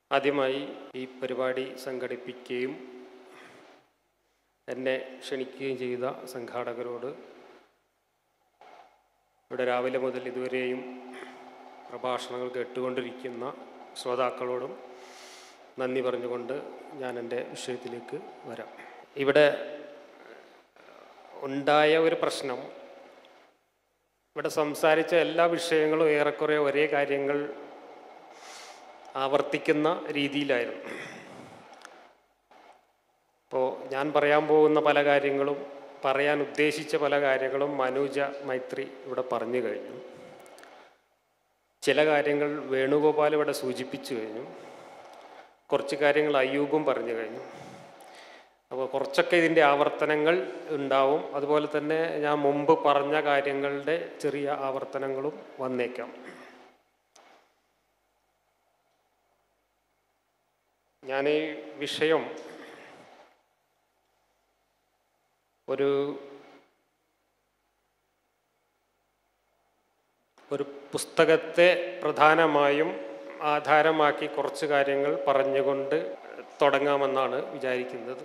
ആദ്യമായി ഈ പരിപാടി സംഘടിപ്പിക്കുകയും എന്നെ ക്ഷണിക്കുകയും ചെയ്ത സംഘാടകരോട് ഇവിടെ രാവിലെ മുതൽ ഇതുവരെയും പ്രഭാഷണങ്ങൾ കേട്ടുകൊണ്ടിരിക്കുന്ന ശ്രോതാക്കളോടും നന്ദി പറഞ്ഞുകൊണ്ട് ഞാൻ എൻ്റെ വിഷയത്തിലേക്ക് വരാം ഇവിടെ ഉണ്ടായ ഒരു പ്രശ്നം ഇവിടെ സംസാരിച്ച എല്ലാ വിഷയങ്ങളും ഏറെക്കുറെ ഒരേ കാര്യങ്ങൾ ആവർത്തിക്കുന്ന രീതിയിലായിരുന്നു ഇപ്പോൾ ഞാൻ പറയാൻ പോകുന്ന പല കാര്യങ്ങളും പറയാൻ ഉദ്ദേശിച്ച പല കാര്യങ്ങളും മനുജ മൈത്രി ഇവിടെ പറഞ്ഞു കഴിഞ്ഞു ചില കാര്യങ്ങൾ വേണുഗോപാൽ ഇവിടെ സൂചിപ്പിച്ചു കഴിഞ്ഞു കുറച്ച് കാര്യങ്ങൾ അയ്യൂബും പറഞ്ഞു കഴിഞ്ഞു അപ്പോൾ കുറച്ചൊക്കെ ഇതിൻ്റെ ആവർത്തനങ്ങൾ ഉണ്ടാവും അതുപോലെ തന്നെ ഞാൻ മുമ്പ് പറഞ്ഞ കാര്യങ്ങളുടെ ചെറിയ ആവർത്തനങ്ങളും വന്നേക്കാം ഞാൻ ഈ വിഷയം ഒരു ഒരു പുസ്തകത്തെ പ്രധാനമായും ആധാരമാക്കി കുറച്ച് കാര്യങ്ങൾ പറഞ്ഞുകൊണ്ട് തുടങ്ങാമെന്നാണ് വിചാരിക്കുന്നത്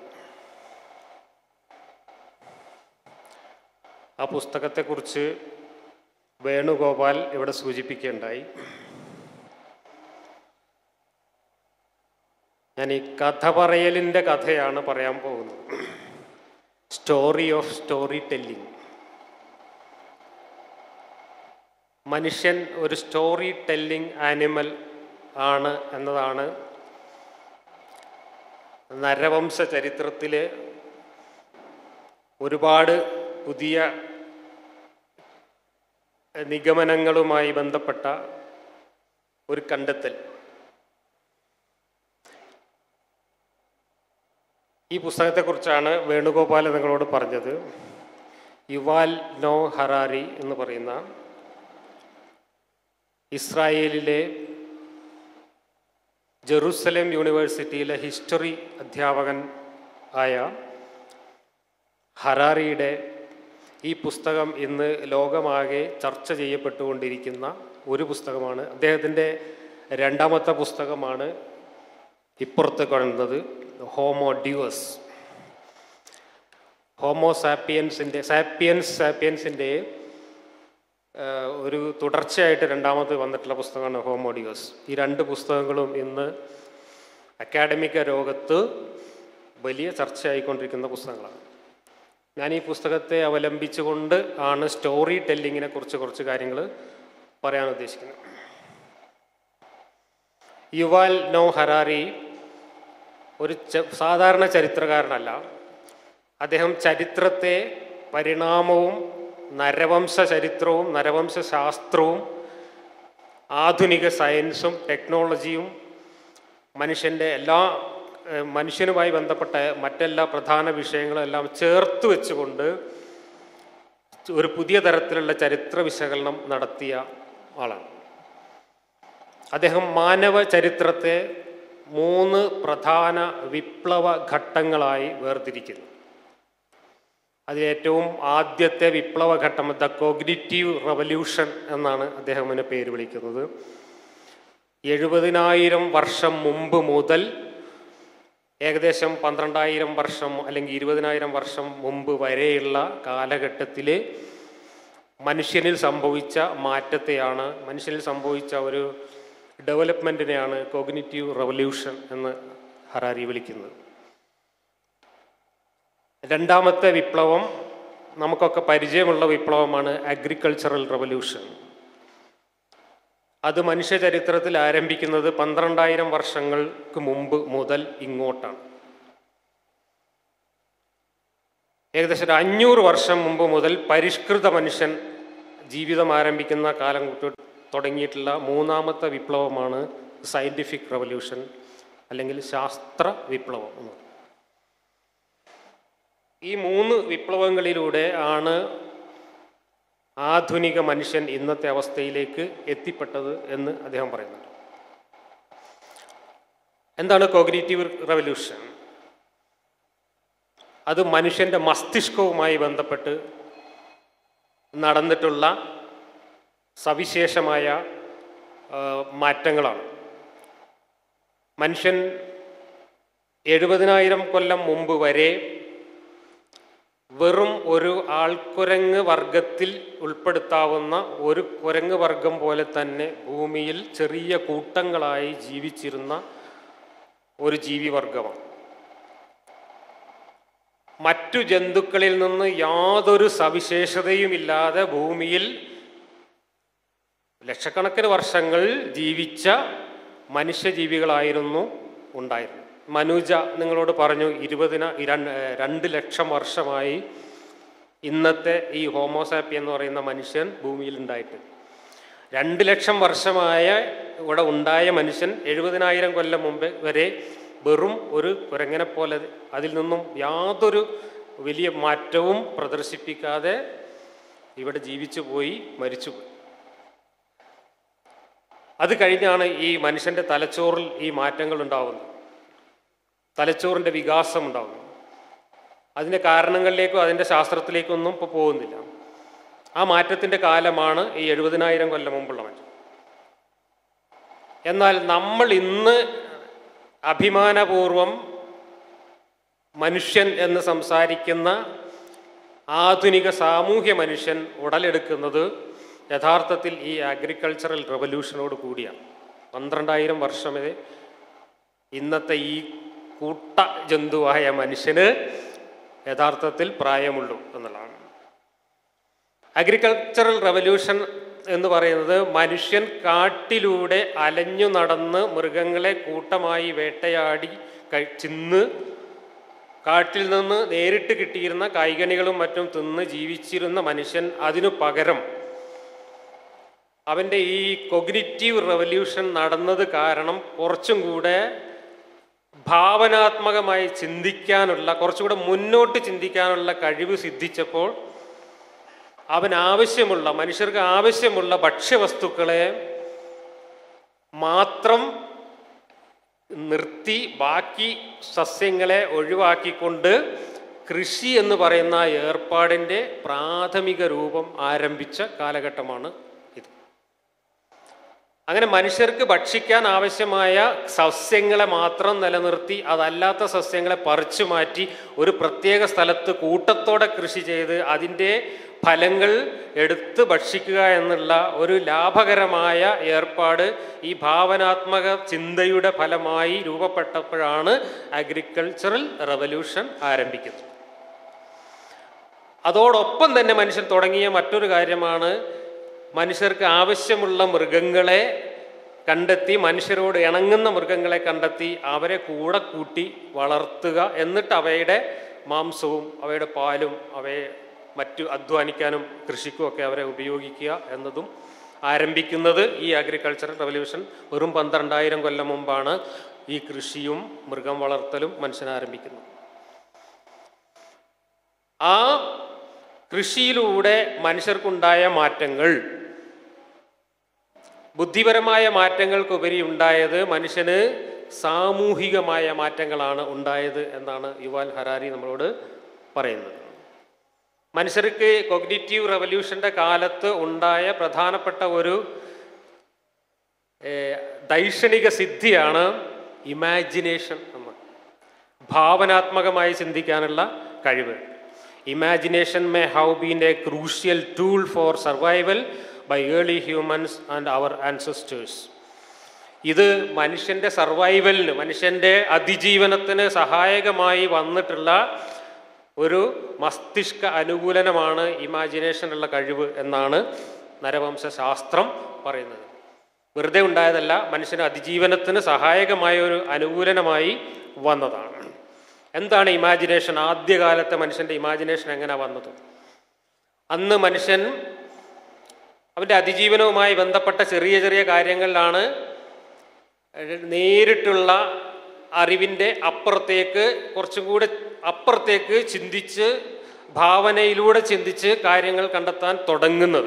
ആ പുസ്തകത്തെക്കുറിച്ച് വേണുഗോപാൽ ഇവിടെ സൂചിപ്പിക്കുകയുണ്ടായി ഞാൻ ഈ കഥ പറയലിൻ്റെ കഥയാണ് പറയാൻ പോകുന്നത് സ്റ്റോറി ഓഫ് സ്റ്റോറി ടെല്ലിംഗ് മനുഷ്യൻ ഒരു സ്റ്റോറി ടെല്ലിംഗ് ആനിമൽ ആണ് എന്നതാണ് നരവംശ ചരിത്രത്തിൽ ഒരുപാട് പുതിയ നിഗമനങ്ങളുമായി ബന്ധപ്പെട്ട ഒരു കണ്ടെത്തൽ ഈ പുസ്തകത്തെക്കുറിച്ചാണ് വേണുഗോപാൽ നിങ്ങളോട് പറഞ്ഞത് യുവാൽ നോ ഹറാരി എന്ന് പറയുന്ന ഇസ്രായേലിലെ ജെറൂസലേം യൂണിവേഴ്സിറ്റിയിലെ ഹിസ്റ്ററി അധ്യാപകൻ ആയ ഹറാറിയുടെ ഈ പുസ്തകം ഇന്ന് ലോകമാകെ ചർച്ച ചെയ്യപ്പെട്ടുകൊണ്ടിരിക്കുന്ന ഒരു പുസ്തകമാണ് അദ്ദേഹത്തിൻ്റെ രണ്ടാമത്തെ പുസ്തകമാണ് ഇപ്പുറത്ത് കാണുന്നത് ഹോമോ ഡ്യൂസ് ഹോമോ സാപ്പിയൻസിൻ്റെ സാപ്പിയൻസ് സാപ്പിയൻസിൻ്റെ ഒരു തുടർച്ചയായിട്ട് രണ്ടാമത് വന്നിട്ടുള്ള പുസ്തകമാണ് ഹോമോഡിയോസ് ഈ രണ്ട് പുസ്തകങ്ങളും ഇന്ന് അക്കാഡമിക ലോകത്ത് വലിയ ചർച്ചയായിക്കൊണ്ടിരിക്കുന്ന പുസ്തകങ്ങളാണ് ഞാൻ ഈ പുസ്തകത്തെ അവലംബിച്ചുകൊണ്ട് ആണ് സ്റ്റോറി ടെല്ലിങ്ങിനെ കുറിച്ച് കുറച്ച് കാര്യങ്ങൾ പറയാൻ ഉദ്ദേശിക്കുന്നത് യുവാൽ നോ ഹറാരി ഒരു സാധാരണ ചരിത്രകാരനല്ല അദ്ദേഹം ചരിത്രത്തെ പരിണാമവും നരവംശ ചരിത്രവും നരവംശ ശാസ്ത്രവും ആധുനിക സയൻസും ടെക്നോളജിയും മനുഷ്യൻ്റെ എല്ലാ മനുഷ്യനുമായി ബന്ധപ്പെട്ട മറ്റെല്ലാ പ്രധാന വിഷയങ്ങളും എല്ലാം ചേർത്ത് വെച്ചുകൊണ്ട് ഒരു പുതിയ തരത്തിലുള്ള ചരിത്ര വിശകലനം നടത്തിയ ആളാണ് അദ്ദേഹം മാനവ ചരിത്രത്തെ മൂന്ന് പ്രധാന വിപ്ലവ ഘട്ടങ്ങളായി വേർതിരിക്കുന്നു അതിലേറ്റവും ആദ്യത്തെ വിപ്ലവഘട്ടം ദ കോഗ്നിറ്റീവ് റവല്യൂഷൻ എന്നാണ് അദ്ദേഹം അതിനെ പേര് വിളിക്കുന്നത് എഴുപതിനായിരം വർഷം മുമ്പ് മുതൽ ഏകദേശം പന്ത്രണ്ടായിരം വർഷം അല്ലെങ്കിൽ ഇരുപതിനായിരം വർഷം മുമ്പ് വരെയുള്ള കാലഘട്ടത്തിൽ മനുഷ്യനിൽ സംഭവിച്ച മാറ്റത്തെയാണ് മനുഷ്യനിൽ സംഭവിച്ച ഒരു ഡെവലപ്മെൻറ്റിനെയാണ് കോഗ്നിറ്റീവ് റവല്യൂഷൻ എന്ന് ഹറാരി വിളിക്കുന്നത് രണ്ടാമത്തെ വിപ്ലവം നമുക്കൊക്കെ പരിചയമുള്ള വിപ്ലവമാണ് അഗ്രികൾച്ചറൽ റവല്യൂഷൻ അത് മനുഷ്യ ചരിത്രത്തിൽ ആരംഭിക്കുന്നത് പന്ത്രണ്ടായിരം വർഷങ്ങൾക്ക് മുമ്പ് മുതൽ ഇങ്ങോട്ടാണ് ഏകദേശം ഒരു അഞ്ഞൂറ് വർഷം മുമ്പ് മുതൽ പരിഷ്കൃത മനുഷ്യൻ ജീവിതം ആരംഭിക്കുന്ന കാലം തുടങ്ങിയിട്ടുള്ള മൂന്നാമത്തെ വിപ്ലവമാണ് സയൻറ്റിഫിക് റവല്യൂഷൻ അല്ലെങ്കിൽ ശാസ്ത്ര വിപ്ലവം എന്ന് ഈ മൂന്ന് വിപ്ലവങ്ങളിലൂടെ ആണ് ആധുനിക മനുഷ്യൻ ഇന്നത്തെ അവസ്ഥയിലേക്ക് എത്തിപ്പെട്ടത് എന്ന് അദ്ദേഹം പറയുന്നുണ്ട് എന്താണ് കോഗ്നേറ്റീവ് റവല്യൂഷൻ അത് മനുഷ്യൻ്റെ മസ്തിഷ്കവുമായി ബന്ധപ്പെട്ട് നടന്നിട്ടുള്ള സവിശേഷമായ ആ, മാറ്റങ്ങളാണ് മനുഷ്യൻ എഴുപതിനായിരം കൊല്ലം മുമ്പ് വരെ വെറും ഒരു ആൾക്കുരങ്ങ് വർഗത്തിൽ ഉൾപ്പെടുത്താവുന്ന ഒരു കുരങ്ങ് വർഗം പോലെ തന്നെ ഭൂമിയിൽ ചെറിയ കൂട്ടങ്ങളായി ജീവിച്ചിരുന്ന ഒരു ജീവിവർഗമാണ് മറ്റു ജന്തുക്കളിൽ നിന്ന് യാതൊരു സവിശേഷതയുമില്ലാതെ ഭൂമിയിൽ ലക്ഷക്കണക്കിന് വർഷങ്ങൾ ജീവിച്ച മനുഷ്യജീവികളായിരുന്നു ഉണ്ടായിരുന്നത് മനുജ നിങ്ങളോട് പറഞ്ഞു ഇരുപതിന ഇരണ്ട് രണ്ട് ലക്ഷം വർഷമായി ഇന്നത്തെ ഈ ഹോമോസാപ്പി എന്ന് പറയുന്ന മനുഷ്യൻ ഭൂമിയിൽ ഉണ്ടായിട്ട് രണ്ട് ലക്ഷം വർഷമായ ഇവിടെ ഉണ്ടായ മനുഷ്യൻ എഴുപതിനായിരം കൊല്ലം മുമ്പ് വരെ വെറും ഒരു കുരങ്ങനെ പോലെ അതിൽ നിന്നും യാതൊരു വലിയ മാറ്റവും പ്രദർശിപ്പിക്കാതെ ഇവിടെ ജീവിച്ചു പോയി മരിച്ചുപോയി അത് കഴിഞ്ഞാണ് ഈ മനുഷ്യൻ്റെ തലച്ചോറിൽ ഈ മാറ്റങ്ങൾ ഉണ്ടാവുന്നത് തലച്ചോറിൻ്റെ വികാസം ഉണ്ടാകുന്നു അതിൻ്റെ കാരണങ്ങളിലേക്കോ അതിൻ്റെ ശാസ്ത്രത്തിലേക്കോ ഒന്നും ഇപ്പോൾ പോകുന്നില്ല ആ മാറ്റത്തിൻ്റെ കാലമാണ് ഈ എഴുപതിനായിരം കൊല്ലം മുമ്പുള്ള മനുഷ്യൻ എന്നാൽ നമ്മൾ ഇന്ന് അഭിമാനപൂർവം മനുഷ്യൻ എന്ന് സംസാരിക്കുന്ന ആധുനിക സാമൂഹ്യ മനുഷ്യൻ ഉടലെടുക്കുന്നത് യഥാർത്ഥത്തിൽ ഈ അഗ്രികൾച്ചറൽ റവല്യൂഷനോട് കൂടിയാണ് പന്ത്രണ്ടായിരം വർഷമേ ഇന്നത്തെ ഈ കൂട്ട ജന്തുവായ മനുഷ്യന് യഥാർത്ഥത്തിൽ പ്രായമുള്ളൂ എന്നുള്ളതാണ് അഗ്രികൾച്ചറൽ റവല്യൂഷൻ എന്ന് പറയുന്നത് മനുഷ്യൻ കാട്ടിലൂടെ അലഞ്ഞു നടന്ന് മൃഗങ്ങളെ കൂട്ടമായി വേട്ടയാടി കഴി- തിന്ന് കാട്ടിൽ നിന്ന് നേരിട്ട് കിട്ടിയിരുന്ന കായ്കനികളും മറ്റും തിന്ന് ജീവിച്ചിരുന്ന മനുഷ്യൻ അതിനു പകരം അവൻ്റെ ഈ കൊഗ്നിറ്റീവ് റവല്യൂഷൻ നടന്നത് കാരണം കുറച്ചും കൂടെ ഭാവനാത്മകമായി ചിന്തിക്കാനുള്ള കുറച്ചുകൂടെ മുന്നോട്ട് ചിന്തിക്കാനുള്ള കഴിവ് സിദ്ധിച്ചപ്പോൾ അവൻ ആവശ്യമുള്ള മനുഷ്യർക്ക് ആവശ്യമുള്ള ഭക്ഷ്യവസ്തുക്കളെ മാത്രം നിർത്തി ബാക്കി സസ്യങ്ങളെ ഒഴിവാക്കിക്കൊണ്ട് കൃഷി എന്ന് പറയുന്ന ഏർപ്പാടിൻ്റെ പ്രാഥമിക രൂപം ആരംഭിച്ച കാലഘട്ടമാണ് ഇത് അങ്ങനെ മനുഷ്യർക്ക് ഭക്ഷിക്കാൻ ആവശ്യമായ സസ്യങ്ങളെ മാത്രം നിലനിർത്തി അതല്ലാത്ത സസ്യങ്ങളെ പറിച്ചു മാറ്റി ഒരു പ്രത്യേക സ്ഥലത്ത് കൂട്ടത്തോടെ കൃഷി ചെയ്ത് അതിൻ്റെ ഫലങ്ങൾ എടുത്ത് ഭക്ഷിക്കുക എന്നുള്ള ഒരു ലാഭകരമായ ഏർപ്പാട് ഈ ഭാവനാത്മക ചിന്തയുടെ ഫലമായി രൂപപ്പെട്ടപ്പോഴാണ് അഗ്രികൾച്ചറൽ റവല്യൂഷൻ ആരംഭിക്കുന്നത് അതോടൊപ്പം തന്നെ മനുഷ്യൻ തുടങ്ങിയ മറ്റൊരു കാര്യമാണ് മനുഷ്യർക്ക് ആവശ്യമുള്ള മൃഗങ്ങളെ കണ്ടെത്തി മനുഷ്യരോട് ഇണങ്ങുന്ന മൃഗങ്ങളെ കണ്ടെത്തി അവരെ കൂടെ കൂട്ടി വളർത്തുക എന്നിട്ട് അവയുടെ മാംസവും അവയുടെ പാലും അവയെ മറ്റു അധ്വാനിക്കാനും കൃഷിക്കും ഒക്കെ അവരെ ഉപയോഗിക്കുക എന്നതും ആരംഭിക്കുന്നത് ഈ അഗ്രികൾച്ചറൽ റവല്യൂഷൻ വെറും പന്ത്രണ്ടായിരം കൊല്ലം മുമ്പാണ് ഈ കൃഷിയും മൃഗം വളർത്തലും മനുഷ്യൻ ആരംഭിക്കുന്നത് ആ കൃഷിയിലൂടെ മനുഷ്യർക്കുണ്ടായ മാറ്റങ്ങൾ ബുദ്ധിപരമായ മാറ്റങ്ങൾക്കുപരി ഉണ്ടായത് മനുഷ്യന് സാമൂഹികമായ മാറ്റങ്ങളാണ് ഉണ്ടായത് എന്നാണ് യുവാൽ ഹരാരി നമ്മളോട് പറയുന്നത് മനുഷ്യർക്ക് കൊഗ്നിറ്റീവ് റവല്യൂഷൻ്റെ കാലത്ത് ഉണ്ടായ പ്രധാനപ്പെട്ട ഒരു ഏഹ്, ദൈക്ഷണിക സിദ്ധിയാണ് ഇമാജിനേഷൻ എന്ന് ഭാവനാത്മകമായി ചിന്തിക്കാനുള്ള കഴിവ് imagination may have been a crucial tool for survival by early humans and our ancestors ഇത് മനുഷ്യൻ്റെ സർവൈവലിന് മനുഷ്യൻ്റെ അതിജീവനത്തിന് സഹായകമായി വന്നിട്ടുള്ള ഒരു മസ്തിഷ്ക അനുകൂലനമാണ് ഇമാജിനേഷനുള്ള കഴിവ് എന്നാണ് നരവംശ ശാസ്ത്രം പറയുന്നത് വെറുതെ ഉണ്ടായതല്ല മനുഷ്യന് അതിജീവനത്തിന് സഹായകമായ ഒരു അനുകൂലനമായി വന്നതാണ് എന്താണ് ഇമാജിനേഷൻ ആദ്യകാലത്തെ മനുഷ്യൻ്റെ ഇമാജിനേഷൻ എങ്ങനെ വന്നത് അന്ന് മനുഷ്യൻ അവൻ്റെ അതിജീവനവുമായി ബന്ധപ്പെട്ട ചെറിയ ചെറിയ കാര്യങ്ങളിലാണ് നേരിട്ടുള്ള അറിവിൻ്റെ അപ്പുറത്തേക്ക് കുറച്ചും കൂടെ അപ്പുറത്തേക്ക് ചിന്തിച്ച് ഭാവനയിലൂടെ ചിന്തിച്ച് കാര്യങ്ങൾ കണ്ടെത്താൻ തുടങ്ങുന്നത്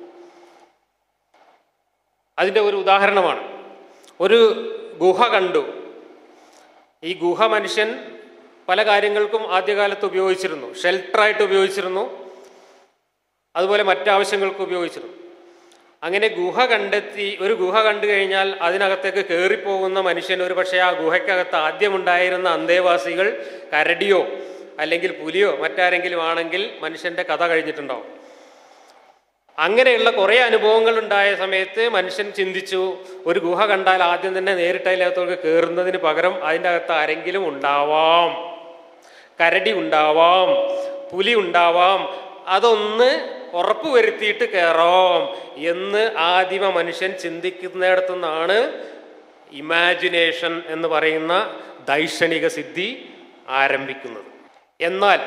അതിൻ്റെ ഒരു ഉദാഹരണമാണ് ഒരു ഗുഹ കണ്ടു ഈ ഗുഹ മനുഷ്യൻ പല കാര്യങ്ങൾക്കും ആദ്യകാലത്ത് ഉപയോഗിച്ചിരുന്നു ഷെൽട്ടറായിട്ട് ഉപയോഗിച്ചിരുന്നു അതുപോലെ മറ്റാവശ്യങ്ങൾക്ക് ഉപയോഗിച്ചിരുന്നു അങ്ങനെ ഗുഹ കണ്ടെത്തി ഒരു ഗുഹ കണ്ടു കഴിഞ്ഞാൽ അതിനകത്തേക്ക് കയറിപ്പോകുന്ന മനുഷ്യൻ ഒരു പക്ഷേ ആ ഗുഹയ്ക്കകത്ത് ആദ്യമുണ്ടായിരുന്ന അന്തേവാസികൾ കരടിയോ അല്ലെങ്കിൽ പുലിയോ മറ്റാരെങ്കിലും ആണെങ്കിൽ മനുഷ്യന്റെ കഥ കഴിഞ്ഞിട്ടുണ്ടാവും അങ്ങനെയുള്ള കുറേ അനുഭവങ്ങൾ ഉണ്ടായ സമയത്ത് മനുഷ്യൻ ചിന്തിച്ചു ഒരു ഗുഹ കണ്ടാൽ ആദ്യം തന്നെ നേരിട്ട് അതിനകത്തോട്ട് കയറുന്നതിന് പകരം അതിൻ്റെ അകത്ത് ആരെങ്കിലും ഉണ്ടാവാം കരടി ഉണ്ടാവാം പുലി ഉണ്ടാവാം അതൊന്ന് ഉറപ്പ് വരുത്തിയിട്ട് കയറാം എന്ന് ആദിമ മനുഷ്യൻ ചിന്തിക്കുന്നിടത്തു നിന്നാണ് ഇമാജിനേഷൻ എന്ന് പറയുന്ന ദൈക്ഷണിക സിദ്ധി ആരംഭിക്കുന്നത് എന്നാൽ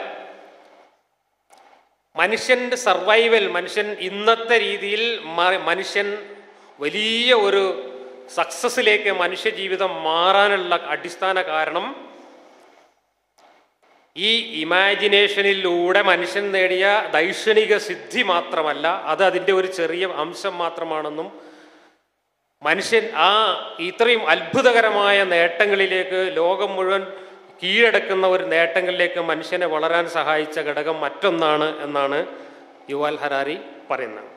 മനുഷ്യൻ്റെ സർവൈവൽ മനുഷ്യൻ ഇന്നത്തെ രീതിയിൽ മ- മനുഷ്യൻ വലിയ ഒരു സക്സസ്സിലേക്ക് മനുഷ്യ ജീവിതം മാറാനുള്ള അടിസ്ഥാന കാരണം ഈ ഇമാജിനേഷനിലൂടെ മനുഷ്യൻ നേടിയ ദൈക്ഷണിക സിദ്ധി മാത്രമല്ല അത് അതിൻ്റെ ഒരു ചെറിയ അംശം മാത്രമാണെന്നും മനുഷ്യൻ ആ ഇത്രയും അത്ഭുതകരമായ നേട്ടങ്ങളിലേക്ക് ലോകം മുഴുവൻ കീഴടക്കുന്ന ഒരു നേട്ടങ്ങളിലേക്ക് മനുഷ്യനെ വളരാൻ സഹായിച്ച ഘടകം മറ്റൊന്നാണ് എന്നാണ് യുവാൽ ഹരാരി പറയുന്നത്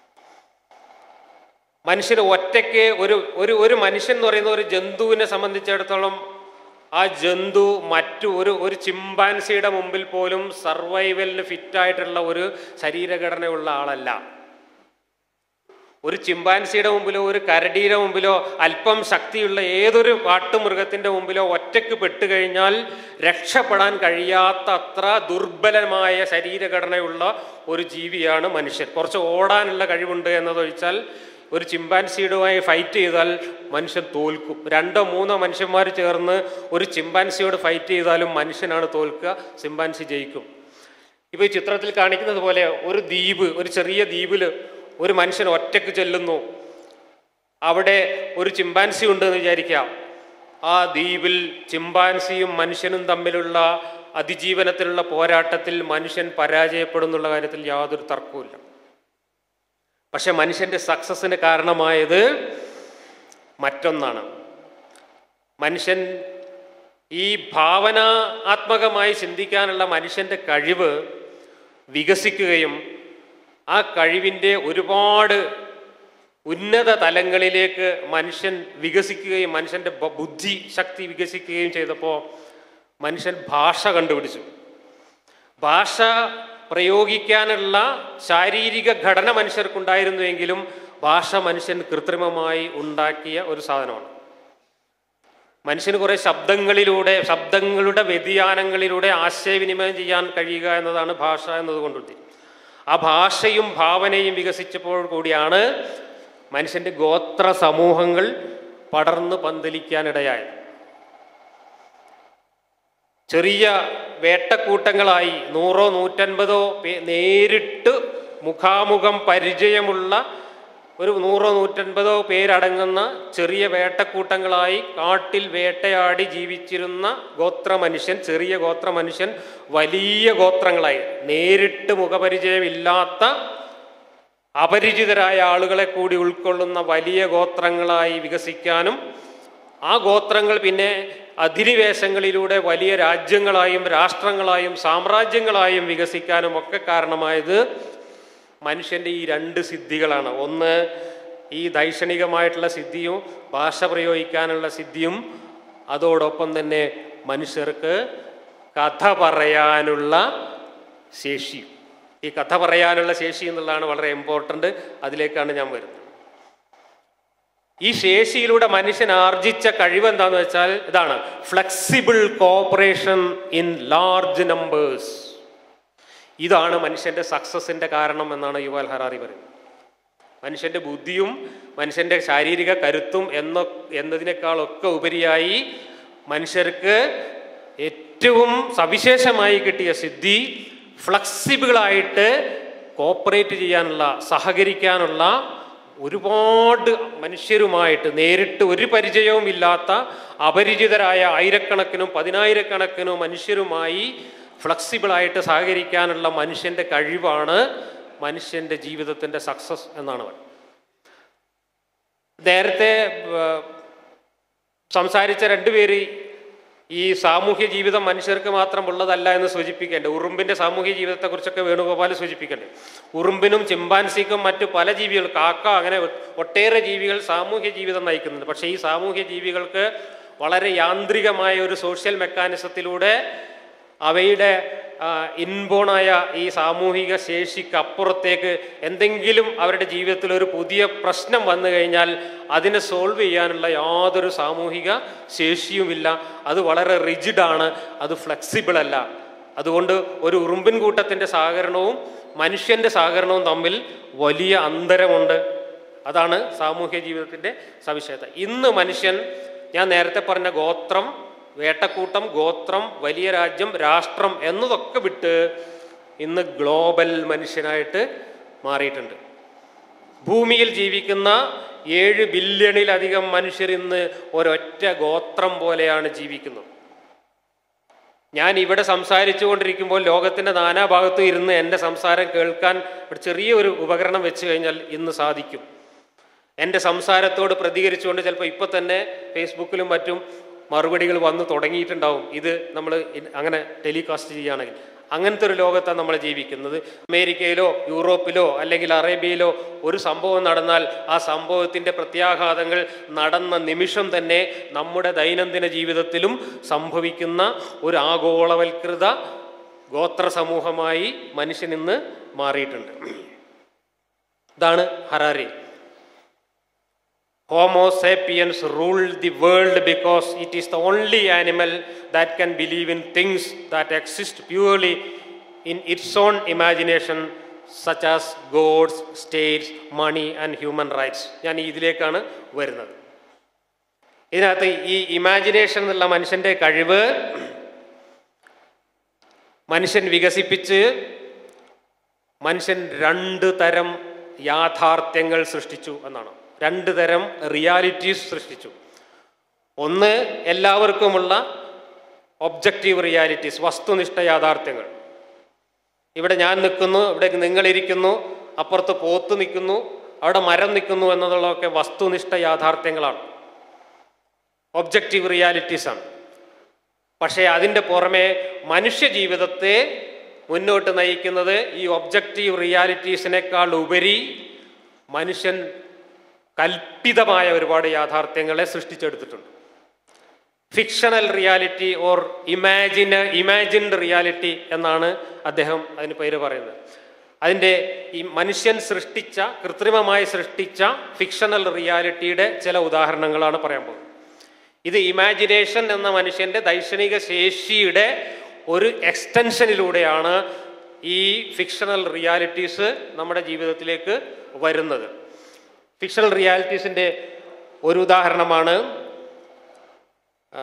മനുഷ്യന് ഒറ്റയ്ക്ക് ഒരു ഒരു ഒരു മനുഷ്യൻ എന്ന് പറയുന്ന ഒരു ജന്തുവിനെ സംബന്ധിച്ചിടത്തോളം ആ ജന്തു മറ്റു ഒരു ഒരു ചിമ്പാൻസിയുടെ മുമ്പിൽ പോലും സർവൈവലിന് ഫിറ്റായിട്ടുള്ള ഒരു ശരീരഘടനയുള്ള ആളല്ല ഒരു ചിമ്പാൻസിയുടെ മുമ്പിലോ ഒരു കരടിയുടെ മുമ്പിലോ അല്പം ശക്തിയുള്ള ഏതൊരു കാട്ടുമൃഗത്തിന്റെ മുമ്പിലോ ഒറ്റയ്ക്ക് പെട്ടുകഴിഞ്ഞാൽ രക്ഷപ്പെടാൻ കഴിയാത്ത അത്ര ദുർബലമായ ശരീരഘടനയുള്ള ഒരു ജീവിയാണ് മനുഷ്യൻ കുറച്ച് ഓടാനുള്ള കഴിവുണ്ട് എന്നതൊഴിച്ചാൽ ഒരു ചിമ്പാൻസിയുമായി ഫൈറ്റ് ചെയ്താൽ മനുഷ്യൻ തോൽക്കും രണ്ടോ മൂന്നോ മനുഷ്യന്മാർ ചേർന്ന് ഒരു ചിമ്പാൻസിയോട് ഫൈറ്റ് ചെയ്താലും മനുഷ്യനാണ് തോൽക്കുക ചിമ്പാൻസി ജയിക്കും ഇപ്പോൾ ഈ ചിത്രത്തിൽ കാണിക്കുന്നത് പോലെ ഒരു ദ്വീപ് ഒരു ചെറിയ ദ്വീപിൽ ഒരു മനുഷ്യൻ ഒറ്റയ്ക്ക് ചെല്ലുന്നു അവിടെ ഒരു ചിമ്പാൻസി ഉണ്ടെന്ന് വിചാരിക്കാം ആ ദ്വീപിൽ ചിമ്പാൻസിയും മനുഷ്യനും തമ്മിലുള്ള അതിജീവനത്തിലുള്ള പോരാട്ടത്തിൽ മനുഷ്യൻ പരാജയപ്പെടുന്നുള്ള കാര്യത്തിൽ യാതൊരു തർക്കവുമില്ല പക്ഷെ മനുഷ്യന്റെ സക്സസിന് കാരണമായത് മറ്റൊന്നാണ് മനുഷ്യൻ ഈ ഭാവനാത്മകമായി ചിന്തിക്കാനുള്ള മനുഷ്യന്റെ കഴിവ് വികസിക്കുകയും ആ കഴിവിൻ്റെ ഒരുപാട് ഉന്നത തലങ്ങളിലേക്ക് മനുഷ്യൻ വികസിക്കുകയും മനുഷ്യൻ്റെ ബ- ബുദ്ധി ശക്തി വികസിക്കുകയും ചെയ്തപ്പോൾ മനുഷ്യൻ ഭാഷ കണ്ടുപിടിച്ചു ഭാഷ പ്രയോഗിക്കാനുള്ള ശാരീരിക ഘടന മനുഷ്യർക്കുണ്ടായിരുന്നുവെങ്കിലും ഭാഷ മനുഷ്യൻ കൃത്രിമമായി ഉണ്ടാക്കിയ ഒരു സാധനമാണ് മനുഷ്യന് കുറേ ശബ്ദങ്ങളിലൂടെ ശബ്ദങ്ങളുടെ വ്യതിയാനങ്ങളിലൂടെ ആശയവിനിമയം ചെയ്യാൻ കഴിയുക എന്നതാണ് ഭാഷ എന്നതുകൊണ്ട് ആ ഭാഷയും ഭാവനയും വികസിച്ചപ്പോൾ കൂടിയാണ് മനുഷ്യന്റെ ഗോത്ര സമൂഹങ്ങൾ പടർന്ന് പന്തലിക്കാനിടയായത് ചെറിയ വേട്ടക്കൂട്ടങ്ങളായി നൂറോ നൂറ്റൻപതോ പേ- നേരിട്ട് മുഖാമുഖം പരിചയമുള്ള ഒരു നൂറോ നൂറ്റൻപതോ പേരടങ്ങുന്ന ചെറിയ വേട്ടക്കൂട്ടങ്ങളായി കാട്ടിൽ വേട്ടയാടി ജീവിച്ചിരുന്ന ഗോത്ര മനുഷ്യൻ ചെറിയ ഗോത്ര മനുഷ്യൻ വലിയ ഗോത്രങ്ങളായി നേരിട്ട് മുഖപരിചയമില്ലാത്ത അപരിചിതരായ ആളുകളെ കൂടി ഉൾക്കൊള്ളുന്ന വലിയ ഗോത്രങ്ങളായി വികസിക്കാനും ആ ഗോത്രങ്ങൾ പിന്നെ അധിനിവേശങ്ങളിലൂടെ വലിയ രാജ്യങ്ങളായും രാഷ്ട്രങ്ങളായും സാമ്രാജ്യങ്ങളായും വികസിക്കാനും ഒക്കെ കാരണമായത് മനുഷ്യൻ്റെ ഈ രണ്ട് സിദ്ധികളാണ് ഒന്ന് ഈ ദൈക്ഷണികമായിട്ടുള്ള സിദ്ധിയും ഭാഷ പ്രയോഗിക്കാനുള്ള സിദ്ധിയും അതോടൊപ്പം തന്നെ മനുഷ്യർക്ക് കഥ പറയാനുള്ള ശേഷിയും ഈ കഥ പറയാനുള്ള ശേഷി എന്നുള്ളതാണ് വളരെ ഇമ്പോർട്ടൻ്റ് അതിലേക്കാണ് ഞാൻ വരുന്നത് ഈ ശേഷിയിലൂടെ മനുഷ്യൻ ആർജിച്ച കഴിവ് എന്താന്ന് വെച്ചാൽ ഇതാണ് flexible cooperation in large numbers ഇതാണ് മനുഷ്യന്റെ സക്സസിന്റെ കാരണം എന്നാണ് യുവാൽ ഹറാറി പറയുന്നത് മനുഷ്യന്റെ ബുദ്ധിയും മനുഷ്യന്റെ ശാരീരിക കരുത്തും എന്ന എന്നതിനേക്കാളൊക്കെ ഉപരിയായി മനുഷ്യർക്ക് ഏറ്റവും സവിശേഷമായി കിട്ടിയ സിദ്ധി ഫ്ലെക്സിബിളായിട്ട് കോപ്പറേറ്റ് ചെയ്യാനുള്ള സഹകരിക്കാനുള്ള ഒരുപാട് മനുഷ്യരുമായിട്ട് നേരിട്ട് ഒരു പരിചയവും ഇല്ലാത്ത അപരിചിതരായ ആയിരക്കണക്കിനും പതിനായിരക്കണക്കിനും മനുഷ്യരുമായി ഫ്ലെക്സിബിളായിട്ട് സഹകരിക്കാനുള്ള മനുഷ്യൻ്റെ കഴിവാണ് മനുഷ്യൻ്റെ ജീവിതത്തിൻ്റെ സക്സസ് എന്നാണ് പറയുന്നത് നേരത്തെ ഏർ, സംസാരിച്ച രണ്ടുപേര് ഈ സാമൂഹ്യ ജീവിതം മനുഷ്യർക്ക് മാത്രം ഉള്ളതല്ല എന്ന് സൂചിപ്പിക്കേണ്ടത് ഉറുമ്പിന്റെ സാമൂഹ്യ ജീവിതത്തെക്കുറിച്ചൊക്കെ വേണുഗോപാൽ സൂചിപ്പിക്കേണ്ടത് ഉറുമ്പിനും ചിമ്പാൻസിക്കും മറ്റു പല ജീവികൾ കാക്ക അങ്ങനെ ഒട്ടേറെ ജീവികൾ സാമൂഹ്യ ജീവിതം നയിക്കുന്നുണ്ട് പക്ഷേ ഈ സാമൂഹ്യ ജീവികൾക്ക് വളരെ യാന്ത്രികമായ ഒരു സോഷ്യൽ മെക്കാനിസത്തിലൂടെ അവയുടെ ആ, ഇൻബോണായ ഈ സാമൂഹിക ശേഷിക്ക് അപ്പുറത്തേക്ക് എന്തെങ്കിലും അവരുടെ ജീവിതത്തിൽ ഒരു പുതിയ പ്രശ്നം വന്നു കഴിഞ്ഞാൽ അതിനെ സോൾവ് ചെയ്യാനുള്ള യാതൊരു സാമൂഹിക ശേഷിയുമില്ല അത് വളരെ റിജിഡാണ് അത് ഫ്ലെക്സിബിൾ അല്ല അതുകൊണ്ട് ഒരു ഉറുമ്പിൻ കൂട്ടത്തിൻ്റെ സഹകരണവും മനുഷ്യൻ്റെ സഹകരണവും തമ്മിൽ വലിയ അന്തരമുണ്ട് അതാണ് സാമൂഹ്യ ജീവിതത്തിൻ്റെ സവിശേഷത ഇന്ന് മനുഷ്യൻ ഞാൻ നേരത്തെ പറഞ്ഞ ഗോത്രം വേട്ടക്കൂട്ടം ഗോത്രം വലിയ രാജ്യം രാഷ്ട്രം എന്നതൊക്കെ വിട്ട് ഇന്ന് ഗ്ലോബൽ മനുഷ്യനായിട്ട് മാറിയിട്ടുണ്ട് ഭൂമിയിൽ ജീവിക്കുന്ന ഏഴ് ബില്യണിലധികം മനുഷ്യർ ഇന്ന് ഒരൊറ്റ ഗോത്രം പോലെയാണ് ജീവിക്കുന്നത് ഞാൻ ഇവിടെ സംസാരിച്ചു കൊണ്ടിരിക്കുമ്പോൾ ലോകത്തിൻ്റെ നാനാഭാഗത്തും ഇരുന്ന് എൻ്റെ സംസാരം കേൾക്കാൻ ഒരു ചെറിയ ഒരു ഉപകരണം വെച്ച് കഴിഞ്ഞാൽ ഇന്ന് സാധിക്കും എൻ്റെ സംസാരത്തോട് പ്രതികരിച്ചുകൊണ്ട് ചിലപ്പോൾ ഇപ്പോൾ തന്നെ ഫേസ്ബുക്കിലും മറ്റും മറുപടികൾ വന്നു തുടങ്ങിയിട്ടുണ്ടാവും ഇത് നമ്മൾ അങ്ങനെ ടെലികാസ്റ്റ് ചെയ്യുകയാണെങ്കിൽ അങ്ങനത്തെ ഒരു ലോകത്താണ് നമ്മൾ ജീവിക്കുന്നത് അമേരിക്കയിലോ യൂറോപ്പിലോ അല്ലെങ്കിൽ അറേബ്യയിലോ ഒരു സംഭവം നടന്നാൽ ആ സംഭവത്തിൻ്റെ പ്രത്യാഘാതങ്ങൾ നടന്ന നിമിഷം തന്നെ നമ്മുടെ ദൈനംദിന ജീവിതത്തിലും സംഭവിക്കുന്ന ഒരു ആഗോളവൽകൃത ഗോത്ര സമൂഹമായി മനുഷ്യൻ ഇന്ന് മാറിയിട്ടുണ്ട് ഇതാണ് ഹറാരി Homo sapiens ruled the world because it is the only animal that can believe in things that exist purely in its own imagination, such as gods, states, money and human rights. ഞാൻ ഇതിലേക്കാണ് വരുന്നത് ഇതിനകത്ത് ഈ imagination എന്നുള്ള മനുഷ്യൻ്റെ കഴിവ് മനുഷ്യൻ വികസിപ്പിച്ച് മനുഷ്യൻ രണ്ട് തരം യാഥാർത്ഥ്യങ്ങൾ സൃഷ്ടിച്ചു എന്നാണ് രണ്ട് തരം റിയാലിറ്റീസ് സൃഷ്ടിച്ചു ഒന്ന് എല്ലാവർക്കുമുള്ള ഒബ്ജക്റ്റീവ് റിയാലിറ്റീസ് വസ്തുനിഷ്ഠ യാഥാർത്ഥ്യങ്ങൾ ഇവിടെ ഞാൻ നിൽക്കുന്നു ഇവിടെ നിങ്ങളിരിക്കുന്നു അപ്പുറത്ത് പോത്ത് നിൽക്കുന്നു അവിടെ മരം നിൽക്കുന്നു എന്നതുള്ളതൊക്കെ വസ്തുനിഷ്ഠ യാഥാർത്ഥ്യങ്ങളാണ് ഒബ്ജക്റ്റീവ് റിയാലിറ്റീസാണ് പക്ഷേ അതിൻ്റെ പുറമെ മനുഷ്യ ജീവിതത്തെ മുന്നോട്ട് നയിക്കുന്നത് ഈ ഒബ്ജക്റ്റീവ് റിയാലിറ്റീസിനേക്കാൾ ഉപരി മനുഷ്യൻ കൽപ്പിതമായ ഒരുപാട് യാഥാർത്ഥ്യങ്ങളെ സൃഷ്ടിച്ചെടുത്തിട്ടുണ്ട് fictional reality or imagine imagined reality എന്നാണ് അദ്ദേഹം അതിന് പേര് പറയുന്നത് അതിൻ്റെ ഈ മനുഷ്യൻ സൃഷ്ടിച്ച കൃത്രിമമായി സൃഷ്ടിച്ച ഫിക്ഷണൽ റിയാലിറ്റിയുടെ ചില ഉദാഹരണങ്ങളാണ് പറയാൻ പോകുന്നത് ഇത് ഇമാജിനേഷൻ എന്ന മനുഷ്യൻ്റെ ദൈക്ഷണിക ശേഷിയുടെ ഒരു എക്സ്റ്റൻഷനിലൂടെയാണ് ഈ ഫിക്ഷണൽ റിയാലിറ്റീസ് നമ്മുടെ ജീവിതത്തിലേക്ക് വരുന്നത് ഫിക്ഷണൽ റിയാലിറ്റീസിൻ്റെ ഒരു ഉദാഹരണമാണ് ആ,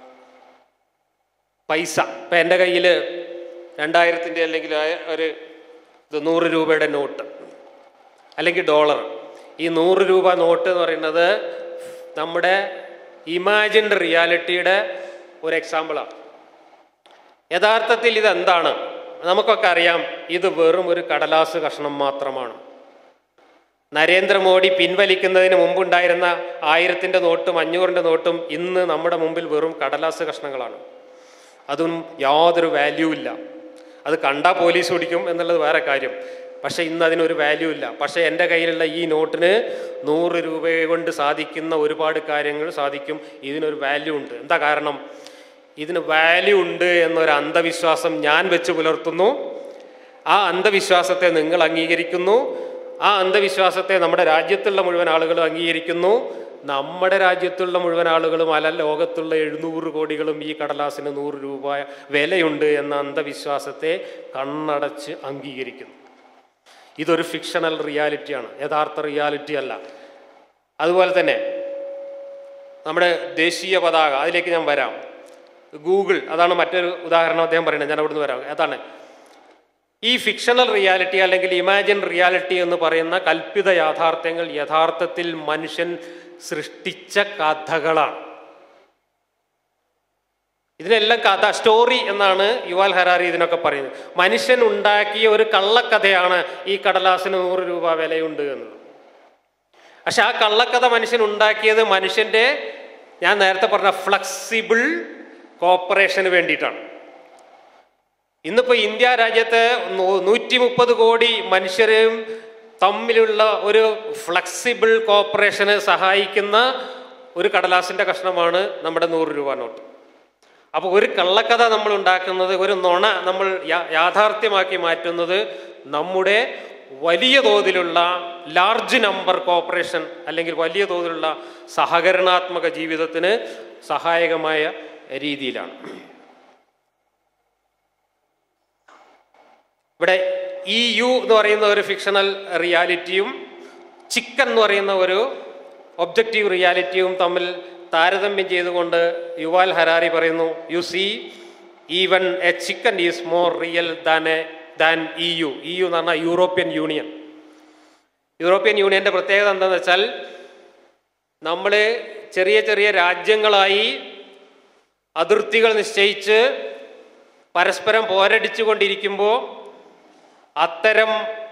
പൈസ ഇപ്പം എൻ്റെ കയ്യിൽ രണ്ടായിരത്തിൻ്റെ അല്ലെങ്കിൽ ആ- ഒരു ഇത് നൂറ് രൂപയുടെ നോട്ട് അല്ലെങ്കിൽ ഡോളർ ഈ നൂറ് രൂപ നോട്ട് എന്ന് പറയുന്നത് നമ്മുടെ ഇമാജിൻഡ് റിയാലിറ്റിയുടെ ഒരു എക്സാമ്പിളാണ് യഥാർത്ഥത്തിൽ ഇതെന്താണ് നമുക്കൊക്കെ അറിയാം ഇത് വെറും ഒരു കടലാസ് കഷ്ണം മാത്രമാണ് നരേന്ദ്രമോദി പിൻവലിക്കുന്നതിന് മുമ്പുണ്ടായിരുന്ന ആയിരത്തിൻ്റെ നോട്ടും അഞ്ഞൂറിൻ്റെ നോട്ടും ഇന്ന് നമ്മുടെ മുമ്പിൽ വെറും കടലാസ് കഷ്ണങ്ങളാണ് അതും യാതൊരു വാല്യൂ ഇല്ല അത് കണ്ടാൽ പോലീസ് പിടിക്കും എന്നുള്ളത് വേറെ കാര്യം പക്ഷേ ഇന്ന് അതിനൊരു വാല്യൂ ഇല്ല പക്ഷേ എൻ്റെ കയ്യിലുള്ള ഈ നോട്ടിന് നൂറ് രൂപ കൊണ്ട് സാധിക്കുന്ന ഒരുപാട് കാര്യങ്ങൾ സാധിക്കും ഇതിനൊരു വാല്യൂ ഉണ്ട് എന്താ കാരണം ഇതിന് വാല്യൂ ഉണ്ട് എന്നൊരു അന്ധവിശ്വാസം ഞാൻ വെച്ച് പുലർത്തുന്നു ആ അന്ധവിശ്വാസത്തെ നിങ്ങൾ അംഗീകരിക്കുന്നു ആ അന്ധവിശ്വാസത്തെ നമ്മുടെ രാജ്യത്തുള്ള മുഴുവൻ ആളുകളും അംഗീകരിക്കുന്നു നമ്മുടെ രാജ്യത്തുള്ള മുഴുവൻ ആളുകളും അല്ല ലോകത്തുള്ള എഴുന്നൂറ് കോടികളും ഈ കടലാസിന് നൂറ് രൂപ വിലയുണ്ട് എന്ന അന്ധവിശ്വാസത്തെ കണ്ണടച്ച് അംഗീകരിക്കുന്നു ഇതൊരു ഫിക്ഷണൽ റിയാലിറ്റിയാണ് യഥാർത്ഥ റിയാലിറ്റി അല്ല അതുപോലെ തന്നെ നമ്മുടെ ദേശീയ പതാക അതിലേക്ക് ഞാൻ വരാം ഗൂഗിൾ അതാണ് മറ്റൊരു ഉദാഹരണം അദ്ദേഹം പറയുന്നത് ഞാൻ അവിടുന്ന് വരാം അതാണ് ഈ ഫിക്ഷണൽ റിയാലിറ്റി അല്ലെങ്കിൽ ഇമാജിൻ റിയാലിറ്റി എന്ന് പറയുന്ന കൽപ്പിത യാഥാർത്ഥ്യങ്ങൾ യഥാർത്ഥത്തിൽ മനുഷ്യൻ സൃഷ്ടിച്ച കഥകളാണ് ഇതിനെല്ലാം കഥ സ്റ്റോറി എന്നാണ് യുവാൽ ഹരാരി ഇതിനൊക്കെ പറയുന്നത് മനുഷ്യൻ ഉണ്ടാക്കിയ ഒരു കള്ളക്കഥയാണ് ഈ കടലാസിന് നൂറ് രൂപ വിലയുണ്ട് എന്നുള്ളത് പക്ഷെ ആ കള്ളക്കഥ മനുഷ്യൻ ഉണ്ടാക്കിയത് മനുഷ്യൻ്റെ ഞാൻ നേരത്തെ പറഞ്ഞ ഫ്ലെക്സിബിൾ കോപ്പറേഷന് വേണ്ടിയിട്ടാണ് ഇന്നിപ്പോൾ ഇന്ത്യ രാജ്യത്ത് നൂറ്റി മുപ്പത് കോടി മനുഷ്യരെയും തമ്മിലുള്ള ഒരു ഫ്ലെക്സിബിൾ കോപ്പറേഷന് സഹായിക്കുന്ന ഒരു കടലാസിൻ്റെ കഷ്ണമാണ് നമ്മുടെ നൂറ് രൂപ നോട്ട് അപ്പോൾ ഒരു കള്ളക്കഥ നമ്മൾ ഉണ്ടാക്കുന്നത് ഒരു നുണ നമ്മൾ യാ- യാഥാർത്ഥ്യമാക്കി മാറ്റുന്നത് നമ്മുടെ വലിയ തോതിലുള്ള ലാർജ് നമ്പർ കോപ്പറേഷൻ അല്ലെങ്കിൽ വലിയ തോതിലുള്ള സഹകരണാത്മക ജീവിതത്തിന് സഹായകമായ രീതിയിലാണ് ഇവിടെ ഇ യു എന്ന് പറയുന്ന ഒരു ഫിക്ഷണൽ റിയാലിറ്റിയും ചിക്കൻ എന്ന് പറയുന്ന ഒരു ഒബ്ജക്റ്റീവ് റിയാലിറ്റിയും തമ്മിൽ താരതമ്യം ചെയ്തുകൊണ്ട് യുവാൽ ഹരാരി പറയുന്നു you see even a chicken is more real than a than E U E U എന്ന് പറഞ്ഞാൽ യൂറോപ്യൻ യൂണിയൻ യൂറോപ്യൻ യൂണിയൻ്റെ പ്രത്യേകത എന്താണെന്ന് വെച്ചാൽ നമ്മൾ ചെറിയ ചെറിയ രാജ്യങ്ങളായി അതിർത്തികൾ നിശ്ചയിച്ച് പരസ്പരം പോരടിച്ചുകൊണ്ടിരിക്കുമ്പോൾ അത്തരം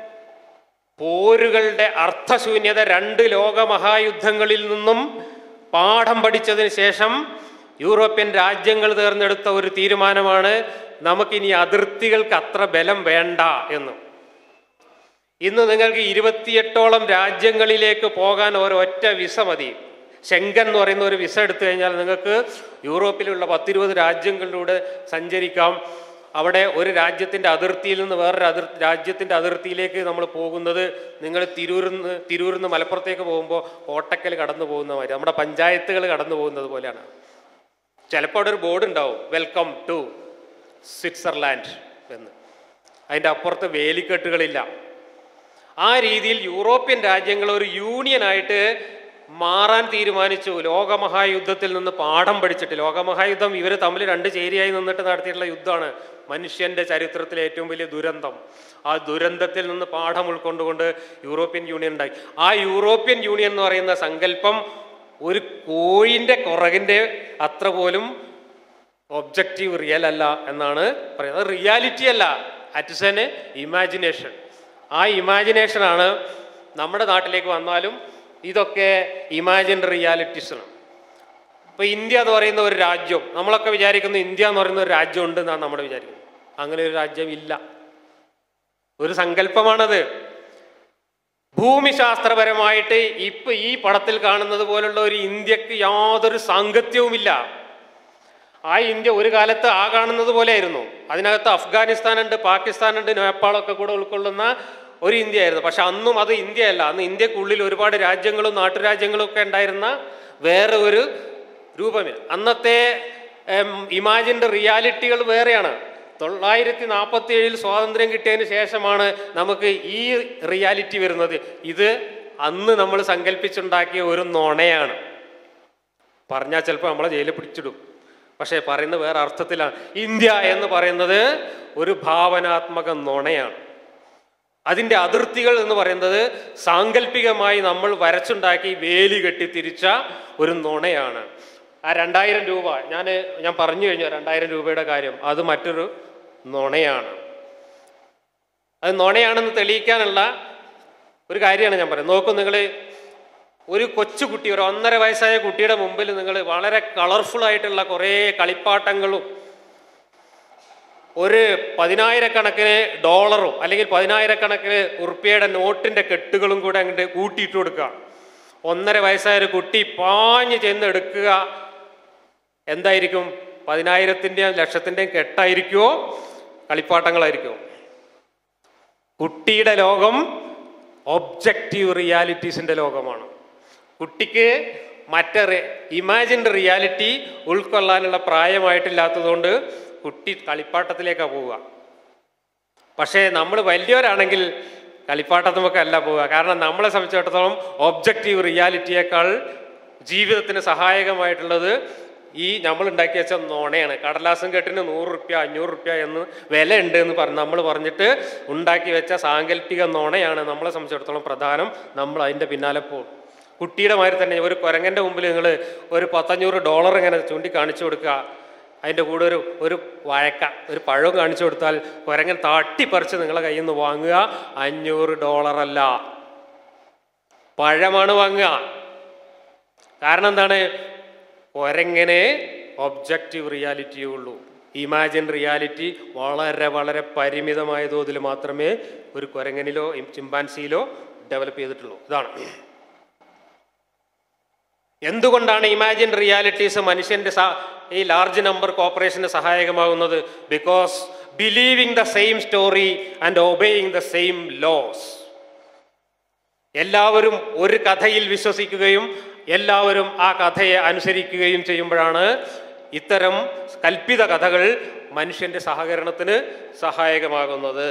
പോരുകളുടെ അർത്ഥശൂന്യത രണ്ട് ലോകമഹായുദ്ധങ്ങളിൽ നിന്നും പാഠം പഠിച്ചതിന് ശേഷം യൂറോപ്യൻ രാജ്യങ്ങൾ തീർന്നെടുത്ത ഒരു തീരുമാനമാണ് നമുക്കിനി അതിർത്തികൾക്ക് അത്ര ബലം വേണ്ട എന്ന് ഇന്ന് നിങ്ങൾക്ക് ഇരുപത്തിയെട്ടോളം രാജ്യങ്ങളിലേക്ക് പോകാൻ ഒരൊറ്റ വിസ മതി ശെങ്കൻ എന്ന് പറയുന്ന ഒരു വിസ എടുത്തു കഴിഞ്ഞാൽ നിങ്ങൾക്ക് യൂറോപ്പിലുള്ള പത്തിരുപത് രാജ്യങ്ങളിലൂടെ സഞ്ചരിക്കാം അവിടെ ഒരു രാജ്യത്തിൻ്റെ അതിർത്തിയിൽ നിന്ന് വേറൊരു അതിർ രാജ്യത്തിൻ്റെ അതിർത്തിയിലേക്ക് നമ്മൾ പോകുന്നത് നിങ്ങൾ തിരൂരിൽ നിന്ന് തിരൂരിൽ നിന്ന് മലപ്പുറത്തേക്ക് പോകുമ്പോൾ കോട്ടക്കൽ കടന്നു പോകുന്ന മാതിരി നമ്മുടെ പഞ്ചായത്തുകൾ കടന്നു പോകുന്നത് പോലെയാണ് ചിലപ്പോൾ അവിടെ ഒരു ബോർഡ് ഉണ്ടാവും വെൽക്കം ടു സ്വിറ്റ്സർലാൻഡ് എന്ന് അതിൻ്റെ അപ്പുറത്ത് വേലിക്കെട്ടുകളില്ല ആ രീതിയിൽ യൂറോപ്യൻ രാജ്യങ്ങൾ ഒരു യൂണിയനായിട്ട് മാറാൻ തീരുമാനിച്ചു ലോകമഹായുദ്ധത്തിൽ നിന്ന് പാഠം പഠിച്ചിട്ട് ലോകമഹായുദ്ധം ഇവർ തമ്മിൽ രണ്ട് ചേരിയായി നിന്നിട്ട് നടത്തിയിട്ടുള്ള യുദ്ധമാണ് മനുഷ്യന്റെ ചരിത്രത്തിലെ ഏറ്റവും വലിയ ദുരന്തം ആ ദുരന്തത്തിൽ നിന്ന് പാഠം ഉൾക്കൊണ്ടുകൊണ്ട് യൂറോപ്യൻ യൂണിയൻ ഉണ്ടായി ആ യൂറോപ്യൻ യൂണിയൻ എന്ന് പറയുന്ന സങ്കല്പം ഒരു കോഴിൻ്റെ കുറകിൻ്റെ അത്ര പോലും ഒബ്ജക്റ്റീവ് റിയൽ അല്ല എന്നാണ് പറയുന്നത് റിയാലിറ്റി അല്ല അറ്റ്സ് എൻ ഇമാജിനേഷൻ ആ ഇമാജിനേഷനാണ് നമ്മുടെ നാട്ടിലേക്ക് വന്നാലും ഇതൊക്കെ ഇമാജിൻ റിയാലിറ്റീസാണ് ഇപ്പോൾ ഇന്ത്യ എന്ന് പറയുന്ന ഒരു രാജ്യം നമ്മളൊക്കെ വിചാരിക്കുന്നു ഇന്ത്യ എന്ന് പറയുന്ന ഒരു രാജ്യം ഉണ്ട് എന്നാണ് നമ്മൾ വിചാരിക്കുന്നത് അങ്ങനെ ഒരു രാജ്യം ഇല്ല ഒരു സങ്കല്പമാണത് ഭൂമിശാസ്ത്രപരമായിട്ട് ഇപ്പൊ ഈ പടത്തിൽ കാണുന്നത് പോലുള്ള ഒരു ഇന്ത്യക്ക് യാതൊരു സാങ്കത്യവുമില്ല ആ ഇന്ത്യ ഒരു കാലത്ത് ആ കാണുന്നത് പോലെയായിരുന്നു അതിനകത്ത് അഫ്ഗാനിസ്ഥാൻ ഉണ്ട് പാകിസ്ഥാൻ ഉണ്ട് നേപ്പാളൊക്കെ കൂടെ ഉൾക്കൊള്ളുന്ന ഒരു ഇന്ത്യ ആയിരുന്നു പക്ഷെ അന്നും അത് ഇന്ത്യയല്ല അന്ന് ഇന്ത്യക്കുള്ളിൽ ഒരുപാട് രാജ്യങ്ങളും നാട്ടുരാജ്യങ്ങളും ഒക്കെ ഉണ്ടായിരുന്ന വേറെ ഒരു രൂപമില്ല അന്നത്തെ ഇമാജിൻ്റെ റിയാലിറ്റികൾ വേറെയാണ് തൊള്ളായിരത്തി നാൽപ്പത്തി ഏഴിൽ സ്വാതന്ത്ര്യം കിട്ടിയതിന് ശേഷമാണ് നമുക്ക് ഈ റിയാലിറ്റി വരുന്നത് ഇത് അന്ന് നമ്മൾ സങ്കല്പിച്ചുണ്ടാക്കിയ ഒരു നുണയാണ് പറഞ്ഞാൽ ചിലപ്പോൾ നമ്മളെ ജയിലിൽ പിടിച്ചിടും പക്ഷേ പറയുന്നത് വേറെ അർത്ഥത്തിലാണ് ഇന്ത്യ എന്ന് പറയുന്നത് ഒരു ഭാവനാത്മക നുണയാണ് അതിൻ്റെ അതിർത്തികൾ എന്ന് പറയുന്നത് സാങ്കല്പികമായി നമ്മൾ വരച്ചുണ്ടാക്കി വേലി കെട്ടി തിരിച്ച ഒരു നുണയാണ് ആ രണ്ടായിരം രൂപ ഞാൻ ഞാൻ പറഞ്ഞു കഴിഞ്ഞു രണ്ടായിരം രൂപയുടെ കാര്യം അത് മറ്റൊരു നുണയാണ് അത് നുണയാണെന്ന് തെളിയിക്കാനുള്ള ഒരു കാര്യമാണ് ഞാൻ പറയുന്നത് നോക്കൂ നിങ്ങൾ ഒരു കൊച്ചുകുട്ടി ഒരു ഒന്നര വയസ്സായ കുട്ടിയുടെ മുമ്പിൽ നിങ്ങൾ വളരെ കളർഫുൾ ആയിട്ടുള്ള കുറേ കളിപ്പാട്ടങ്ങളും ഒരു പതിനായിരക്കണക്കിന് ഡോളറും അല്ലെങ്കിൽ പതിനായിരക്കണക്കിന് ഉറുപ്പിയുടെ നോട്ടിന്റെ കെട്ടുകളും കൂടെ അങ്ങോട്ട് കൂട്ടിയിട്ട് കൊടുക്കുക ഒന്നര വയസ്സായ ഒരു കുട്ടി പാഞ്ഞ് ചെന്ന് എടുക്കുക എന്തായിരിക്കും പതിനായിരത്തിൻ്റെയും ലക്ഷത്തിൻ്റെയും കെട്ടായിരിക്കുമോ കളിപ്പാട്ടങ്ങളായിരിക്കുമോ കുട്ടിയുടെ ലോകം ഒബ്ജക്റ്റീവ് റിയാലിറ്റീസിൻ്റെ ലോകമാണ് കുട്ടിക്ക് മറ്റേ ഇമാജിൻഡ് റിയാലിറ്റി ഉൾക്കൊള്ളാനുള്ള പ്രായമായിട്ടില്ലാത്തതുകൊണ്ട് കുട്ടി കളിപ്പാട്ടത്തിലേക്കാണ് പോവുക പക്ഷേ നമ്മൾ വലിയവരാണെങ്കിൽ കളിപ്പാട്ടത്തുമൊക്കെ അല്ല പോവുക കാരണം നമ്മളെ സംബന്ധിച്ചിടത്തോളം ഒബ്ജക്റ്റീവ് റിയാലിറ്റിയേക്കാൾ ജീവിതത്തിന് സഹായകമായിട്ടുള്ളത് ഈ നമ്മൾ ഉണ്ടാക്കി വെച്ച നോണയാണ് കടലാസം കെട്ടിന് നൂറ് റുപ്യ അഞ്ഞൂറ് റുപ്യ എന്ന് വില ഉണ്ട് എന്ന് പറഞ്ഞ് നമ്മൾ പറഞ്ഞിട്ട് ഉണ്ടാക്കി വെച്ച സാങ്കല്പിക നോണയാണ് നമ്മളെ സംബന്ധിച്ചിടത്തോളം പ്രധാനം നമ്മൾ അതിൻ്റെ പിന്നാലെ പോകും കുട്ടിയുടെ മാതിരി തന്നെ ഒരു കുരങ്ങൻ്റെ മുമ്പിൽ നിങ്ങൾ ഒരു പത്തഞ്ഞൂറ് ഡോളർ ഇങ്ങനെ ചൂണ്ടി കാണിച്ചു കൊടുക്കുക അതിൻ്റെ കൂടെ ഒരു ഒരു വഴക്ക ഒരു പഴവും കാണിച്ചു കൊടുത്താൽ കുരങ്ങൻ തട്ടിപ്പറിച്ച് നിങ്ങളെ കയ്യിൽ നിന്ന് വാങ്ങുക അഞ്ഞൂറ് ഡോളറല്ല പഴമാണ് വാങ്ങുക കാരണം എന്താണ് കുരങ്ങനെ ഒബ്ജക്റ്റീവ് റിയാലിറ്റിയേ ഉള്ളൂ ഇമാജിൻ റിയാലിറ്റി വളരെ വളരെ പരിമിതമായ തോതിൽ മാത്രമേ ഒരു കുരങ്ങനിലോ ചിമ്പാൻസിയിലോ ഡെവലപ്പ് ചെയ്തിട്ടുള്ളൂ ഇതാണ് എന്തുകൊണ്ടാണ് ഇമാജിൻ റിയാലിറ്റീസ് മനുഷ്യന്റെ സ- ഈ ലാർജ് നമ്പർ കോപ്പറേഷന് സഹായകമാകുന്നത് because believing the same story and obeying the same laws എല്ലാവരും ഒരു കഥയിൽ വിശ്വസിക്കുകയും എല്ലാവരും ആ കഥയെ അനുസരിക്കുകയും ചെയ്യുമ്പോഴാണ് ഇത്തരം കൽപ്പിത കഥകൾ മനുഷ്യന്റെ സഹകരണത്തിന് സഹായകമാകുന്നത്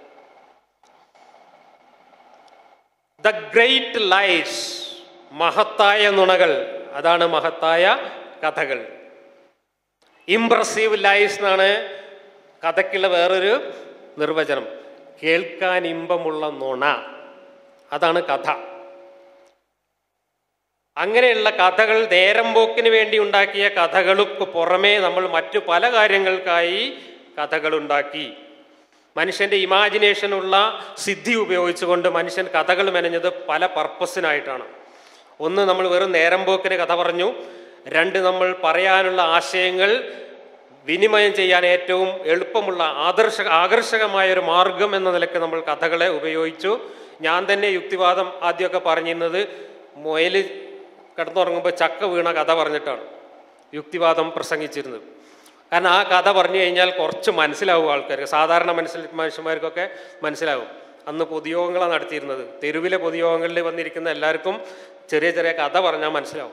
ദ ഗ്രേറ്റ് ലൈസ് മഹത്തായ നുണകൾ അതാണ് മഹത്തായ കഥകൾ ഇംപ്രസീവ് ലൈസ് എന്നാണ് കഥയ്ക്കുള്ള വേറൊരു നിർവചനം കേൾക്കാൻ ഇമ്പമുള്ള നുണ അതാണ് കഥ അങ്ങനെയുള്ള കഥകൾ നേരം പോക്കിന് വേണ്ടി ഉണ്ടാക്കിയ കഥകൾക്ക് പുറമേ നമ്മൾ മറ്റു പല കാര്യങ്ങൾക്കായി കഥകൾ ഉണ്ടാക്കി മനുഷ്യന്റെ ഇമാജിനേഷനുള്ള സിദ്ധി ഉപയോഗിച്ചുകൊണ്ട് മനുഷ്യൻ കഥകൾ മെനഞ്ഞത് പല പർപ്പസിനായിട്ടാണ് ഒന്ന് നമ്മൾ വെറും നേരം പോക്കിന് കഥ പറഞ്ഞു രണ്ട് നമ്മൾ പറയാനുള്ള ആശയങ്ങൾ വിനിമയം ചെയ്യാൻ ഏറ്റവും എളുപ്പമുള്ള ആദർശ ആകർഷകമായ ഒരു മാർഗം എന്ന നിലയ്ക്ക് നമ്മൾ കഥകളെ ഉപയോഗിച്ചു ഞാൻ തന്നെ യുക്തിവാദം ആദ്യമൊക്കെ പറഞ്ഞിരുന്നത് മുയൽ കിടന്നുറങ്ങുമ്പോൾ ചക്ക വീണ കഥ പറഞ്ഞിട്ടാണ് യുക്തിവാദം പ്രസംഗിച്ചിരുന്നത് കാരണം ആ കഥ പറഞ്ഞു കഴിഞ്ഞാൽ കുറച്ച് മനസ്സിലാവും ആൾക്കാർക്ക് സാധാരണ മനസ്സിൽ മനുഷ്യന്മാർക്കൊക്കെ മനസ്സിലാവും അന്ന് പൊതുയോഗങ്ങളാണ് നടത്തിയിരുന്നത് തെരുവിലെ പൊതുയോഗങ്ങളിൽ വന്നിരിക്കുന്ന എല്ലാവർക്കും ചെറിയ ചെറിയ കഥ പറഞ്ഞാൽ മനസ്സിലാവും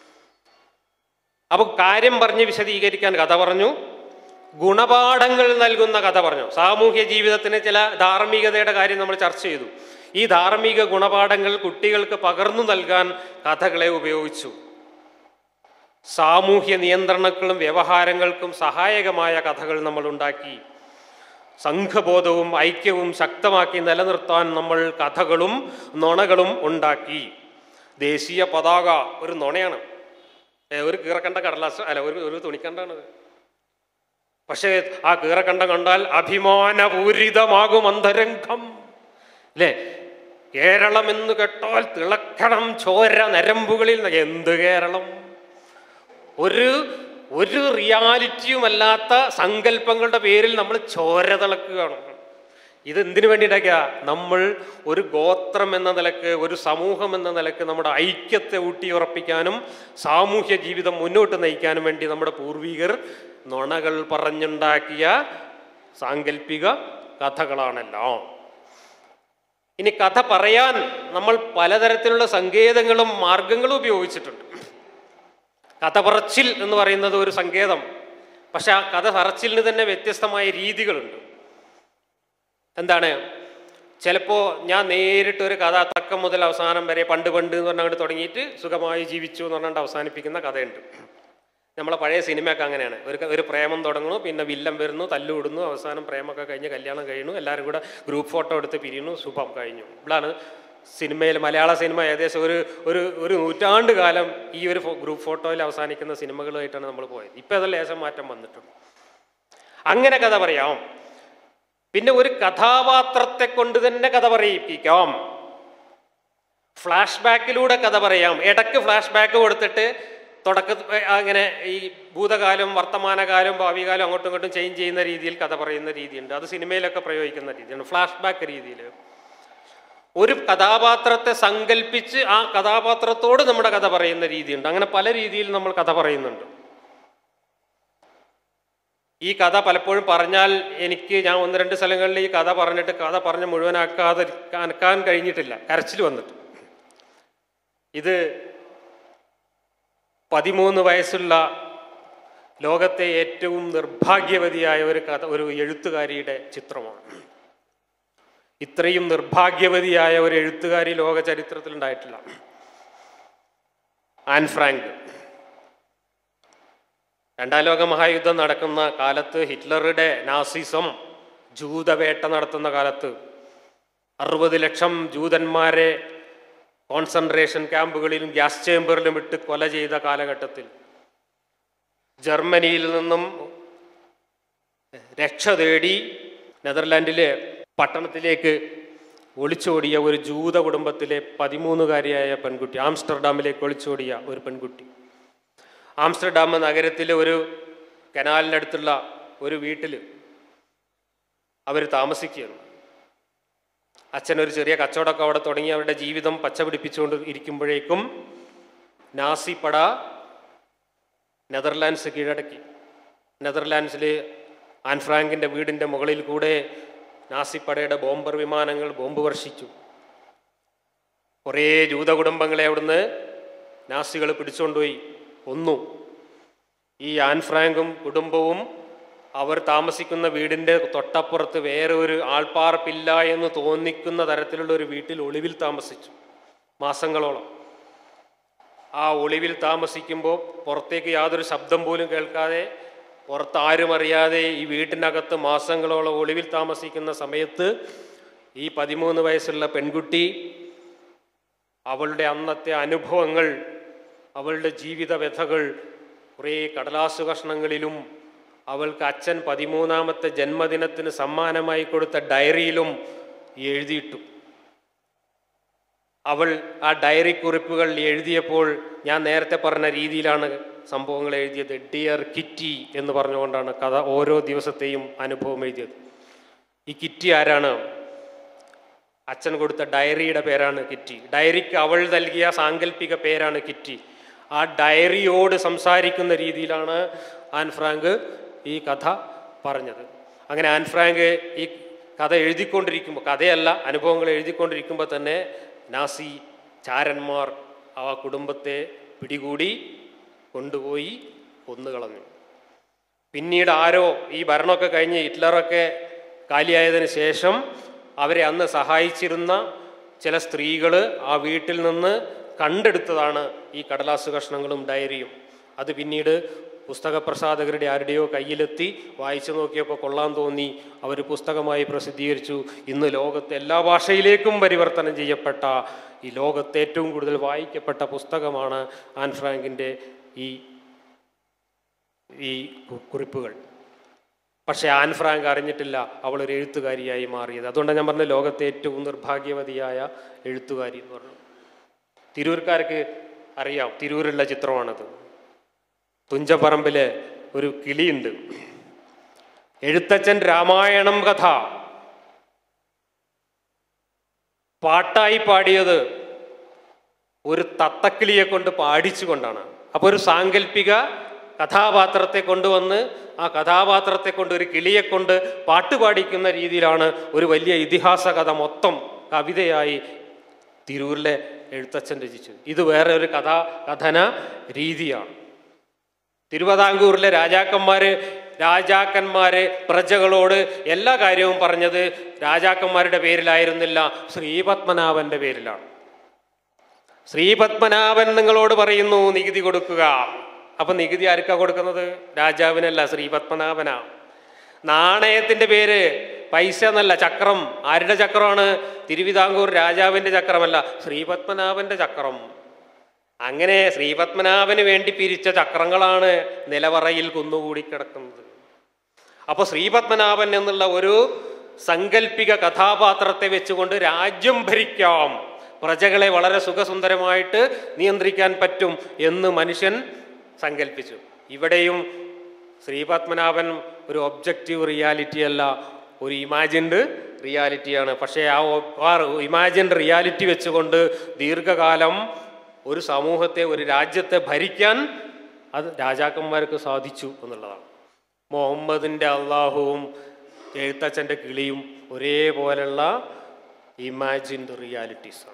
അപ്പോൾ കാര്യം പറഞ്ഞ് വിശദീകരിക്കാൻ കഥ പറഞ്ഞു ഗുണപാഠങ്ങൾ നൽകുന്ന കഥ പറഞ്ഞു സാമൂഹ്യ ജീവിതത്തിന് ചില ധാർമ്മികതയുടെ കാര്യം നമ്മൾ ചർച്ച ചെയ്തു ഈ ധാർമ്മിക ഗുണപാഠങ്ങൾ കുട്ടികൾക്ക് പകർന്നു നൽകാൻ കഥകളെ ഉപയോഗിച്ചു സാമൂഹ്യ നിയന്ത്രണങ്ങളും വ്യവഹാരങ്ങൾക്കും സഹായകമായ കഥകൾ നമ്മൾ ഉണ്ടാക്കി സംഘബോധവും ഐക്യവും ശക്തമാക്കി നിലനിർത്താൻ നമ്മൾ കഥകളും നുണകളും ഉണ്ടാക്കി ദേശീയ പതാക ഒരു നുണയാണ് ഏ, ഒരു കീറക്കണ്ട കടലാസ് അല്ല ഒരു ഒരു തുണിക്കണ്ടാണ് പക്ഷേ ആ കീറക്കണ്ടം കണ്ടാൽ അഭിമാനപൂരിതമാകും അന്തരംഗം അല്ലേ കേരളം എന്ന് കേട്ടാൽ തിളക്കണം ചോര നരമ്പുകളിൽ നിന്ന്. എന്ത് കേരളം ഒരു ഒരു റിയാലിറ്റിയുമല്ലാത്ത സങ്കല്പങ്ങളുടെ പേരിൽ നമ്മൾ ചോര തിളക്കുകയാണ് ഇത് എന്തിനു വേണ്ടിയിട്ടൊക്കെയാ നമ്മൾ ഒരു ഗോത്രം എന്ന നിലക്ക് ഒരു സമൂഹം എന്ന നിലക്ക് നമ്മുടെ ഐക്യത്തെ ഊട്ടിയുറപ്പിക്കാനും സാമൂഹ്യ ജീവിതം മുന്നോട്ട് നയിക്കാനും വേണ്ടി നമ്മുടെ പൂർവികർ നുണകൾ പറഞ്ഞുണ്ടാക്കിയ സാങ്കല്പിക കഥകളാണെല്ലാം ഇനി കഥ പറയാൻ നമ്മൾ പലതരത്തിലുള്ള സങ്കേതങ്ങളും മാർഗങ്ങളും ഉപയോഗിച്ചിട്ടുണ്ട് കഥ പറച്ചിൽ എന്ന് പറയുന്നത് ഒരു സങ്കേതം പക്ഷെ ആ കഥ പറച്ചിലിന് തന്നെ വ്യത്യസ്തമായ രീതികളുണ്ട് എന്താണ് ചിലപ്പോൾ ഞാൻ നേരിട്ട് ഒരു കഥ തക്കം മുതൽ അവസാനം വരെ പണ്ട് പണ്ട് എന്ന് പറഞ്ഞാൽ തുടങ്ങിയിട്ട് സുഖമായി ജീവിച്ചു എന്ന് പറഞ്ഞാണ്ട് അവസാനിപ്പിക്കുന്ന കഥയുണ്ട് നമ്മളെ പഴയ സിനിമയൊക്കെ അങ്ങനെയാണ് ഒരു ക- ഒരു പ്രേമം തുടങ്ങുന്നു പിന്നെ വില്ലൻ വരുന്നു തല്ലുവിടുന്നു അവസാനം പ്രേമമൊക്കെ കഴിഞ്ഞ് കല്യാണം കഴിയുന്നു എല്ലാവരും കൂടെ ഗ്രൂപ്പ് ഫോട്ടോ എടുത്ത് പിരിയുന്നു ശുഭം കഴിഞ്ഞു ഇവിടാണ് സിനിമയിൽ മലയാള സിനിമ ഏകദേശം ഒരു ഒരു ഒരു നൂറ്റാണ്ട് കാലം ഈ ഒരു ഫോ- ഗ്രൂപ്പ് ഫോട്ടോയിൽ അവസാനിക്കുന്ന സിനിമകളുമായിട്ടാണ് നമ്മൾ പോയത് ഇപ്പം അത് ലേശം മാറ്റം വന്നിട്ടുണ്ട് അങ്ങനെ കഥ പറയാം പിന്നെ ഒരു കഥാപാത്രത്തെ കൊണ്ട് തന്നെ കഥ പറയിപ്പിക്കാം ഫ്ലാഷ് ബാക്കിലൂടെ കഥ പറയാം ഇടയ്ക്ക് ഫ്ലാഷ് ബാക്ക് കൊടുത്തിട്ട് തുടക്ക അങ്ങനെ ഈ ഭൂതകാലം വർത്തമാനകാലം ഭാവികാലം അങ്ങോട്ടും ഇങ്ങോട്ടും ചേഞ്ച് ചെയ്യുന്ന രീതിയിൽ കഥ പറയുന്ന രീതിയുണ്ട് അത് സിനിമയിലൊക്കെ പ്രയോഗിക്കുന്ന രീതിയാണ് ഫ്ലാഷ് ബാക്ക് രീതിയിൽ ഒരു കഥാപാത്രത്തെ സങ്കല്പിച്ച് ആ കഥാപാത്രത്തോട് നമ്മുടെ കഥ പറയുന്ന രീതിയുണ്ട് അങ്ങനെ പല രീതിയിൽ നമ്മൾ കഥ പറയുന്നുണ്ട് ഈ കഥ പലപ്പോഴും പറഞ്ഞാൽ എനിക്ക് ഞാൻ ഒന്ന് രണ്ട് സ്ഥലങ്ങളിൽ ഈ കഥ പറഞ്ഞിട്ട് കഥ പറഞ്ഞ് മുഴുവനാക്കാതെ അനക്കാൻ കഴിഞ്ഞിട്ടില്ല കരച്ചിൽ വന്നിട്ട് ഇത് പതിമൂന്ന് വയസ്സുള്ള ലോകത്തെ ഏറ്റവും നിർഭാഗ്യവതിയായ ഒരു കഥ ഒരു എഴുത്തുകാരിയുടെ ചിത്രമാണ് ഇത്രയും നിർഭാഗ്യവതിയായ ഒരു എഴുത്തുകാരി ലോക ചരിത്രത്തിൽ ഉണ്ടായിട്ടില്ല ആൻ ഫ്രാങ്ക് രണ്ടാം ലോക മഹായുദ്ധം നടക്കുന്ന കാലത്ത് ഹിറ്റ്ലറുടെ നാസിസം ജൂതവേട്ട നടത്തുന്ന കാലത്ത് അറുപത് ലക്ഷം ജൂതന്മാരെ കോൺസെൻട്രേഷൻ ക്യാമ്പുകളിലും ഗ്യാസ് ചേമ്പറിലും ഇട്ട് കൊല ചെയ്ത കാലഘട്ടത്തിൽ ജർമ്മനിയിൽ നിന്നും രക്ഷ തേടി നെതർലാൻഡിലെ പട്ടണത്തിലേക്ക് ഒളിച്ചോടിയ ഒരു ജൂത കുടുംബത്തിലെ പതിമൂന്നുകാരിയായ പെൺകുട്ടി ആംസ്റ്റർഡാമിലേക്ക് ഒളിച്ചോടിയ ഒരു പെൺകുട്ടി ആംസ്റ്റർഡാം നഗരത്തിലെ ഒരു കനാലിനടുത്തുള്ള ഒരു വീട്ടിൽ അവർ താമസിക്കുകയാണ് അച്ഛൻ ഒരു ചെറിയ കച്ചവടമൊക്കെ അവിടെ തുടങ്ങി അവരുടെ ജീവിതം പച്ച പിടിപ്പിച്ചുകൊണ്ട് ഇരിക്കുമ്പോഴേക്കും നാസി പട നെതർലാൻഡ്സ് കീഴടക്കി നെതർലാൻഡ്സിൽ ആൻ ഫ്രാങ്കിൻ്റെ വീടിൻ്റെ മുകളിൽ കൂടെ നാസിപ്പടയുടെ ബോംബർ വിമാനങ്ങൾ ബോംബ് വർഷിച്ചു കുറേ ജൂത കുടുംബങ്ങളെ അവിടുന്ന് നാസികൾ പിടിച്ചുകൊണ്ടുപോയി കൊന്നു ഈ ആൻ ഫ്രാങ്കും കുടുംബവും അവർ താമസിക്കുന്ന വീടിൻ്റെ തൊട്ടപ്പുറത്ത് വേറെ ഒരു ആൾപ്പാർപ്പില്ല എന്ന് തോന്നിക്കുന്ന തരത്തിലുള്ള ഒരു വീട്ടിൽ ഒളിവിൽ താമസിച്ചു മാസങ്ങളോളം ആ ഒളിവിൽ താമസിക്കുമ്പോൾ പുറത്തേക്ക് യാതൊരു ശബ്ദം പോലും കേൾക്കാതെ പുറത്ത് ആരും അറിയാതെ ഈ വീട്ടിനകത്ത് മാസങ്ങളോളം ഒളിവിൽ താമസിക്കുന്ന സമയത്ത് ഈ പതിമൂന്ന് വയസ്സുള്ള പെൺകുട്ടി അവളുടെ അന്നത്തെ അനുഭവങ്ങൾ അവളുടെ ജീവിത വ്യഥകൾ കുറേ കടലാസു കഷ്ണങ്ങളിലും അവൾക്ക് അച്ഛൻ പതിമൂന്നാമത്തെ ജന്മദിനത്തിന് സമ്മാനമായി കൊടുത്ത ഡയറിയിലും എഴുതിയിട്ടു അവൾ ആ ഡയറി കുറിപ്പുകൾ എഴുതിയപ്പോൾ ഞാൻ നേരത്തെ പറഞ്ഞ രീതിയിലാണ് സംഭവങ്ങൾ എഴുതിയത് ഡിയർ കിറ്റി എന്ന് പറഞ്ഞുകൊണ്ടാണ് കഥ ഓരോ ദിവസത്തെയും അനുഭവം എഴുതിയത് ഈ കിറ്റി ആരാണ് അച്ഛൻ കൊടുത്ത ഡയറിയുടെ പേരാണ് കിറ്റി ഡയറിക്ക് അവൾ നൽകിയ സാങ്കല്പിക പേരാണ് കിറ്റി ആ ഡയറിയോട് സംസാരിക്കുന്ന രീതിയിലാണ് ആൻ ഫ്രാങ്ക് ഈ കഥ പറഞ്ഞത് അങ്ങനെ ആൻ ഫ്രാങ്ക് ഈ കഥ എഴുതിക്കൊണ്ടിരിക്കുമ്പോൾ കഥയല്ല അനുഭവങ്ങൾ എഴുതിക്കൊണ്ടിരിക്കുമ്പോൾ തന്നെ നാസി ചാരന്മാർ ആ കുടുംബത്തെ പിടികൂടി കൊണ്ടുപോയി കൊന്നുകളഞ്ഞു പിന്നീട് ആരോ ഈ ഭരണമൊക്കെ കഴിഞ്ഞ് ഹിറ്റ്ലറൊക്കെ കാലിയായതിനു ശേഷം അവരെ അന്ന് സഹായിച്ചിരുന്ന ചില സ്ത്രീകൾ ആ വീട്ടിൽ നിന്ന് കണ്ടെടുത്തതാണ് ഈ കടലാസ് കഷ്ണങ്ങളും ഡയറിയും അത് പിന്നീട് പുസ്തക പ്രസാധകരുടെ ആരുടെയോ കയ്യിലെത്തി വായിച്ചു നോക്കിയപ്പോൾ കൊള്ളാൻ തോന്നി അവർ പുസ്തകമായി പ്രസിദ്ധീകരിച്ചു ഇന്ന് ലോകത്തെ എല്ലാ ഭാഷയിലേക്കും പരിവർത്തനം ചെയ്യപ്പെട്ട ഈ ലോകത്തെ ഏറ്റവും കൂടുതൽ വായിക്കപ്പെട്ട പുസ്തകമാണ് ആൻ ഫ്രാങ്കിൻ്റെ ഈ ഈ കു- കുറിപ്പുകൾ പക്ഷേ ആൻ ഫ്രാങ്ക് അറിഞ്ഞിട്ടില്ല അവൾ ഒരു എഴുത്തുകാരിയായി മാറിയത് അതുകൊണ്ടാണ് ഞാൻ പറഞ്ഞ ലോകത്തെ ഏറ്റവും നിർഭാഗ്യവതിയായ എഴുത്തുകാരി എന്ന് പറഞ്ഞു തിരൂർക്കാർക്ക് അറിയാം തിരൂരുള്ള ചിത്രമാണത് തുഞ്ചപ്പറമ്പിലെ ഒരു കിളിയുണ്ട് എഴുത്തച്ഛൻ രാമായണം കഥ പാട്ടായി പാടിയത് ഒരു തത്തക്കിളിയെ കൊണ്ട് പാടിച്ചുകൊണ്ടാണ് അപ്പോൾ ഒരു സാങ്കല്പിക കഥാപാത്രത്തെ കൊണ്ടുവന്ന് ആ കഥാപാത്രത്തെ കൊണ്ട് ഒരു കിളിയെ കൊണ്ട് പാട്ട് പാടിക്കുന്ന രീതിയിലാണ് ഒരു വലിയ ഇതിഹാസ കഥ മൊത്തം കവിതയായി തിരൂരിലെ എഴുത്തച്ഛൻ രചിച്ചത് ഇത് വേറെ ഒരു കഥാ കഥന രീതിയാണ് തിരുവിതാംകൂറിലെ രാജാക്കന്മാര് രാജാക്കന്മാര് പ്രജകളോട് എല്ലാ കാര്യവും പറഞ്ഞത് രാജാക്കന്മാരുടെ പേരിലായിരുന്നില്ല ശ്രീപത്മനാഭന്റെ പേരിലാണ് ശ്രീപത്മനാഭൻ നിങ്ങളോട് പറയുന്നു നികുതി കൊടുക്കുക അപ്പൊ നികുതി ആർക്കാ കൊടുക്കുന്നത് രാജാവിനല്ല ശ്രീപത്മനാഭനാ നാണയത്തിന്റെ പേര് പൈസ എന്നല്ല ചക്രം ആരുടെ ചക്രമാണ് തിരുവിതാംകൂർ രാജാവിന്റെ ചക്രമല്ല ശ്രീപത്മനാഭന്റെ ചക്രം അങ്ങനെ ശ്രീപത്മനാഭന് വേണ്ടി പിരിച്ച ചക്രങ്ങളാണ് നിലവറയിൽ കുന്നുകൂടി കിടക്കുന്നത് അപ്പൊ ശ്രീപത്മനാഭൻ എന്നുള്ള ഒരു സങ്കല്പിക കഥാപാത്രത്തെ വെച്ചുകൊണ്ട് രാജ്യം ഭരിക്കാം പ്രജകളെ വളരെ സുഖസുന്ദരമായിട്ട് നിയന്ത്രിക്കാൻ പറ്റും എന്ന് മനുഷ്യൻ സങ്കല്പിച്ചു ഇവിടെയും ശ്രീപത്മനാഭൻ ഒരു ഒബ്ജക്റ്റീവ് റിയാലിറ്റി അല്ല ഒരു ഇമാജിൻഡ് റിയാലിറ്റിയാണ് പക്ഷേ ആ ഒ- ആ ഇമാജിൻഡ് റിയാലിറ്റി വെച്ചുകൊണ്ട് ദീർഘകാലം ഒരു സമൂഹത്തെ ഒരു രാജ്യത്തെ ഭരിക്കാൻ അത് രാജാക്കന്മാർക്ക് സാധിച്ചു എന്നുള്ളതാണ് മുഹമ്മദിൻ്റെ അള്ളാഹുവും എഴുത്തച്ഛൻ്റെ കിളിയും ഒരേപോലുള്ള ഇമാജിൻഡ് റിയാലിറ്റീസാണ്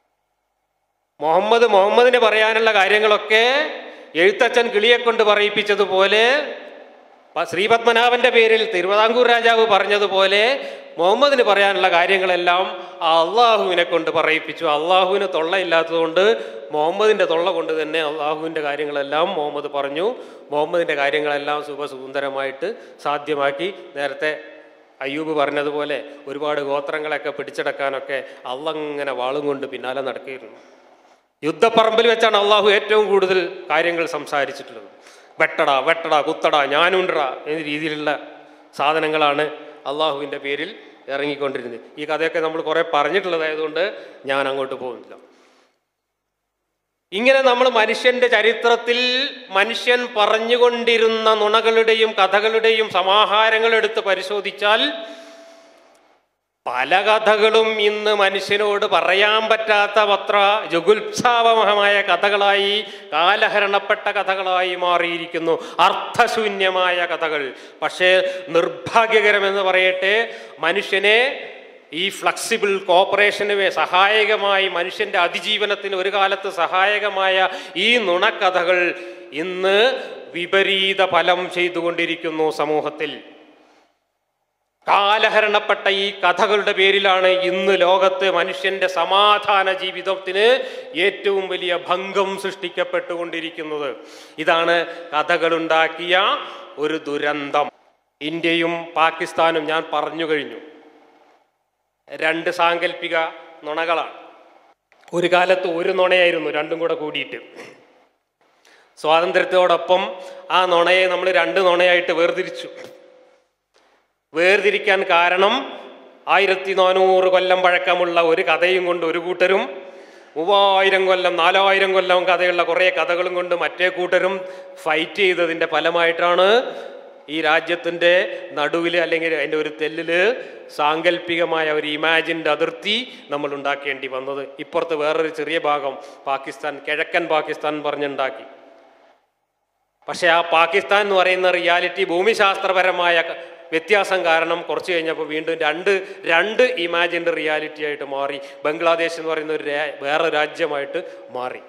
മുഹമ്മദ് മുഹമ്മദിന് പറയാനുള്ള കാര്യങ്ങളൊക്കെ എഴുത്തച്ഛൻ കിളിയെ കൊണ്ട് പറയിപ്പിച്ചതുപോലെ പ- ശ്രീപത്മനാഭന്റെ പേരിൽ തിരുവിതാംകൂർ രാജാവ് പറഞ്ഞതുപോലെ മുഹമ്മദിന് പറയാനുള്ള കാര്യങ്ങളെല്ലാം ആ അള്ളാഹുവിനെ കൊണ്ട് പറയിപ്പിച്ചു അള്ളാഹുവിന് തൊള്ളയില്ലാത്തതുകൊണ്ട് മുഹമ്മദിന്റെ തൊള്ള കൊണ്ട് തന്നെ അള്ളാഹുവിൻ്റെ കാര്യങ്ങളെല്ലാം മുഹമ്മദ് പറഞ്ഞു മുഹമ്മദിന്റെ കാര്യങ്ങളെല്ലാം സുഖസുന്ദരമായിട്ട് സാധ്യമാക്കി നേരത്തെ അയ്യൂബ് പറഞ്ഞതുപോലെ ഒരുപാട് ഗോത്രങ്ങളെയൊക്കെ പിടിച്ചടക്കാനൊക്കെ അള്ളങ്ങനെ വാളും കൊണ്ട് പിന്നാലെ നടക്കുകയായിരുന്നു യുദ്ധപ്പറമ്പിൽ വെച്ചാണ് അള്ളാഹു ഏറ്റവും കൂടുതൽ കാര്യങ്ങൾ സംസാരിച്ചിട്ടുള്ളത് വെട്ടട വെട്ടട കുത്തട ഞാനുണ്ടട എന്ന രീതിയിലുള്ള സാധനങ്ങളാണ് അള്ളാഹുവിൻ്റെ പേരിൽ ഇറങ്ങിക്കൊണ്ടിരുന്നത് ഈ കഥയൊക്കെ നമ്മൾ കുറേ പറഞ്ഞിട്ടുള്ളതായതുകൊണ്ട് ഞാൻ അങ്ങോട്ട് പോകുന്നില്ല ഇങ്ങനെ നമ്മൾ മനുഷ്യന്റെ ചരിത്രത്തിൽ മനുഷ്യൻ പറഞ്ഞുകൊണ്ടിരുന്ന നുണകളുടെയും കഥകളുടെയും സമാഹാരങ്ങൾ എടുത്ത് പരിശോധിച്ചാൽ പല കഥകളും ഇന്ന് മനുഷ്യനോട് പറയാൻ പറ്റാത്ത അത്ര ജുഗുൽസാവമായ കഥകളായി കാലഹരണപ്പെട്ട കഥകളായി മാറിയിരിക്കുന്നു അർത്ഥശൂന്യമായ കഥകൾ പക്ഷേ നിർഭാഗ്യകരമെന്ന് പറയട്ടെ മനുഷ്യനെ ഈ ഫ്ലെക്സിബിൾ കോപ്പറേഷന് വേ- സഹായകമായി മനുഷ്യന്റെ അതിജീവനത്തിന് ഒരു കാലത്ത് സഹായകമായ ഈ നുണക്കഥകൾ ഇന്ന് വിപരീത ഫലം ചെയ്തുകൊണ്ടിരിക്കുന്നു സമൂഹത്തിൽ കാലഹരണപ്പെട്ട ഈ കഥകളുടെ പേരിലാണ് ഇന്ന് ലോകത്ത് മനുഷ്യന്റെ സമാധാന ജീവിതത്തിന് ഏറ്റവും വലിയ ഭംഗം സൃഷ്ടിക്കപ്പെട്ടുകൊണ്ടിരിക്കുന്നത് ഇതാണ് കഥകളുണ്ടാക്കിയ ഒരു ദുരന്തം ഇന്ത്യയും പാകിസ്ഥാനും ഞാൻ പറഞ്ഞു കഴിഞ്ഞു രണ്ട് സാങ്കല്പിക നുണകളാണ് ഒരു കാലത്ത് ഒരു നുണയായിരുന്നു രണ്ടും കൂടെ കൂടിയിട്ട് സ്വാതന്ത്ര്യത്തോടൊപ്പം ആ നുണയെ നമ്മൾ രണ്ട് നുണയായിട്ട് വേർതിരിച്ചു വേർതിരിക്കാൻ കാരണം ആയിരത്തി നാനൂറ് കൊല്ലം പഴക്കമുള്ള ഒരു കഥയും കൊണ്ട് ഒരു കൂട്ടരും മൂവായിരം കൊല്ലം നാലായിരം കൊല്ലം കഥയുള്ള കുറേ കഥകളും കൊണ്ട് മറ്റേ കൂട്ടരും ഫൈറ്റ് ചെയ്തതിൻ്റെ ഫലമായിട്ടാണ് ഈ രാജ്യത്തിൻ്റെ നടുവിൽ അല്ലെങ്കിൽ അതിൻ്റെ ഒരു തെല്ലില് സാങ്കല്പികമായ ഒരു ഇമാജിൻ്റെ അതിർത്തി നമ്മൾ ഉണ്ടാക്കേണ്ടി വന്നത് ഇപ്പുറത്ത് വേറൊരു ചെറിയ ഭാഗം പാകിസ്ഥാൻ കിഴക്കൻ പാകിസ്ഥാൻ പറഞ്ഞുണ്ടാക്കി പക്ഷെ ആ പാകിസ്ഥാൻ എന്ന് പറയുന്ന റിയാലിറ്റി ഭൂമിശാസ്ത്രപരമായ ക- വ്യത്യാസം കാരണം കുറച്ച് കഴിഞ്ഞപ്പോൾ വീണ്ടും രണ്ട് രണ്ട് ഇമാജിൻ്റെ റിയാലിറ്റി ആയിട്ട് മാറി ബംഗ്ലാദേശ് എന്ന് പറയുന്ന ഒരു രാ- വേറെ രാജ്യമായിട്ട് മാറി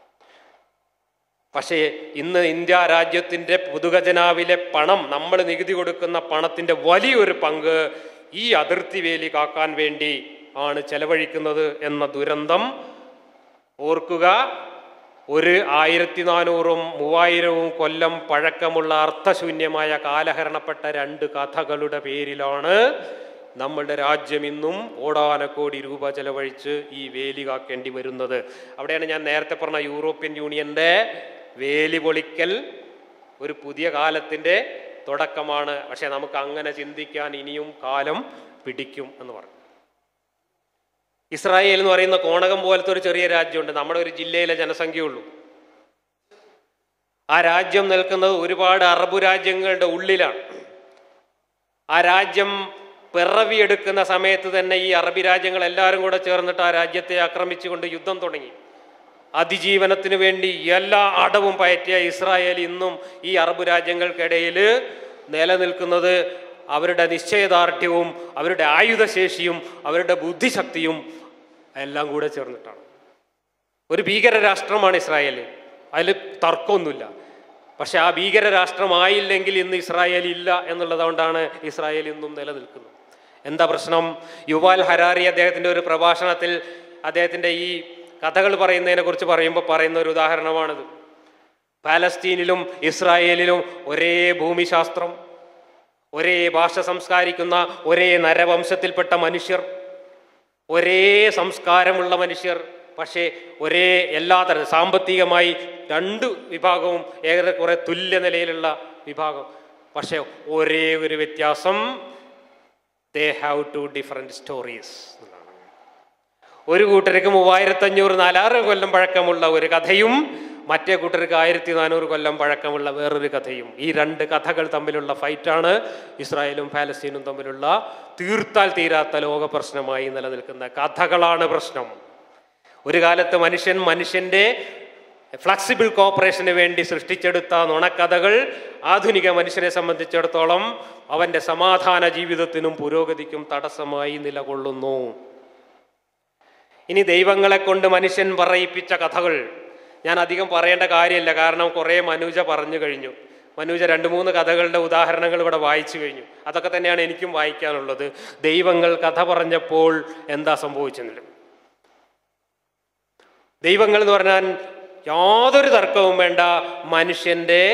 പക്ഷേ ഇന്ന് ഇന്ത്യ രാജ്യത്തിൻ്റെ പൊതുഖജനാവിലെ പണം നമ്മൾ നികുതി കൊടുക്കുന്ന പണത്തിൻ്റെ വലിയൊരു പങ്ക് ഈ അതിർത്തി വേലി കാക്കാൻ വേണ്ടി ആണ് ചെലവഴിക്കുന്നത് എന്ന ദുരന്തം ഓർക്കുക ഒരു ആയിരത്തി നാനൂറും മൂവായിരവും കൊല്ലം പഴക്കമുള്ള അർത്ഥശൂന്യമായ കാലഹരണപ്പെട്ട രണ്ട് കഥകളുടെ പേരിലാണ് നമ്മളുടെ രാജ്യം ഇന്നും ഓടാനക്കോടി രൂപ ചെലവഴിച്ച് ഈ വേലി കാക്കേണ്ടി വരുന്നത് അവിടെയാണ് ഞാൻ നേരത്തെ പറഞ്ഞ യൂറോപ്യൻ യൂണിയന്റെ വേലി പൊളിക്കൽ ഒരു പുതിയ കാലത്തിൻ്റെ തുടക്കമാണ് പക്ഷെ നമുക്ക് അങ്ങനെ ചിന്തിക്കാൻ ഇനിയും കാലം പിടിക്കും എന്ന് പറഞ്ഞു ഇസ്രായേൽ എന്ന് പറയുന്ന കോണകം പോലത്തെ ഒരു ചെറിയ രാജ്യമുണ്ട് നമ്മുടെ ഒരു ജില്ലയിലെ ജനസംഖ്യയുള്ളൂ ആ രാജ്യം നിൽക്കുന്നത് ഒരുപാട് അറബ് രാജ്യങ്ങളുടെ ഉള്ളിലാണ് ആ രാജ്യം പിറവിയെടുക്കുന്ന സമയത്ത് തന്നെ ഈ അറബി രാജ്യങ്ങൾ എല്ലാവരും കൂടെ ചേർന്നിട്ട് ആ രാജ്യത്തെ ആക്രമിച്ചുകൊണ്ട് യുദ്ധം തുടങ്ങി അതിജീവനത്തിന് വേണ്ടി എല്ലാ അടവും പയറ്റിയ ഇസ്രായേൽ ഇന്നും ഈ അറബ് രാജ്യങ്ങൾക്കിടയിൽ നിലനിൽക്കുന്നത് അവരുടെ നിശ്ചയദാർഢ്യവും അവരുടെ ആയുധശേഷിയും അവരുടെ ബുദ്ധിശക്തിയും എല്ലാം കൂടെ ചേർന്നിട്ടാണ് ഒരു ഭീകര രാഷ്ട്രമാണ് ഇസ്രായേൽ അതിൽ തർക്കമൊന്നുമില്ല പക്ഷെ ആ ഭീകര രാഷ്ട്രമായില്ലെങ്കിൽ ഇന്ന് ഇസ്രായേൽ ഇല്ല എന്നുള്ളതുകൊണ്ടാണ് ഇസ്രായേൽ ഇന്നും നിലനിൽക്കുന്നത് എന്താ പ്രശ്നം യുവാൽ ഹരാരി അദ്ദേഹത്തിൻ്റെ ഒരു പ്രഭാഷണത്തിൽ അദ്ദേഹത്തിൻ്റെ ഈ കഥകൾ പറയുന്നതിനെ കുറിച്ച് പറയുമ്പോൾ പറയുന്ന ഒരു ഉദാഹരണമാണിത് പാലസ്തീനിലും ഇസ്രായേലിലും ഒരേ ഭൂമിശാസ്ത്രം ഒരേ ഭാഷ സംസ്കാരിക്കുന്ന ഒരേ നരവംശത്തിൽപ്പെട്ട മനുഷ്യർ ഒരേ സംസ്കാരമുള്ള മനുഷ്യർ പക്ഷേ ഒരേ എല്ലാ തരം സാമ്പത്തികമായി രണ്ട് വിഭാഗവും ഏറെക്കുറെ തുല്യ നിലയിലുള്ള വിഭാഗം പക്ഷേ ഒരേ ഒരു വ്യത്യാസം they have two different stories ഒരു കൂട്ടർക്ക് മൂവായിരത്തഞ്ഞൂറ് നാലായിരം കൊല്ലം പഴക്കമുള്ള ഒരു കഥയും മറ്റേ കൂട്ടർക്ക് ആയിരത്തി നാനൂറ് കൊല്ലം പഴക്കമുള്ള വേറൊരു കഥയും ഈ രണ്ട് കഥകൾ തമ്മിലുള്ള ഫൈറ്റാണ് ഇസ്രായേലും പാലസ്തീനും തമ്മിലുള്ള തീർത്താൽ തീരാത്ത ലോക പ്രശ്നമായി നിലനിൽക്കുന്ന കഥകളാണ് പ്രശ്നം ഒരു കാലത്ത് മനുഷ്യൻ മനുഷ്യന്റെ ഫ്ലെക്സിബിൾ കോപ്പറേഷന് വേണ്ടി സൃഷ്ടിച്ചെടുത്ത നുണക്കഥകൾ ആധുനിക മനുഷ്യനെ സംബന്ധിച്ചിടത്തോളം അവന്റെ സമാധാന ജീവിതത്തിനും പുരോഗതിക്കും തടസ്സമായി നിലകൊള്ളുന്നു ഇനി ദൈവങ്ങളെ കൊണ്ട് മനുഷ്യൻ പറയിപ്പിച്ച കഥകൾ ഞാൻ അധികം പറയേണ്ട കാര്യമില്ല കാരണം കുറേ മനുജ പറഞ്ഞു കഴിഞ്ഞു മനുജ രണ്ട് മൂന്ന് കഥകളുടെ ഉദാഹരണങ്ങൾ ഇവിടെ വായിച്ചു കഴിഞ്ഞു അതൊക്കെ തന്നെയാണ് എനിക്കും വായിക്കാനുള്ളത് ദൈവങ്ങൾ കഥ പറഞ്ഞപ്പോൾ എന്താ സംഭവിച്ചെന്നില്ല ദൈവങ്ങൾ എന്ന് പറഞ്ഞാൽ യാതൊരു തർക്കവും വേണ്ട മനുഷ്യന്റെ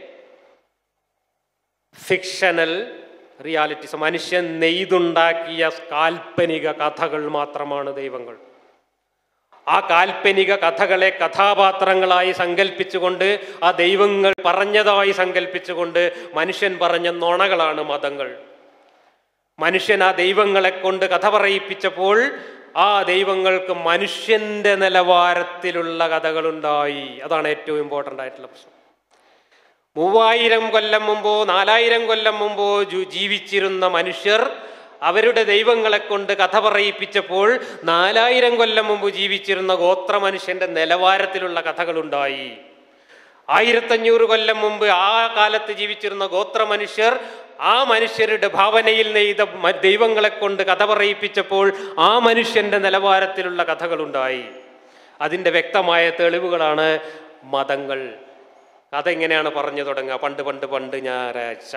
ഫിക്ഷണൽ റിയാലിറ്റീസ് മനുഷ്യൻ നെയ്തുണ്ടാക്കിയ കാൽപ്പനിക കഥകൾ മാത്രമാണ് ദൈവങ്ങൾ ആ കാൽപ്പനിക കഥകളെ കഥാപാത്രങ്ങളായി സങ്കല്പിച്ചുകൊണ്ട് ആ ദൈവങ്ങൾ പറഞ്ഞതായി സങ്കല്പിച്ചുകൊണ്ട് മനുഷ്യൻ പറഞ്ഞ നുണകളാണ് മതങ്ങൾ മനുഷ്യൻ ആ ദൈവങ്ങളെ കൊണ്ട് കഥ പറയിപ്പിച്ചപ്പോൾ ആ ദൈവങ്ങൾക്ക് മനുഷ്യന്റെ നിലവാരത്തിലുള്ള കഥകളുണ്ടായി അതാണ് ഏറ്റവും ഇമ്പോർട്ടൻ്റ് ആയിട്ടുള്ള പ്രശ്നം മൂവായിരം കൊല്ലം മുമ്പോ നാലായിരം കൊല്ലം മുമ്പോ ജു- ജീവിച്ചിരുന്ന മനുഷ്യർ അവരുടെ ദൈവങ്ങളെ കൊണ്ട് കഥ പറയിപ്പിച്ചപ്പോൾ നാലായിരം കൊല്ലം മുമ്പ് ജീവിച്ചിരുന്ന ഗോത്ര മനുഷ്യന്റെ നിലവാരത്തിലുള്ള കഥകളുണ്ടായി ആയിരത്തഞ്ഞൂറ് കൊല്ലം മുമ്പ് ആ കാലത്ത് ജീവിച്ചിരുന്ന ഗോത്ര മനുഷ്യർ ആ മനുഷ്യരുടെ ഭാവനയിൽ നെയ്ത മ- ദൈവങ്ങളെ കൊണ്ട് കഥ പറയിപ്പിച്ചപ്പോൾ ആ മനുഷ്യന്റെ നിലവാരത്തിലുള്ള കഥകളുണ്ടായി അതിൻ്റെ വ്യക്തമായ തെളിവുകളാണ് മതങ്ങൾ കഥ ഇങ്ങനെയാണ് പറഞ്ഞു തുടങ്ങുക പണ്ട് പണ്ട് പണ്ട് ഞായറാഴ്ച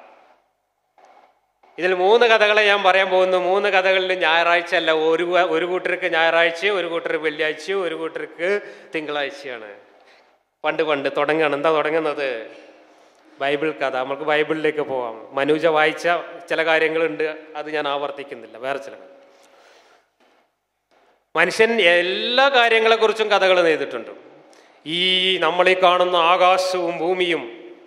ഇതിൽ മൂന്ന് കഥകളെ ഞാൻ പറയാൻ പോകുന്നു മൂന്ന് കഥകളിൽ ഞായറാഴ്ച അല്ല ഒരു കൂ- ഒരു കൂട്ടർക്ക് ഞായറാഴ്ചയോ ഒരു കൂട്ടർക്ക് വെള്ളിയാഴ്ചയോ ഒരു കൂട്ടർക്ക് തിങ്കളാഴ്ചയാണ് പണ്ട് പണ്ട് തുടങ്ങുകയാണ് എന്താ തുടങ്ങുന്നത് ബൈബിൾ കഥ നമുക്ക് ബൈബിളിലേക്ക് പോവാം മനുജ വായിച്ച ചില കാര്യങ്ങളുണ്ട് അത് ഞാൻ ആവർത്തിക്കുന്നില്ല വേറെ ചില കഥ. മനുഷ്യൻ എല്ലാ കാര്യങ്ങളെക്കുറിച്ചും കഥകൾ നെയ്തിട്ടുണ്ട് ഈ നമ്മളീ കാണുന്ന ആകാശവും ഭൂമിയും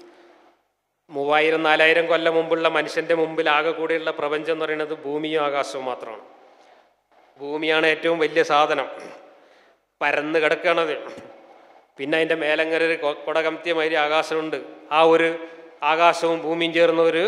മൂവായിരം നാലായിരം കൊല്ലം മുമ്പുള്ള മനുഷ്യന്റെ മുമ്പിൽ ആകെ കൂടെയുള്ള പ്രപഞ്ചം എന്ന് പറയുന്നത് ഭൂമിയും ആകാശവും മാത്രമാണ് ഭൂമിയാണ് ഏറ്റവും വലിയ സാധനം പരന്ന് കിടക്കണത് പിന്നെ അതിൻ്റെ മേലങ്ങനെ ഒരു കൊ- കൊടകമത്തിയ മാതിരി ആകാശമുണ്ട് ആ ഒരു ആകാശവും ഭൂമിയും ചേർന്ന ഒരു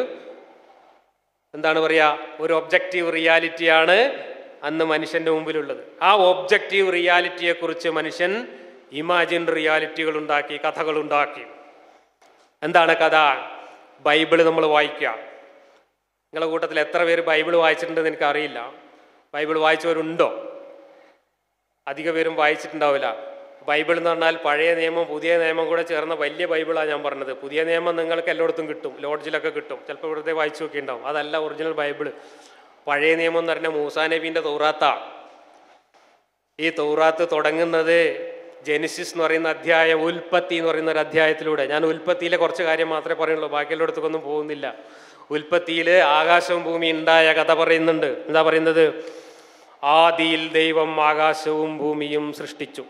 എന്താണ് പറയുക ഒരു ഒബ്ജക്റ്റീവ് റിയാലിറ്റിയാണ് അന്ന് മനുഷ്യന്റെ മുമ്പിലുള്ളത് ആ ഒബ്ജക്റ്റീവ് റിയാലിറ്റിയെക്കുറിച്ച് മനുഷ്യൻ ഇമാജിൻ റിയാലിറ്റികൾ ഉണ്ടാക്കി കഥകൾ ഉണ്ടാക്കി എന്താണ് കഥ ബൈബിള് നമ്മൾ വായിക്കുക നിങ്ങളുടെ കൂട്ടത്തിൽ എത്ര പേര് ബൈബിൾ വായിച്ചിട്ടുണ്ടെന്ന് എനിക്കറിയില്ല ബൈബിൾ വായിച്ചവരുണ്ടോ അധിക പേരും വായിച്ചിട്ടുണ്ടാവില്ല ബൈബിൾ എന്ന് പറഞ്ഞാൽ പഴയ നിയമം പുതിയ നിയമം കൂടെ ചേർന്ന വലിയ ബൈബിളാണ് ഞാൻ പറഞ്ഞത് പുതിയ നിയമം നിങ്ങൾക്ക് എല്ലായിടത്തും കിട്ടും ലോഡ്ജിലൊക്കെ കിട്ടും ചിലപ്പോൾ ഇവിടുത്തെ വായിച്ചു നോക്കിയിട്ടുണ്ടാവും അതല്ല ഒറിജിനൽ ബൈബിൾ പഴയ നിയമം എന്ന് പറഞ്ഞാൽ മൂസാ നബീൻ്റെ തൗറാത്താ ഈ തൗറാത്ത് തുടങ്ങുന്നത് ജെനിസിസ് എന്ന് പറയുന്ന അധ്യായം ഉൽപ്പത്തി എന്ന് പറയുന്ന ഒരു അധ്യായത്തിലൂടെ ഞാൻ ഉൽപ്പത്തിയിലെ കുറച്ച് കാര്യം മാത്രമേ പറയുള്ളൂ ബാക്കിയുള്ളിടത്തേക്കൊന്നും പോകുന്നില്ല ഉൽപ്പത്തിയിൽ ആകാശവും ഭൂമി ഉണ്ടായ കഥ പറയുന്നുണ്ട് എന്താ പറയുന്നത് ആദിയിൽ ദൈവം ആകാശവും ഭൂമിയും സൃഷ്ടിച്ചു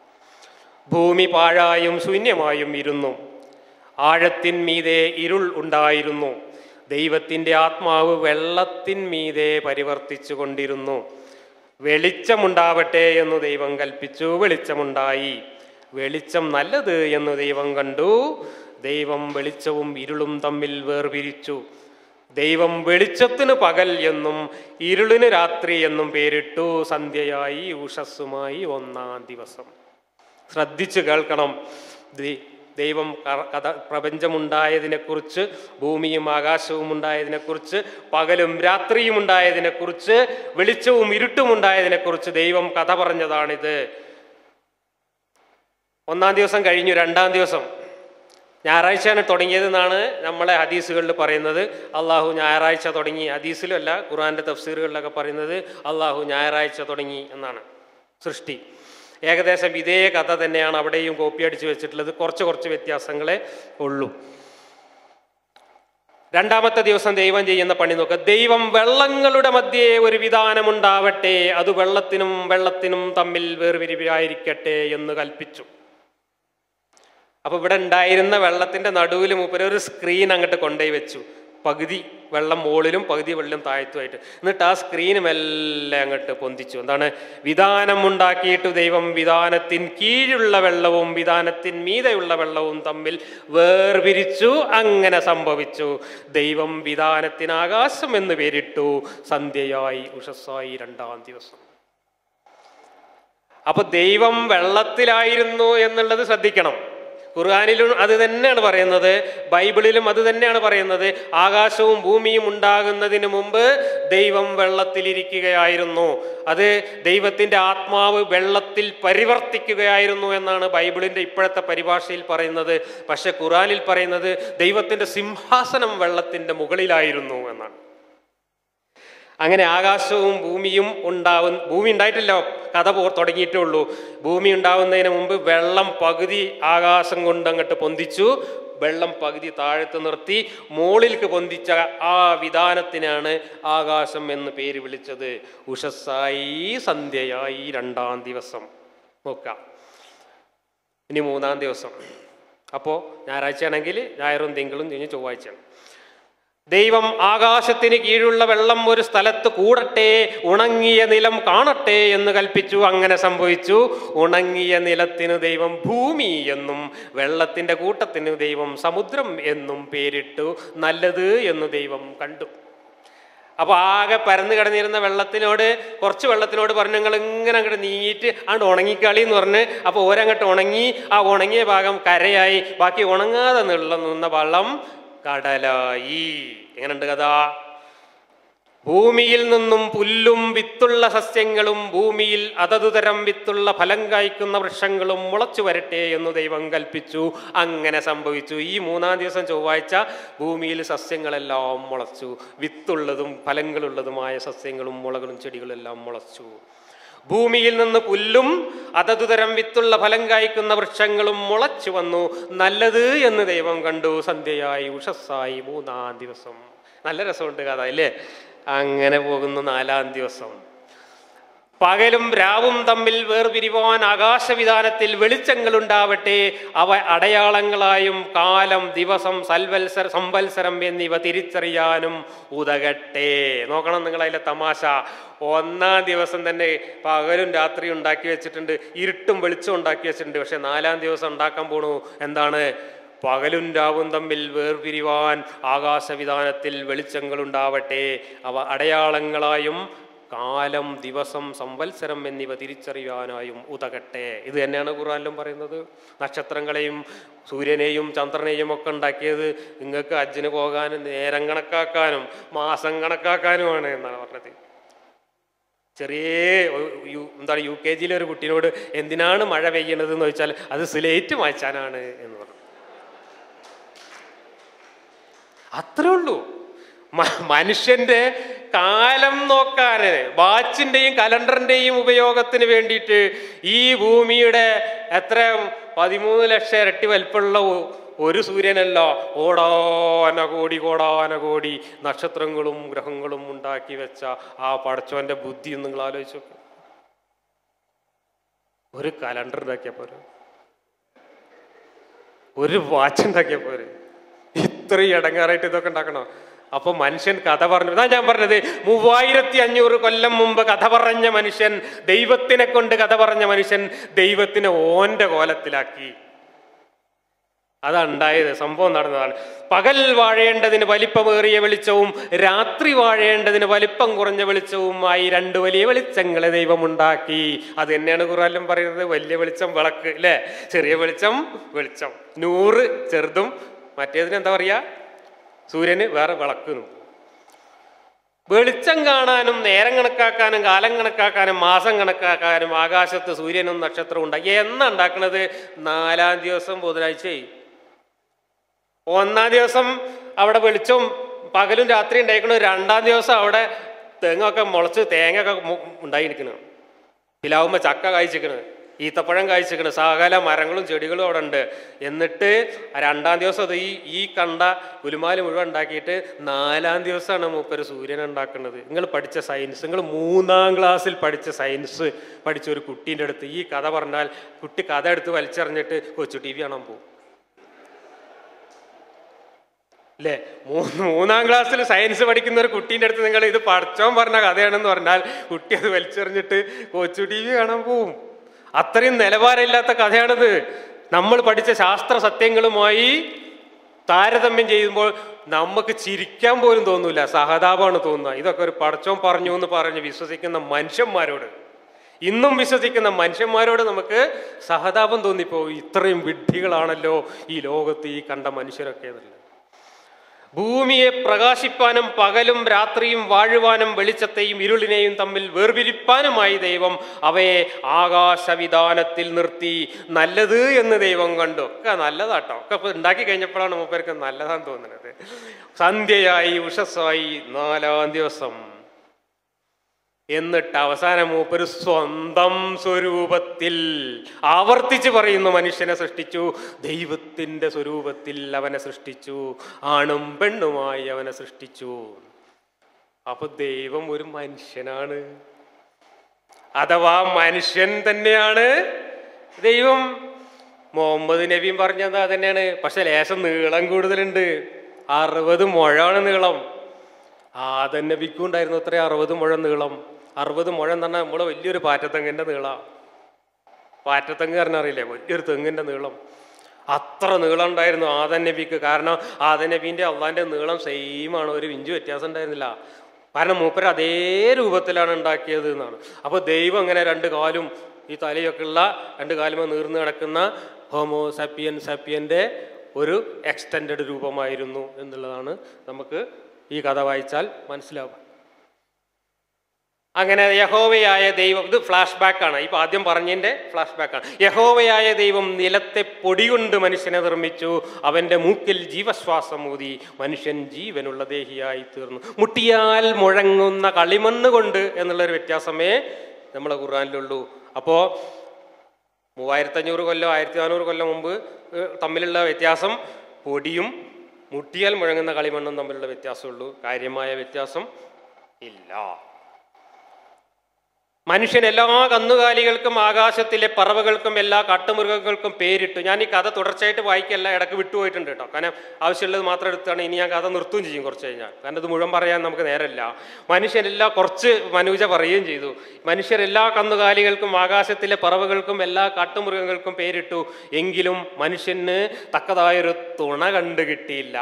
ഭൂമി പാഴായും ശൂന്യമായും ഇരുന്നു ആഴത്തിൻ മീതെ ഇരുൾ ഉണ്ടായിരുന്നു ദൈവത്തിൻ്റെ ആത്മാവ് വെള്ളത്തിൻ മീതെ പരിവർത്തിച്ചു കൊണ്ടിരുന്നു വെളിച്ചമുണ്ടാവട്ടെ എന്ന് ദൈവം കൽപ്പിച്ചു വെളിച്ചമുണ്ടായി വെളിച്ചം നല്ലത് എന്ന് ദൈവം കണ്ടു ദൈവം വെളിച്ചവും ഇരുളും തമ്മിൽ വേർപിരിച്ചു ദൈവം വെളിച്ചത്തിന് പകൽ എന്നും ഇരുളിന് രാത്രി എന്നും പേരിട്ടു സന്ധ്യയായി ഉഷസ്സുമായി ഒന്നാം ദിവസം ശ്രദ്ധിച്ചു കേൾക്കണം ദി- ദൈവം ക- കഥ പ്രപഞ്ചമുണ്ടായതിനെക്കുറിച്ച് ഭൂമിയും ആകാശവും ഉണ്ടായതിനെക്കുറിച്ച് പകലും രാത്രിയും ഉണ്ടായതിനെക്കുറിച്ച് വെളിച്ചവും ഇരുട്ടും ഉണ്ടായതിനെക്കുറിച്ച് ദൈവം കഥ പറഞ്ഞതാണിത് ഒന്നാം ദിവസം കഴിഞ്ഞു രണ്ടാം ദിവസം ഞായറാഴ്ചയാണ് തുടങ്ങിയതെന്നാണ് നമ്മളെ ഹദീസുകളിൽ പറയുന്നത് അള്ളാഹു ഞായറാഴ്ച തുടങ്ങി ഹദീസിലും അല്ല ഖുറാന്റെ തഫ്സീറുകളിലൊക്കെ പറയുന്നത് അള്ളാഹു ഞായറാഴ്ച തുടങ്ങി എന്നാണ് സൃഷ്ടി ഏകദേശം ഇതേ കഥ തന്നെയാണ് അവിടെയും കോപ്പി അടിച്ച് വെച്ചിട്ടുള്ളത് കുറച്ച് കുറച്ച് വ്യത്യാസങ്ങളെ ഉള്ളൂ രണ്ടാമത്തെ ദിവസം ദൈവം ചെയ്യുന്ന പണി നോക്കുക ദൈവം വെള്ളങ്ങളുടെ മധ്യേ ഒരു വിധാനമുണ്ടാവട്ടെ അത് വെള്ളത്തിനും വെള്ളത്തിനും തമ്മിൽ വേർപിരിവായിരിക്കട്ടെ എന്ന് കൽപ്പിച്ചു അപ്പൊ ഇവിടെ ഉണ്ടായിരുന്ന വെള്ളത്തിന്റെ നടുവിൽ മൂപ്പര് ഒരു സ്ക്രീൻ അങ്ങോട്ട് കൊണ്ടുപോയി വെച്ചു പകുതി വെള്ളം മുകളിലും പകുതി വെള്ളം താഴ്ത്തുമായിട്ട് എന്നിട്ട് ആ സ്ക്രീൻ മെല്ലെ അങ്ങോട്ട് പൊന്തിച്ചു എന്താണ് വിധാനം ഉണ്ടാക്കിയിട്ട് ദൈവം വിധാനത്തിൻ കീഴുള്ള വെള്ളവും വിധാനത്തിൻ മീതെയുള്ള വെള്ളവും തമ്മിൽ വേർപിരിച്ചു അങ്ങനെ സംഭവിച്ചു ദൈവം വിധാനത്തിന് ആകാശം എന്ന് പേരിട്ടു സന്ധ്യയായി ഉഷസ്സായി രണ്ടാം ദിവസം അപ്പൊ ദൈവം വെള്ളത്തിലായിരുന്നു എന്നുള്ളത് ശ്രദ്ധിക്കണം ഖുർആാനിലും അത് തന്നെയാണ് പറയുന്നത് ബൈബിളിലും അത് തന്നെയാണ് പറയുന്നത് ആകാശവും ഭൂമിയും ഉണ്ടാകുന്നതിന് മുമ്പ് ദൈവം വെള്ളത്തിലിരിക്കുകയായിരുന്നു അത് ദൈവത്തിന്റെ ആത്മാവ് വെള്ളത്തിൽ പരിവർത്തിക്കുകയായിരുന്നു എന്നാണ് ബൈബിളിന്റെ ഇപ്പോഴത്തെ പരിഭാഷയിൽ പറയുന്നത് പക്ഷെ ഖുർആാനിൽ പറയുന്നത് ദൈവത്തിന്റെ സിംഹാസനം വെള്ളത്തിന്റെ മുകളിലായിരുന്നു എന്നാണ് അങ്ങനെ ആകാശവും ഭൂമിയും ഉണ്ടാവും ഭൂമി ഉണ്ടായിട്ടില്ല കഥ പോ തുടങ്ങിയിട്ടേ ഉള്ളൂ ഭൂമി ഉണ്ടാവുന്നതിന് മുമ്പ് വെള്ളം പകുതി ആകാശം കൊണ്ട് അങ്ങോട്ട് പൊന്തിച്ചു വെള്ളം പകുതി താഴത്ത് നിർത്തി മുകളിലേക്ക് പൊന്തിച്ച ആ വിധാനത്തിനാണ് ആകാശം എന്ന് പേര് വിളിച്ചത് ഉഷസ്സായി സന്ധ്യയായി രണ്ടാം ദിവസം നോക്കാം ഇനി മൂന്നാം ദിവസം അപ്പോൾ ഞായറാഴ്ച ആണെങ്കിൽ ഞായറും തിങ്കളും കഴിഞ്ഞ് ചൊവ്വാഴ്ചയാണ് ദൈവം ആകാശത്തിന് കീഴുള്ള വെള്ളം ഒരു സ്ഥലത്ത് കൂടട്ടെ ഉണങ്ങിയ നിലം കാണട്ടെ എന്ന് കൽപ്പിച്ചു അങ്ങനെ സംഭവിച്ചു ഉണങ്ങിയ നിലത്തിന് ദൈവം ഭൂമി എന്നും വെള്ളത്തിന്റെ കൂട്ടത്തിന് ദൈവം സമുദ്രം എന്നും പേരിട്ടു നല്ലത് എന്ന് ദൈവം കണ്ടു അപ്പോൾ ആകെ പരന്നു കിടന്നിരുന്ന വെള്ളത്തിനോട് കുറച്ച് വെള്ളത്തിനോട് പറഞ്ഞു നിങ്ങൾ ഇങ്ങനെ അങ്ങോട്ട് നീങ്ങിയിട്ട് അങ്ങോട്ട് ഉണങ്ങിക്കളി എന്ന് പറഞ്ഞ് അപ്പോൾ ഓരങ്ങോട്ട് ഉണങ്ങി ആ ഉണങ്ങിയ ഭാഗം കരയായി ബാക്കി ഉണങ്ങാതെ നീളം നിന്ന വെള്ളം കടലായി എങ്ങനെയുണ്ട് കഥ ഭൂമിയിൽ നിന്നും പുല്ലും വിത്തുള്ള സസ്യങ്ങളും ഭൂമിയിൽ അതതു തരം വിത്തുള്ള ഫലം കായ്ക്കുന്ന വൃക്ഷങ്ങളും മുളച്ചു വരട്ടെ എന്ന് ദൈവം കൽപ്പിച്ചു അങ്ങനെ സംഭവിച്ചു ഈ മൂന്നാം ദിവസം ചൊവ്വാഴ്ച ഭൂമിയിൽ സസ്യങ്ങളെല്ലാം മുളച്ചു വിത്തുള്ളതും ഫലങ്ങളുള്ളതുമായ സസ്യങ്ങളും മുളകളും ചെടികളും എല്ലാം മുളച്ചു ഭൂമിയിൽ നിന്ന് പുല്ലും അതതു തരം വിത്തുള്ള ഫലം കായ്ക്കുന്ന വൃക്ഷങ്ങളും മുളച്ചു വന്നു നല്ലത് എന്ന് ദൈവം കണ്ടു സന്ധ്യയായി ഉഷസ്സായി മൂന്നാം ദിവസം നല്ല രസമുണ്ട് കഥ അല്ലേ അങ്ങനെ പോകുന്നു നാലാം ദിവസം പകലും രാവും തമ്മിൽ വേർപിരിവാൻ ആകാശവിധാനത്തിൽ വെളിച്ചങ്ങളുണ്ടാവട്ടെ അവ അടയാളങ്ങളായും കാലം ദിവസം സൽവത്സര സംവത്സരം എന്നിവ തിരിച്ചറിയാനും ഉതകട്ടെ നോക്കണം നിങ്ങൾ അതിലെ തമാശ ഒന്നാം ദിവസം തന്നെ പകലും രാത്രി ഉണ്ടാക്കി വെച്ചിട്ടുണ്ട് ഇരുട്ടും വെളിച്ചം ഉണ്ടാക്കി വെച്ചിട്ടുണ്ട് പക്ഷെ നാലാം ദിവസം ഉണ്ടാക്കാൻ പോണു എന്താണ് പകലും രാവും തമ്മിൽ വേർപിരിവാൻ ആകാശവിധാനത്തിൽ വെളിച്ചങ്ങളുണ്ടാവട്ടെ അവ അടയാളങ്ങളായും കാലം ദിവസം സംവത്സരം എന്നിവ തിരിച്ചറിയാനായും ഉതകട്ടെ ഇത് തന്നെയാണ് ഖുറാനിലും പറയുന്നത് നക്ഷത്രങ്ങളെയും സൂര്യനെയും ചന്ദ്രനെയും ഒക്കെ ഉണ്ടാക്കിയത് നിങ്ങൾക്ക് അജ്ജിന് പോകാനും നേരം കണക്കാക്കാനും മാസം കണക്കാക്കാനുമാണ് എന്നാണ് പറഞ്ഞത് ചെറിയ ഒരു യു- എന്താണ് യു കെ ജിയിലെ ഒരു കുട്ടീനോട് എന്തിനാണ് മഴ പെയ്യണത് എന്ന് ചോദിച്ചാൽ അത് സ്ലേറ്റ് മായ്ച്ചാനാണ് എന്ന് പറഞ്ഞു അത്രേ ഉള്ളൂ മ- മനുഷ്യന്റെ കാലം നോക്കാന് വാച്ചിന്റെയും കലണ്ടറിന്റെയും ഉപയോഗത്തിന് വേണ്ടിയിട്ട് ഈ ഭൂമിയുടെ എത്ര പതിമൂന്ന് ലക്ഷം ഇരട്ടി വലിപ്പമുള്ള ഒ- ഒരു സൂര്യനല്ല ഓടാന കോടി കോടാന കോടി നക്ഷത്രങ്ങളും ഗ്രഹങ്ങളും ഉണ്ടാക്കി വെച്ച ആ പടച്ചോന്റെ ബുദ്ധി നിങ്ങൾ ആലോചിച്ച് നോക്ക് ഒരു കലണ്ടർ ഉണ്ടാക്കിയ പോരെ ഒരു വാച്ച് ഉണ്ടാക്കിയ പോരെ ഇത്രയും ഇടങ്ങാറായിട്ട് ഇതൊക്കെ ഉണ്ടാക്കണോ അപ്പൊ മനുഷ്യൻ കഥ പറഞ്ഞു ഇതാ ഞാൻ പറഞ്ഞത് മൂവായിരത്തി അഞ്ഞൂറ് കൊല്ലം മുമ്പ് കഥ പറഞ്ഞ മനുഷ്യൻ ദൈവത്തിനെ കൊണ്ട് കഥ പറഞ്ഞ മനുഷ്യൻ ദൈവത്തിനെ ഓന്റെ കോലത്തിലാക്കി അതുണ്ടായത് സംഭവം നടന്നതാണ് പകൽ വാഴേണ്ടതിന് വലിപ്പമേറിയ വെളിച്ചവും രാത്രി വാഴേണ്ടതിന് വലിപ്പം കുറഞ്ഞ വെളിച്ചവുമായി രണ്ട് വലിയ വെളിച്ചങ്ങളെ ദൈവം ഉണ്ടാക്കി അത് തന്നെയാണ് ഖുറാനിലും പറയുന്നത് വലിയ വെളിച്ചം വിളക്ക് അല്ലേ ചെറിയ വെളിച്ചം വെളിച്ചം നൂറ് ചെറുതും മറ്റേതിന് എന്താ പറയാ സൂര്യന് വേറെ വിളക്ക് എന്നും. വെളിച്ചം കാണാനും നേരം കണക്കാക്കാനും കാലം കണക്കാക്കാനും മാസം കണക്കാക്കാനും ആകാശത്ത് സൂര്യനും നക്ഷത്രവും ഉണ്ടാക്കി എന്നാ ഉണ്ടാക്കണത് നാലാം ദിവസം ബുധനാഴ്ചയായി ഒന്നാം ദിവസം അവിടെ വെളിച്ചവും പകലും രാത്രി ഉണ്ടായിക്കണു രണ്ടാം ദിവസം അവിടെ തെങ്ങൊക്കെ മുളച്ച് തേങ്ങ ഒക്കെ ഉണ്ടായിരിക്കണു പിലാവുമ്പോ ചക്ക കായ്ച്ചിക്കണ് ഈത്തപ്പഴം കായ്ച്ചിക്കണ് സകല മരങ്ങളും ചെടികളും അവിടെ ഉണ്ട് എന്നിട്ട് ആ രണ്ടാം ദിവസം അത് ഈ ഈ കണ്ട ഉലുമാല് മുഴുവൻ ഉണ്ടാക്കിയിട്ട് നാലാം ദിവസമാണ് മൂപ്പര് സൂര്യൻ ഉണ്ടാക്കുന്നത് നിങ്ങൾ പഠിച്ച സയൻസ് നിങ്ങൾ മൂന്നാം ക്ലാസ്സിൽ പഠിച്ച സയൻസ് പഠിച്ച ഒരു കുട്ടീൻ്റെ അടുത്ത് ഈ കഥ പറഞ്ഞാൽ കുട്ടി കഥ എടുത്ത് വലിച്ചെറിഞ്ഞിട്ട് കൊച്ചു ടി വി കാണാൻ പോകും അല്ലേ മൂന്ന് മൂന്നാം ക്ലാസ്സിൽ സയൻസ് പഠിക്കുന്ന ഒരു കുട്ടീൻ്റെ അടുത്ത് നിങ്ങൾ ഇത് പഠിച്ചോൻ പറഞ്ഞ കഥയാണെന്ന് പറഞ്ഞാൽ കുട്ടി അത് വലിച്ചെറിഞ്ഞിട്ട് കൊച്ചു ടി വി കാണാൻ പോവും അത്രയും നിലവാരമില്ലാത്ത കഥയാണിത് നമ്മൾ പഠിച്ച ശാസ്ത്ര സത്യങ്ങളുമായി താരതമ്യം ചെയ്യുമ്പോൾ നമുക്ക് ചിരിക്കാൻ പോലും തോന്നൂല സഹതാപമാണ് തോന്നുക ഇതൊക്കെ ഒരു പടച്ചോൻ പറഞ്ഞു എന്ന് പറഞ്ഞ് വിശ്വസിക്കുന്ന മനുഷ്യന്മാരോട് ഇന്നും വിശ്വസിക്കുന്ന മനുഷ്യന്മാരോട് നമുക്ക് സഹതാപം തോന്നിപ്പോ ഇത്രയും വിഡ്ഢികളാണല്ലോ ഈ ലോകത്ത് ഈ കണ്ട മനുഷ്യരൊക്കെ എന്നുള്ളത് ഭൂമിയെ പ്രകാശിപ്പാനും പകലും രാത്രിയും വാഴുവാനും വെളിച്ചത്തെയും ഇരുളിനെയും തമ്മിൽ വേർപിരിപ്പാനുമായി ദൈവം അവയെ ആകാശവിധാനത്തിൽ നിർത്തി നല്ലത് എന്ന് ദൈവം കണ്ടു ഒക്കെ നല്ലതാട്ടോ ഒക്കെ ഇപ്പൊ ഉണ്ടാക്കി കഴിഞ്ഞപ്പോഴാണ് മൂപ്പർക്ക് നല്ലതാന്ന് തോന്നുന്നത് സന്ധ്യയായി ഉഷസ്സായി നാലാം ദിവസം എന്നിട്ട് അവസാനം മൂപ്പര് സ്വന്തം സ്വരൂപത്തിൽ ആവർത്തിച്ച് പറയുന്നു മനുഷ്യനെ സൃഷ്ടിച്ചു ദൈവത്തിൻ്റെ സ്വരൂപത്തിൽ അവനെ സൃഷ്ടിച്ചു ആണും പെണ്ണുമായി അവനെ സൃഷ്ടിച്ചു അപ്പൊ ദൈവം ഒരു മനുഷ്യനാണ് അഥവാ മനുഷ്യൻ തന്നെയാണ് ദൈവം മുഹമ്മദ് നബിയും പറഞ്ഞത് അത് തന്നെയാണ് പക്ഷെ ലേശം നീളം കൂടുതലുണ്ട് അറുപത് മുഴമാണ് നീളം ആദൻ നബിക്കും ഉണ്ടായിരുന്നു അത്ര അറുപത് മുഴം നീളം അറുപത് മുഴം എന്ന് പറഞ്ഞാൽ നമ്മളെ വലിയൊരു പാറ്റത്തെങ്ങിൻ്റെ നീളാ പാറ്റത്തെങ്ങ് കാരണം അറിയില്ലേ വലിയൊരു തെങ്ങിൻ്റെ നീളം അത്ര നീളം ഉണ്ടായിരുന്നു ആദൻ നബിക്ക് കാരണം ആദൻ നബീൻ്റെ അള്ളാൻ്റെ നീളം സെയിമാണ് ഒരു ഇഞ്ച് വ്യത്യാസം ഉണ്ടായിരുന്നില്ല കാരണം മൂപ്പര് അതേ രൂപത്തിലാണ് ഉണ്ടാക്കിയത് എന്നാണ് അപ്പോൾ ദൈവം അങ്ങനെ രണ്ട് കാലും ഈ തലയൊക്കെ ഉള്ള രണ്ട് കാലുമ നീർന്ന് കിടക്കുന്ന ഹോമോ സപ്പിയൻ സപ്പിയൻ്റെ ഒരു എക്സ്റ്റൻഡ് രൂപമായിരുന്നു എന്നുള്ളതാണ് നമുക്ക് ഈ കഥ വായിച്ചാൽ മനസ്സിലാവുക അങ്ങനെ യഹോവയായ ദൈവം ഇത് ഫ്ലാഷ് ബാക്ക് ആണ് ഇപ്പൊ ആദ്യം പറഞ്ഞതിന്റെ ഫ്ലാഷ് ബാക്ക് ആണ് യഹോവയായ ദൈവം നിലത്തെ പൊടി കൊണ്ട് മനുഷ്യനെ നിർമ്മിച്ചു അവന്റെ മൂക്കിൽ ജീവശ്വാസം ഊതി മനുഷ്യൻ ജീവനുള്ള ദേഹിയായി തീർന്നു മുട്ടിയാൽ മുഴങ്ങുന്ന കളിമണ്ണ് കൊണ്ട് എന്നുള്ളൊരു വ്യത്യാസമേ നമ്മളെ ഖുർആാനിലുള്ളൂ അപ്പോ മൂവായിരത്തഞ്ഞൂറ് കൊല്ലം ആയിരത്തി നാനൂറ് കൊല്ലം മുമ്പ് ഏഹ്, തമ്മിലുള്ള വ്യത്യാസം പൊടിയും മുട്ടിയാൽ മുഴങ്ങുന്ന കളിമണ്ണും തമ്മിലുള്ള വ്യത്യാസമുള്ളൂ കാര്യമായ വ്യത്യാസം ഇല്ല മനുഷ്യൻ എല്ലാ കന്നുകാലികൾക്കും ആകാശത്തിലെ പറവകൾക്കും എല്ലാ കാട്ടുമൃഗങ്ങൾക്കും പേരിട്ടു ഞാൻ ഈ കഥ തുടർച്ചയായിട്ട് വായിക്കല്ല ഇടക്ക് വിട്ടുപോയിട്ടുണ്ട് കേട്ടോ കാരണം ആവശ്യമുള്ളത് മാത്രം എടുത്താണ് ഇനി ഞാൻ കഥ നിർത്തുകയും ചെയ്യും കുറച്ച് കഴിഞ്ഞാൽ കാരണം ഇത് മുഴുവൻ പറയാൻ നമുക്ക് നേരമില്ല മനുഷ്യരെല്ലാം കുറച്ച് മനുജ പറയുകയും ചെയ്തു മനുഷ്യരെല്ലാ കന്നുകാലികൾക്കും ആകാശത്തിലെ പറവകൾക്കും എല്ലാ കാട്ടുമൃഗങ്ങൾക്കും പേരിട്ടു എങ്കിലും മനുഷ്യന് തക്കതായൊരു തുണ കണ്ടു കിട്ടിയില്ല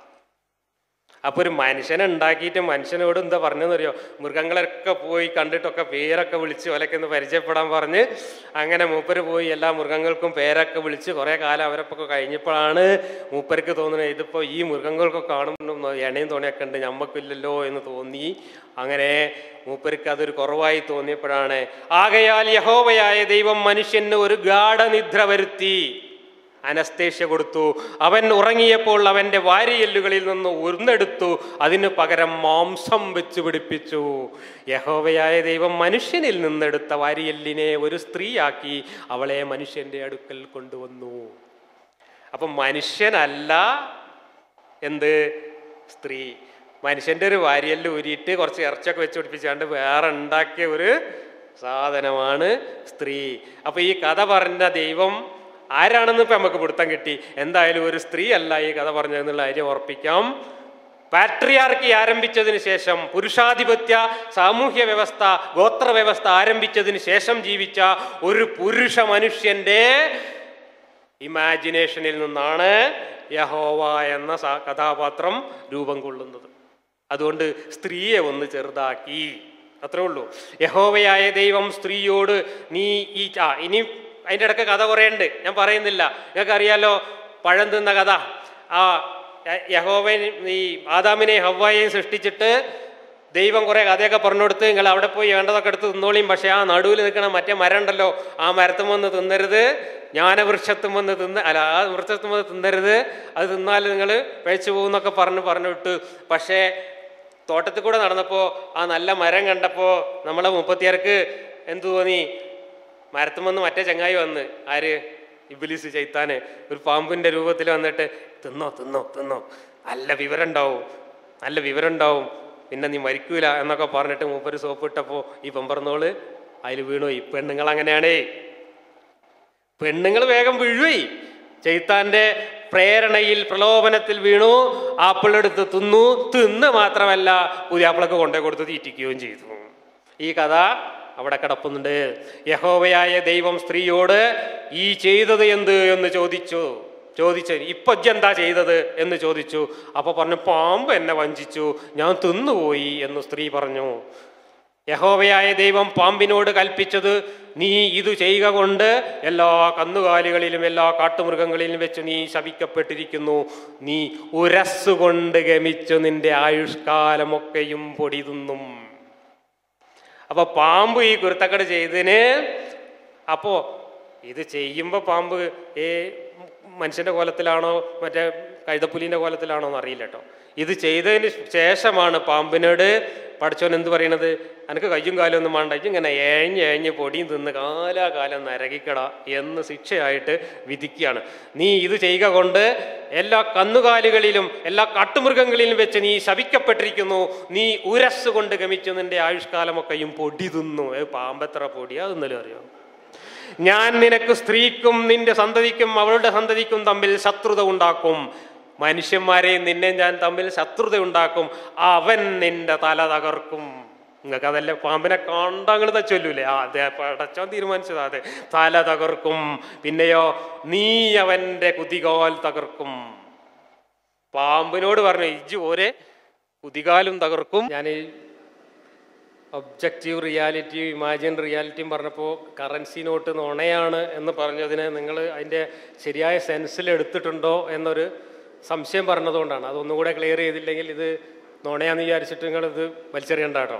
അപ്പൊ ഒരു മനുഷ്യനെ ഉണ്ടാക്കിയിട്ട് മനുഷ്യനോട് എന്താ പറഞ്ഞെന്നറിയോ മൃഗങ്ങളൊക്കെ പോയി കണ്ടിട്ടൊക്കെ പേരൊക്കെ വിളിച്ച് ഓലൊക്കെ ഒന്ന് പരിചയപ്പെടാൻ പറഞ്ഞ് അങ്ങനെ മൂപ്പര് പോയി എല്ലാ മൃഗങ്ങൾക്കും പേരൊക്കെ വിളിച്ച് കുറെ കാലം അവരൊക്കെ കഴിഞ്ഞപ്പോഴാണ് മൂപ്പർക്ക് തോന്നുന്നത് ഇതിപ്പോ ഈ മൃഗങ്ങൾക്കൊക്കെ കാണുമ്പോൾ എണ്ണയും തുണയൊക്കെ ഉണ്ട് ഞമ്മക്കില്ലല്ലോ എന്ന് തോന്നി അങ്ങനെ മൂപ്പർക്ക് അതൊരു കുറവായി തോന്നിയപ്പോഴാണ് ആകയാൽ യഹോവയായ ദൈവം മനുഷ്യന് ഒരു ഗാഠനിദ്ര വരുത്തി അനസ്തേഷ്യ കൊടുത്തു അവൻ ഉറങ്ങിയപ്പോൾ അവന്റെ വാരിയെല്ലുകളിൽ നിന്ന് ഉയർന്നെടുത്തു അതിനു പകരം മാംസം വെച്ച് പിടിപ്പിച്ചു യഹോവയായ ദൈവം മനുഷ്യനിൽ നിന്നെടുത്ത വാരിയെല്ലിനെ ഒരു സ്ത്രീയാക്കി അവളെ മനുഷ്യന്റെ അടുക്കൽ കൊണ്ടുവന്നു അപ്പം മനുഷ്യനല്ല എന്ത് സ്ത്രീ മനുഷ്യന്റെ ഒരു വാരിയെല്ല് ഊരിയിട്ട് കുറച്ച് ഇറച്ചൊക്കെ വെച്ച് പിടിപ്പിച്ചാണ്ട് വേറെ ഉണ്ടാക്കിയ ഒരു സാധനമാണ് സ്ത്രീ അപ്പൊ ഈ കഥ പറഞ്ഞ ദൈവം ആരാണെന്ന് ഇപ്പൊ നമുക്ക് പിടുത്തം കിട്ടി എന്തായാലും ഒരു സ്ത്രീ അല്ല ഈ കഥ പറഞ്ഞതെന്നുള്ള കാര്യം ഉറപ്പിക്കാം പാട്രിയാർക്കി ആരംഭിച്ചതിന് ശേഷം പുരുഷാധിപത്യ സാമൂഹ്യ വ്യവസ്ഥ ഗോത്ര വ്യവസ്ഥ ആരംഭിച്ചതിന് ശേഷം ജീവിച്ച ഒരു പുരുഷ മനുഷ്യന്റെ ഇമാജിനേഷനിൽ നിന്നാണ് യഹോവ എന്ന സ- കഥാപാത്രം രൂപം കൊള്ളുന്നത് അതുകൊണ്ട് സ്ത്രീയെ ഒന്ന് ചെറുതാക്കി അത്രേ ഉള്ളൂ യഹോവയായ ദൈവം സ്ത്രീയോട് നീ ഈ ആ ഇനി അതിൻ്റെ ഇടയ്ക്ക് കഥ കുറേ ഉണ്ട് ഞാൻ പറയുന്നില്ല നിങ്ങൾക്ക് അറിയാലോ പഴം തിന്ന കഥ ആ യ- യഹോവൻ ഈ ആദാമിനെ ഹവ്വായെയും സൃഷ്ടിച്ചിട്ട് ദൈവം കുറെ കഥയൊക്കെ പറഞ്ഞു കൊടുത്ത് നിങ്ങൾ അവിടെ പോയി വേണ്ടതൊക്കെ എടുത്ത് തിന്നോളിയും പക്ഷേ ആ നടുവിൽ നിൽക്കണ മറ്റേ മരം ഉണ്ടല്ലോ ആ മരത്തും വന്ന് തിന്നരുത് ജ്ഞാനവൃക്ഷത്തും വന്ന് തിന്ന അല്ല ആ വൃക്ഷത്തും വന്ന് തിന്നരുത് അത് തിന്നാൽ നിങ്ങൾ പഴിച്ചു പോകുന്നൊക്കെ പറഞ്ഞ് പറഞ്ഞു വിട്ടു പക്ഷേ തോട്ടത്തിൽ കൂടെ നടന്നപ്പോൾ ആ നല്ല മരം കണ്ടപ്പോൾ നമ്മളെ മുപ്പത്തിയാർക്ക് എന്തു തോന്നി മരത്തും വന്ന് മറ്റേ ചങ്ങായി വന്ന് ആര് ഇബിലിസ് ചെയ്ത്താന് ഒരു പാമ്പിന്റെ രൂപത്തിൽ വന്നിട്ട് തിന്നോ തിന്നോ തിന്നോ നല്ല വിവരം ഉണ്ടാവും നല്ല വിവരം ഉണ്ടാവും പിന്നെ നീ മരിക്കൂല എന്നൊക്കെ പറഞ്ഞിട്ട് മൂപ്പര് സോപ്പ് ഇട്ടപ്പോൾ ഈ പെമ്പറന്നോള് അതിൽ വീണു ഈ പെണ്ണുങ്ങൾ അങ്ങനെയാണേ പെണ്ണുങ്ങൾ വേഗം വീഴുവേ ചെയ്ത്താന്റെ പ്രേരണയിൽ പ്രലോഭനത്തിൽ വീണു ആപ്പിളെടുത്ത് തിന്നു തിന്ന് മാത്രമല്ല പുതിയാപ്പിളക്ക് കൊണ്ടേ കൊടുത്ത് തീറ്റിക്കുകയും ചെയ്തു ഈ കഥ അവിടെ കിടപ്പുന്നുണ്ട് യഹോവയായ ദൈവം സ്ത്രീയോട് ഈ ചെയ്തത് എന്ത് എന്ന് ചോദിച്ചു ചോദിച്ചു ഇപ്പൊ ഇജ്ജ് എന്താ ചെയ്തത് എന്ന് ചോദിച്ചു അപ്പൊ പറഞ്ഞു പാമ്പ് എന്നെ വഞ്ചിച്ചു ഞാൻ തിന്നുപോയി എന്ന് സ്ത്രീ പറഞ്ഞു യഹോവയായ ദൈവം പാമ്പിനോട് കൽപ്പിച്ചത് നീ ഇത് ചെയ്യുക കൊണ്ട് എല്ലാ കന്നുകാലികളിലും എല്ലാ കാട്ടുമൃഗങ്ങളിലും വെച്ച് നീ ശപിക്കപ്പെട്ടിരിക്കുന്നു നീ ഉരസ്സുകൊണ്ട് ഗമിച്ചു നിന്റെ ആയുഷ്കാലമൊക്കെയും പൊടി തിന്നും അപ്പൊ പാമ്പ് ഈ കുരുത്തക്കട് ചെയ്തതിന് അപ്പോ ഇത് ചെയ്യുമ്പോൾ പാമ്പ് ഏ മനുഷ്യന്റെ കോലത്തിലാണോ മറ്റേ കഴുതപ്പുലിന്റെ കോലത്തിലാണോ എന്ന് അറിയില്ല കേട്ടോ ഇത് ചെയ്തതിന് ശേഷമാണ് പാമ്പിനോട് പഠിച്ചോൻ എന്ത് പറയണത് എനിക്ക് കയ്യും കാലും ഒന്നും വേണ്ട ഇജ്ജ് ഇങ്ങനെ ഏഞ്ഞ് ഏഞ്ഞ് പൊടിയും തിന്ന് കാലാകാലം നരകിക്കട എന്ന് ശിക്ഷയായിട്ട് വിധിക്കുകയാണ് നീ ഇത് ചെയ്യുക കൊണ്ട് എല്ലാ കന്നുകാലികളിലും എല്ലാ കാട്ടുമൃഗങ്ങളിലും വെച്ച് നീ ശപിക്കപ്പെട്ടിരിക്കുന്നു നീ ഉരസ് കൊണ്ട് ഗമിച്ചു നിന്റെ ആയുഷ്കാലമൊക്കെയും പൊടി തിന്നു ഏ പാമ്പെത്ര പൊടിയാ തിന്നലും അറിയോ ഞാൻ നിനക്ക് സ്ത്രീക്കും നിന്റെ സന്തതിക്കും അവളുടെ സന്തതിക്കും തമ്മിൽ ശത്രുത ഉണ്ടാക്കും മനുഷ്യന്മാരെയും നിന്നെ ഞാൻ തമ്മിൽ ശത്രുത ഉണ്ടാക്കും അവൻ നിന്റെ തല തകർക്കും നിങ്ങൾക്ക് അതല്ലേ പാമ്പിനെ കണ്ടങ്ങൾ ചൊല്ലൂലേ ആ അതെ പടച്ചോൻ തീരുമാനിച്ചത് അതെ തല തകർക്കും പിന്നെയോ നീ അവന്റെ കുതികാൽ തകർക്കും പാമ്പിനോട് പറഞ്ഞു ഇജ്ജ് ഒരേ കുതികാലും തകർക്കും ഞാൻ ഈ ഒബ്ജക്റ്റീവ് റിയാലിറ്റിയും ഇമാജിൻ റിയാലിറ്റിയും പറഞ്ഞപ്പോൾ കറൻസി നോട്ട് നുണയാണ് എന്ന് പറഞ്ഞതിന് നിങ്ങൾ അതിൻ്റെ ശരിയായ സെൻസിൽ എടുത്തിട്ടുണ്ടോ എന്നൊരു സംശയം പറഞ്ഞതുകൊണ്ടാണ് അതൊന്നുകൂടെ ക്ലിയർ ചെയ്തില്ലെങ്കിൽ ഇത് നുണയാന്ന് വിചാരിച്ചിട്ട് നിങ്ങൾ ഇത് വലിച്ചെറിയണ്ട കേട്ടോ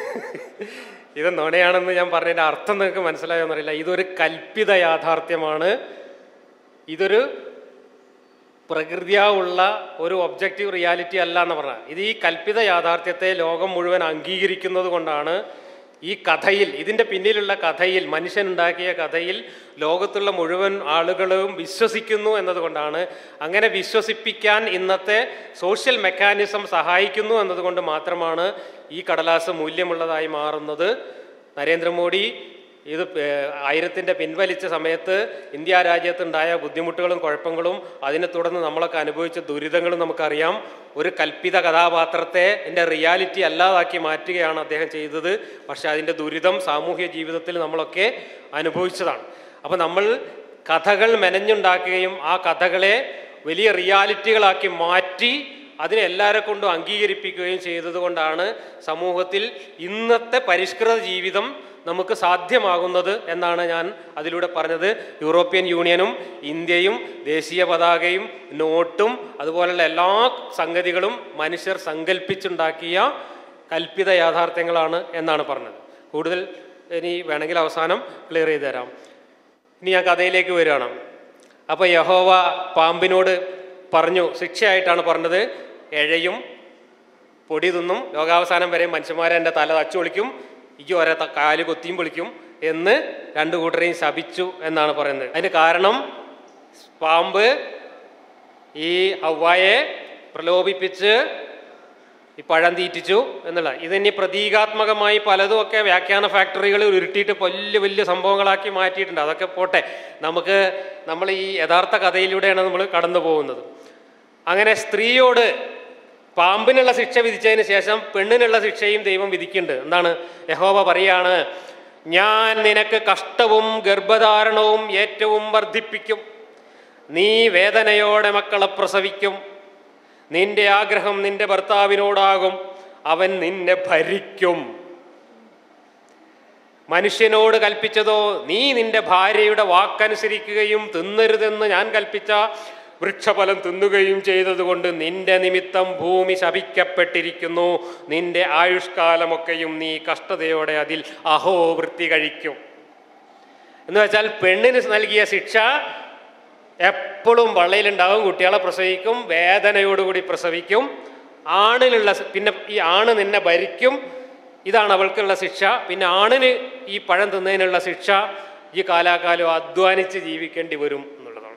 ഇത് നുണയാണെന്ന് ഞാൻ പറഞ്ഞതിൻ്റെ അർത്ഥം നിങ്ങൾക്ക് മനസ്സിലായോന്നറിയില്ല ഇതൊരു കൽപ്പിത യാഥാർത്ഥ്യമാണ് ഇതൊരു പ്രകൃതിയാ ഉള്ള ഒരു ഒബ്ജക്റ്റീവ് റിയാലിറ്റി അല്ല എന്ന് പറഞ്ഞാൽ ഇത് ഈ കൽപ്പിത യാഥാർത്ഥ്യത്തെ ലോകം മുഴുവൻ അംഗീകരിക്കുന്നത് കൊണ്ടാണ് ഈ കഥയിൽ ഇതിൻ്റെ പിന്നിലുള്ള കഥയിൽ മനുഷ്യനുണ്ടാക്കിയ കഥയിൽ ലോകത്തുള്ള മുഴുവൻ ആളുകളും വിശ്വസിക്കുന്നു എന്നതുകൊണ്ടാണ് അങ്ങനെ വിശ്വസിപ്പിക്കാൻ ഇന്നത്തെ സോഷ്യൽ മെക്കാനിസം സഹായിക്കുന്നു എന്നതുകൊണ്ട് മാത്രമാണ് ഈ കടലാസ് മൂല്യമുള്ളതായി മാറുന്നത് നരേന്ദ്രമോദി ഇത് ആയിരത്തിൻ്റെ പിൻവലിച്ച സമയത്ത് ഇന്ത്യ രാജ്യത്തുണ്ടായ ബുദ്ധിമുട്ടുകളും കുഴപ്പങ്ങളും അതിനെ തുടർന്ന് നമ്മളൊക്കെ അനുഭവിച്ച ദുരിതങ്ങളും നമുക്കറിയാം ഒരു കൽപ്പിത കഥാപാത്രത്തെ എൻ്റെ റിയാലിറ്റി അല്ലാതാക്കി മാറ്റുകയാണ് അദ്ദേഹം ചെയ്തത് പക്ഷേ അതിൻ്റെ ദുരിതം സാമൂഹ്യ ജീവിതത്തിൽ നമ്മളൊക്കെ അനുഭവിച്ചതാണ് അപ്പോൾ നമ്മൾ കഥകൾ മെനഞ്ഞുണ്ടാക്കുകയും ആ കഥകളെ വലിയ റിയാലിറ്റികളാക്കി മാറ്റി അതിനെ എല്ലാവരെ കൊണ്ടും അംഗീകരിപ്പിക്കുകയും ചെയ്തതുകൊണ്ടാണ് സമൂഹത്തിൽ ഇന്നത്തെ പരിഷ്കൃത ജീവിതം നമുക്ക് സാധ്യമാകുന്നത് എന്നാണ് ഞാൻ അതിലൂടെ പറഞ്ഞത് യൂറോപ്യൻ യൂണിയനും ഇന്ത്യയും ദേശീയ പതാകയും നോട്ടും അതുപോലുള്ള എല്ലാ സംഗതികളും മനുഷ്യർ സങ്കല്പിച്ചുണ്ടാക്കിയ കൽപ്പിത യാഥാർത്ഥ്യങ്ങളാണ് എന്നാണ് പറഞ്ഞത് കൂടുതൽ ഇനി വേണമെങ്കിൽ അവസാനം ക്ലിയർ ചെയ്ത് തരാം ഇനി ഞാൻ കഥയിലേക്ക് വരികയാണ് അപ്പോൾ യഹോവ പാമ്പിനോട് പറഞ്ഞു ശിക്ഷയായിട്ടാണ് പറഞ്ഞത് എഴയും പൊടി തിന്നും ലോകാവസാനം വരെ മനുഷ്യന്മാരെ എൻ്റെ തല തച്ചു വിളിക്കും ഈ ഒരേ ത- കാല് കൊത്തിയും വിളിക്കും എന്ന് രണ്ടു കൂട്ടരെയും ശപിച്ചു എന്നാണ് പറയുന്നത് അതിന് കാരണം പാമ്പ് ഈ ഹവ്വായെ പ്രലോഭിപ്പിച്ച് ഈ പഴം തീറ്റിച്ചു എന്നുള്ള ഇതിനി പ്രതീകാത്മകമായി പലതും ഒക്കെ വ്യാഖ്യാന ഫാക്ടറികളിൽ ഉരുട്ടിയിട്ട് വലിയ വലിയ സംഭവങ്ങളാക്കി മാറ്റിയിട്ടുണ്ട് അതൊക്കെ പോട്ടെ നമുക്ക് നമ്മൾ ഈ യഥാർത്ഥ കഥയിലൂടെയാണ് നമ്മൾ കടന്നു പോകുന്നത് അങ്ങനെ സ്ത്രീയോട് പാമ്പിനുള്ള ശിക്ഷ വിധിച്ചതിന് ശേഷം പെണ്ണിനുള്ള ശിക്ഷയും ദൈവം വിധിക്കുന്നുണ്ട് എന്താണ് യഹോവ പറയാണ് ഞാൻ നിനക്ക് കഷ്ടവും ഗർഭധാരണവും ഏറ്റവും വർദ്ധിപ്പിക്കും നീ വേദനയോടെ മക്കളെ പ്രസവിക്കും നിന്റെ ആഗ്രഹം നിന്റെ ഭർത്താവിനോടാകും അവൻ നിന്നെ ഭരിക്കും മനുഷ്യനോട് കൽപ്പിച്ചതോ നീ നിന്റെ ഭാര്യയുടെ വാക്കനുസരിക്കുകയും തിന്നരുതെന്ന് ഞാൻ കൽപ്പിച്ച വൃക്ഷഫലം തിന്നുകയും ചെയ്തതുകൊണ്ട് നിന്റെ നിമിത്തം ഭൂമി ശപിക്കപ്പെട്ടിരിക്കുന്നു നിന്റെ ആയുഷ്കാലമൊക്കെയും നീ കഷ്ടതയോടെ അതിൽ അഹോ വൃത്തി കഴിക്കും എന്ന് വെച്ചാൽ പെണ്ണിന് നൽകിയ ശിക്ഷ എപ്പോഴും വള്ളയിലുണ്ടാവും കുട്ടികളെ പ്രസവിക്കും വേദനയോടുകൂടി പ്രസവിക്കും ആണിനുള്ള സ- പിന്നെ ഈ ആണ് നിന്നെ ഭരിക്കും ഇതാണ് അവൾക്കുള്ള ശിക്ഷ പിന്നെ ആണിന് ഈ പഴം തിന്നതിനുള്ള ശിക്ഷ ഈ കാലാകാലം അധ്വാനിച്ച് ജീവിക്കേണ്ടി വരും എന്നുള്ളതാണ്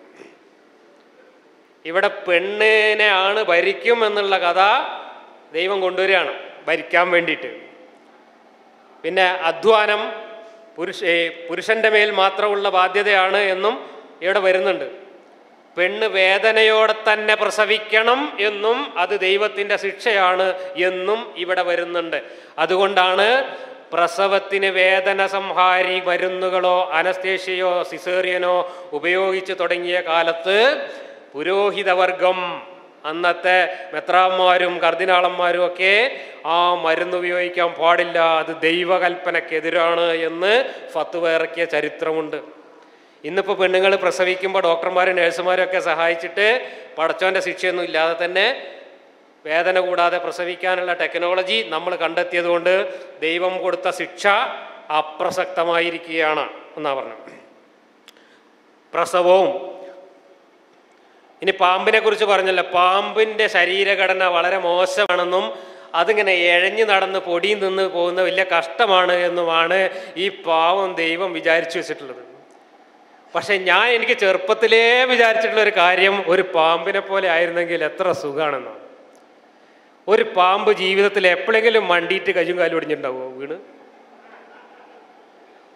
ഇവിടെ പെണ്ണിനെ ആണ് ഭരിക്കും എന്നുള്ള കഥ ദൈവം കൊണ്ടുവരികയാണ് ഭരിക്കാൻ വേണ്ടിയിട്ട് പിന്നെ അധ്വാനം പുരുഷ ഏ, പുരുഷന്റെ മേൽ മാത്രമുള്ള ബാധ്യതയാണ് എന്നും ഇവിടെ വരുന്നുണ്ട് പെണ്ണ് വേദനയോടെ തന്നെ പ്രസവിക്കണം എന്നും അത് ദൈവത്തിൻ്റെ ശിക്ഷയാണ് എന്നും ഇവിടെ വരുന്നുണ്ട് അതുകൊണ്ടാണ് പ്രസവത്തിന് വേദന സംഹാരി മരുന്നുകളോ അനസ്തേഷ്യയോ സിസേറിയനോ ഉപയോഗിച്ച് തുടങ്ങിയ കാലത്ത് പുരോഹിതവർഗം അന്നത്തെ മെത്രാന്മാരും കർദിനാളന്മാരും ഒക്കെ ആ മരുന്ന് ഉപയോഗിക്കാൻ പാടില്ല അത് ദൈവകൽപ്പനക്കെതിരാണ് എന്ന് ഫത്തുവ ഇറക്കിയ ചരിത്രമുണ്ട് ഇന്നിപ്പോൾ പെണ്ണുങ്ങൾ പ്രസവിക്കുമ്പോൾ ഡോക്ടർമാരും നഴ്സുമാരും ഒക്കെ സഹായിച്ചിട്ട് പടച്ചോൻ്റെ ശിക്ഷയൊന്നും ഇല്ലാതെ തന്നെ വേദന കൂടാതെ പ്രസവിക്കാനുള്ള ടെക്നോളജി നമ്മൾ കണ്ടെത്തിയത് കൊണ്ട് ദൈവം കൊടുത്ത ശിക്ഷ അപ്രസക്തമായിരിക്കുകയാണ് എന്നാ പറഞ്ഞു പ്രസവവും ഇനി പാമ്പിനെ കുറിച്ച് പറഞ്ഞല്ലോ പാമ്പിന്റെ ശരീരഘടന വളരെ മോശമാണെന്നും അതിങ്ങനെ എഴഞ്ഞു നടന്ന് പൊടിയും നിന്ന് പോകുന്ന വലിയ കഷ്ടമാണ് എന്നുമാണ് ഈ പാവം ദൈവം വിചാരിച്ചു വെച്ചിട്ടുള്ളത് പക്ഷെ ഞാൻ എനിക്ക് ചെറുപ്പത്തിലേ വിചാരിച്ചിട്ടുള്ള ഒരു കാര്യം ഒരു പാമ്പിനെ പോലെ ആയിരുന്നെങ്കിൽ എത്ര സുഖാണെന്നാണ് ഒരു പാമ്പ് ജീവിതത്തിൽ എപ്പോഴെങ്കിലും മണ്ടിയിട്ട് കയ്യും കാലും ഒടിഞ്ഞിട്ടുണ്ടാവുമോ വീണ്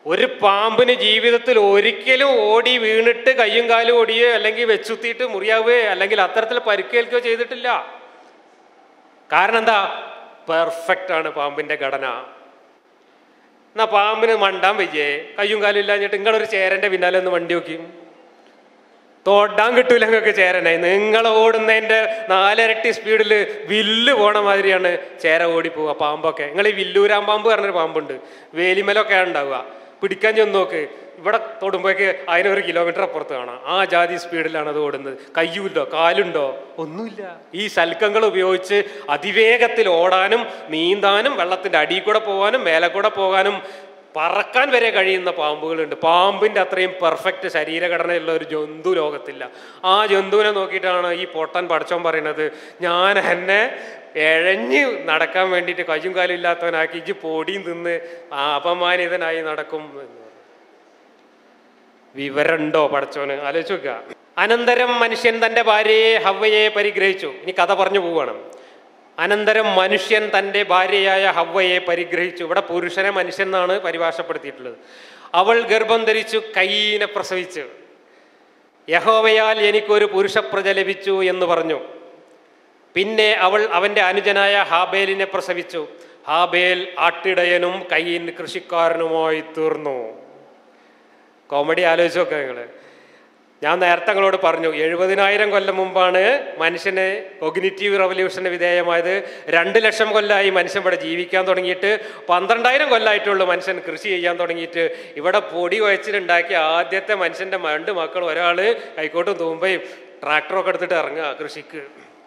ഒരു പാമ്പിന് ജീവിതത്തിൽ ഒരിക്കലും ഓടി വീണിട്ട് കയ്യും കാലും ഓടിയോ അല്ലെങ്കിൽ വെച്ചുത്തിയിട്ട് മുറിയാവുകയോ അല്ലെങ്കിൽ അത്തരത്തിൽ പരിക്കേൽക്കുകയോ ചെയ്തിട്ടില്ല കാരണം എന്താ പെർഫെക്റ്റ് ആണ് പാമ്പിന്റെ ഘടന എന്നാ പാമ്പിന് മണ്ടാൻ വയ്യേ കയ്യും കാലും ഇല്ലാഞ്ഞിട്ട് നിങ്ങളൊരു ചേരന്റെ പിന്നാലെ ഒന്ന് വണ്ടി നോക്കി തൊടാൻ കിട്ടൂല നിങ്ങൾക്ക് ചേരനായി നിങ്ങൾ ഓടുന്നതിന്റെ നാലിരട്ടി സ്പീഡിൽ വില്ല് പോണ മാതിരിയാണ് ചേര ഓടിപ്പോവുക പാമ്പൊക്കെ നിങ്ങൾ ഈ വില്ലൂരാൻ പാമ്പ് പറഞ്ഞൊരു പാമ്പുണ്ട് വേലിമലൊക്കെ ഉണ്ടാവുക പിടിക്കാൻ ചെന്ന് നോക്ക് ഇവിടെ തൊടുമ്പോഴേക്ക് അതിനൊരു കിലോമീറ്റർ അപ്പുറത്ത് കാണാം ആ ജാതി സ്പീഡിലാണ് അത് ഓടുന്നത് കയ്യുണ്ടോ കാലുണ്ടോ ഒന്നുമില്ല ഈ സൽക്കങ്ങൾ ഉപയോഗിച്ച് അതിവേഗത്തിൽ ഓടാനും നീന്താനും വെള്ളത്തിന്റെ അടിയിൽ കൂടെ പോകാനും മേലെ കൂടെ പോകാനും പറക്കാൻ വരെ കഴിയുന്ന പാമ്പുകളുണ്ട് പാമ്പിന്റെ അത്രയും പെർഫെക്റ്റ് ശരീരഘടനയുള്ള ഒരു ജന്തു ലോകത്തില്ല ആ ജന്തുവിനെ നോക്കിയിട്ടാണ് ഈ പൊട്ടൻ പഠിച്ചോൻ പറയുന്നത് ഞാൻ എന്നെ എഴഞ്ഞ് നടക്കാൻ വേണ്ടിയിട്ട് കയ്യും കാലും ഇല്ലാത്തവനാക്കി ഇജ്ജ് പൊടിയും തിന്ന് ആ അപമാനിതനായി നടക്കും എന്ന് പറഞ്ഞു. വിവരമുണ്ടോ പടച്ചോന് ആലോചിച്ച് നോക്കുക അനന്തരം മനുഷ്യൻ തന്റെ ഭാര്യയെ ഹവ്വയെ പരിഗ്രഹിച്ചു ഇനി കഥ പറഞ്ഞു പോവുകയാണ് അനന്തരം മനുഷ്യൻ തൻ്റെ ഭാര്യയായ ഹവ്വയെ പരിഗ്രഹിച്ചു ഇവിടെ പുരുഷനെ മനുഷ്യൻ എന്നാണ് പരിഭാഷപ്പെടുത്തിയിട്ടുള്ളത് അവൾ ഗർഭം ധരിച്ചു കൈയിനെ പ്രസവിച്ചു യഹോവയാൽ എനിക്കൊരു പുരുഷപ്രജ ലഭിച്ചു എന്ന് പറഞ്ഞു പിന്നെ അവൾ അവൻ്റെ അനുജനായ ഹാബേലിനെ പ്രസവിച്ചു ഹാബേൽ ആട്ടിടയനും കയ്യിൻ കൃഷിക്കാരനുമായി തീർന്നു കോമഡി ആലോചിച്ച് നോക്കുക നിങ്ങൾ ഞാൻ നേരത്തെ നിങ്ങളോട് പറഞ്ഞു എഴുപതിനായിരം കൊല്ലം മുമ്പാണ് മനുഷ്യന് കൊഗ്നിറ്റീവ് റവല്യൂഷന് വിധേയമായത് രണ്ട് ലക്ഷം കൊല്ലമായി മനുഷ്യൻ ഇവിടെ ജീവിക്കാൻ തുടങ്ങിയിട്ട് പന്ത്രണ്ടായിരം കൊല്ലമായിട്ടുള്ളൂ മനുഷ്യൻ കൃഷി ചെയ്യാൻ തുടങ്ങിയിട്ട് ഇവിടെ പൊടി കുഴച്ചിട്ടുണ്ടാക്കിയ ആദ്യത്തെ മനുഷ്യൻ്റെ രണ്ട് മക്കൾ ഒരാൾ കൈക്കോട്ടും തൂമ്പയും ട്രാക്ടറൊക്കെ എടുത്തിട്ട് ഇറങ്ങുക കൃഷിക്ക്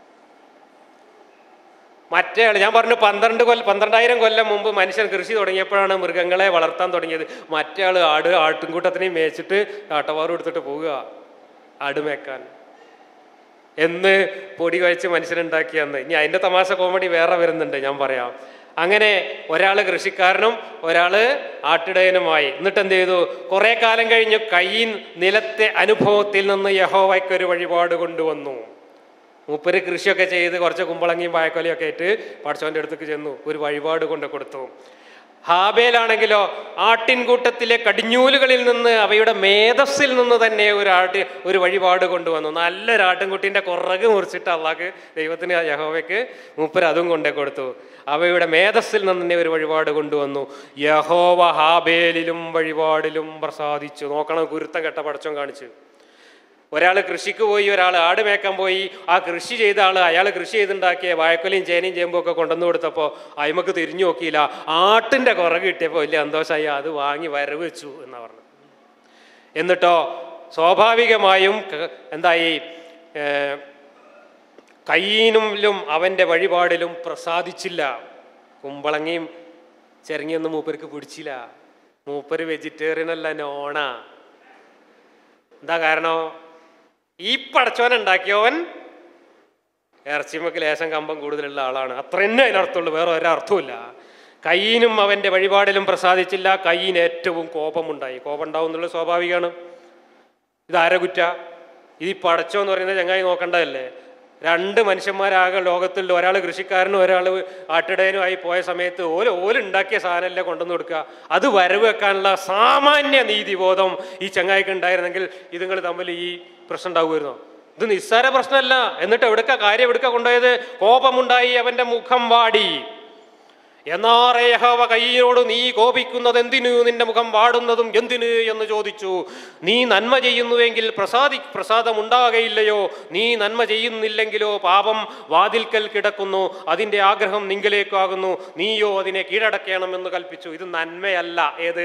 മറ്റേ ആൾ ഞാൻ പറഞ്ഞു പന്ത്രണ്ട് കൊല്ലം പന്ത്രണ്ടായിരം കൊല്ലം മുമ്പ് മനുഷ്യൻ കൃഷി തുടങ്ങിയപ്പോഴാണ് മൃഗങ്ങളെ വളർത്താൻ തുടങ്ങിയത് മറ്റേ ആൾ ആട് ആട്ടിൻകൂട്ടത്തിനെയും മേച്ചിട്ട് കാട്ടവാറും എടുത്തിട്ട് പോവുക ആട് മേക്കാൻ എന്ന് പൊടി കഴിച്ച് മനുഷ്യനുണ്ടാക്കിയെന്ന് ഇനി അതിന്റെ തമാശ കോമഡി വേറെ വരുന്നുണ്ട് ഞാൻ പറയാം അങ്ങനെ ഒരാൾ കൃഷിക്കാരനും ഒരാൾ ആട്ടിടയനുമായി എന്നിട്ട് എന്ത് ചെയ്തു കുറെ കാലം കഴിഞ്ഞ് കയ്യിൻ നിലത്തെ അനുഭവത്തിൽ നിന്ന് യഹോവയ്ക്കൊരു വഴിപാട് കൊണ്ടുവന്നു മൂപ്പര് കൃഷിയൊക്കെ ചെയ്ത് കുറച്ച് കുമ്പളങ്ങിയും വായക്കൊലയൊക്കെ ആയിട്ട് പടച്ചോന്റെ അടുത്തേക്ക് ചെന്നു ഒരു വഴിപാട് കൊണ്ട് കൊടുത്തു ഹാബേലാണെങ്കിലോ ആട്ടിൻകൂട്ടത്തിലെ കടിഞ്ഞൂലുകളിൽ നിന്ന് അവയുടെ മേധസ്സിൽ നിന്ന് തന്നെ ഒരു ആട്ടി ഒരു വഴിപാട് കൊണ്ടുവന്നു നല്ലൊരു ആട്ടിൻകുട്ടിന്റെ കുറക് മുറിച്ചിട്ട് അള്ളാഹ് ദൈവത്തിന് യഹോവയ്ക്ക് മൂപ്പര് അതും കൊണ്ടേ കൊടുത്തു അവയുടെ മേധസ്സിൽ നിന്ന് തന്നെ ഒരു വഴിപാട് കൊണ്ടുവന്നു യഹോവ ഹാബേലിലും വഴിപാടിലും പ്രസാദിച്ചു നോക്കണം കുരുത്തം കെട്ട പടച്ചോൻ കാണിച്ചു ഒരാൾ കൃഷിക്ക് പോയി ഒരാൾ ആട് മേക്കാൻ പോയി ആ കൃഷി ചെയ്ത ആൾ അയാൾ കൃഷി ചെയ്തുണ്ടാക്കിയ വായക്കൊലയും ചേനയും ചേമ്പും ഒക്കെ കൊണ്ടുവന്ന് കൊടുത്തപ്പോൾ അയിമക്ക് തിരിഞ്ഞു നോക്കിയില്ല ആട്ടിൻ്റെ കുറവ് കിട്ടിയപ്പോൾ വലിയ സന്തോഷമായി അത് വാങ്ങി വരവ് വെച്ചു എന്നാ പറഞ്ഞു എന്നിട്ടോ സ്വാഭാവികമായും ക- എന്തായി ഏർ, കയ്യിനും അവൻ്റെ വഴിപാടിലും പ്രസാദിച്ചില്ല കുമ്പളങ്ങിയും ചെരങ്ങിയൊന്നും മൂപ്പർക്ക് പിടിച്ചില്ല മൂപ്പര് വെജിറ്റേറിയൻ അല്ല നോണാ എന്താ കാരണം ഈ പടച്ചോൻ ഉണ്ടാക്കിയവൻ ഇറച്ചിമക്ക് ലേശം കമ്പം കൂടുതലുള്ള ആളാണ് അത്ര തന്നെ അതിനർത്ഥമുള്ളൂ വേറെ ഒരർത്ഥമില്ല കയ്യിനും അവൻ്റെ വഴിപാടിലും പ്രസാദിച്ചില്ല കയ്യിന് ഏറ്റവും കോപമുണ്ടായി കോപം ഉണ്ടാവും എന്നുള്ളത് സ്വാഭാവികമാണ് ഇതാരെ കുറ്റ ഈ പടച്ചോ എന്ന് പറയുന്നത് ചങ്ങായി നോക്കേണ്ടതല്ലേ രണ്ട് മനുഷ്യന്മാരാകെ ലോകത്തിൽ ഒരാൾ കൃഷിക്കാരനും ഒരാൾ ആട്ടിടയനുമായി പോയ സമയത്ത് ഓല ഓലുണ്ടാക്കിയ സാധനമല്ലേ കൊണ്ടുവന്ന് കൊടുക്കുക അത് വരവ് വെക്കാനുള്ള സാമാന്യ നീതിബോധം ഈ ചങ്ങായിക്ക് ഉണ്ടായിരുന്നെങ്കിൽ ഇതുങ്ങൾ തമ്മിൽ ഈ പ്രശ്നം ഉണ്ടാവുമായിരുന്നോ ഇത് നിസ്സാര പ്രശ്നമല്ല എന്നിട്ട് എവിടുക്ക കാര്യം എവിടുക്ക കൊണ്ടുപോയത് കോപമുണ്ടായി അവന്റെ മുഖം വാടി എന്നാറേ യഹോവ കയ്യോട് നീ കോപിക്കുന്നത് എന്തിനു നിന്റെ മുഖം വാടുന്നതും എന്തിന് എന്ന് ചോദിച്ചു നീ നന്മ ചെയ്യുന്നുവെങ്കിൽ പ്രസാദി പ്രസാദമുണ്ടാകയില്ലയോ നീ നന്മ ചെയ്യുന്നില്ലെങ്കിലോ പാപം വാതിൽക്കൽ കിടക്കുന്നു അതിൻ്റെ ആഗ്രഹം നിങ്കിലേക്കാകുന്നു നീയോ അതിനെ കീഴടക്കണമെന്ന് കൽപ്പിച്ചു ഇത് നന്മയല്ല ഏത്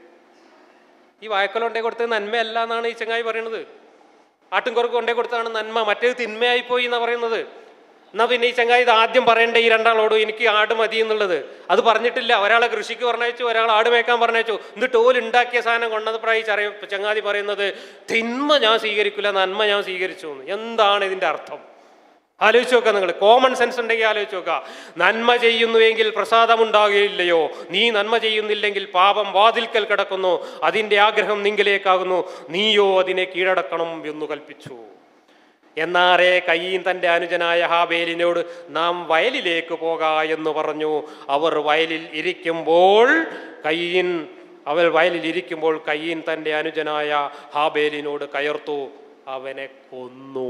ഈ വായക്കലുണ്ടേ കൊടുത്തത് നന്മയല്ല എന്നാണ് ഈ ചങ്ങായി പറയുന്നത് ആട്ടിൻകുറക്ക് കൊണ്ടേ കൊടുത്താണ് നന്മ മറ്റേത് തിന്മയായിപ്പോയി എന്നാ പറയുന്നത് എന്നാ പിന്നെ ഈ ചങ്ങായി ഇത് ആദ്യം പറയണ്ടേ ഈ രണ്ടാളോടും എനിക്ക് ആട് മതി എന്നുള്ളത് അത് പറഞ്ഞിട്ടില്ല ഒരാളെ കൃഷിക്ക് പറഞ്ഞയച്ചു ഒരാൾ ആട് മേക്കാൻ പറഞ്ഞയച്ചു എന്നിട്ട് ഓൽ ഉണ്ടാക്കിയ സാധനം കൊണ്ടപ്പോഴായി ചറിയ ചങ്ങാതി പറയുന്നത് തിന്മ ഞാൻ സ്വീകരിക്കില്ല നന്മ ഞാൻ സ്വീകരിച്ചു എന്ന് എന്താണ് ഇതിന്റെ അർത്ഥം ആലോചിച്ച് നോക്കുക നിങ്ങൾ കോമൺ സെൻസ് ഉണ്ടെങ്കിൽ ആലോചിച്ച് നോക്കുക നന്മ ചെയ്യുന്നുവെങ്കിൽ പ്രസാദമുണ്ടാകുകയില്ലയോ നീ നന്മ ചെയ്യുന്നില്ലെങ്കിൽ പാപം വാതിൽക്കൽ കിടക്കുന്നു അതിൻ്റെ ആഗ്രഹം നിങ്കിലേക്കാകുന്നു നീയോ അതിനെ കീഴടക്കണം എന്ന് കൽപ്പിച്ചു എന്നാറേ കയ്യീൻ തൻ്റെ അനുജനായ ഹാബേലിനോട് നാം വയലിലേക്ക് പോക എന്ന് പറഞ്ഞു അവർ വയലിൽ ഇരിക്കുമ്പോൾ കയ്യീൻ അവൾ വയലിലിരിക്കുമ്പോൾ കയ്യീൻ തൻ്റെ അനുജനായ ഹാബേലിനോട് കയർത്തു അവനെ കൊന്നു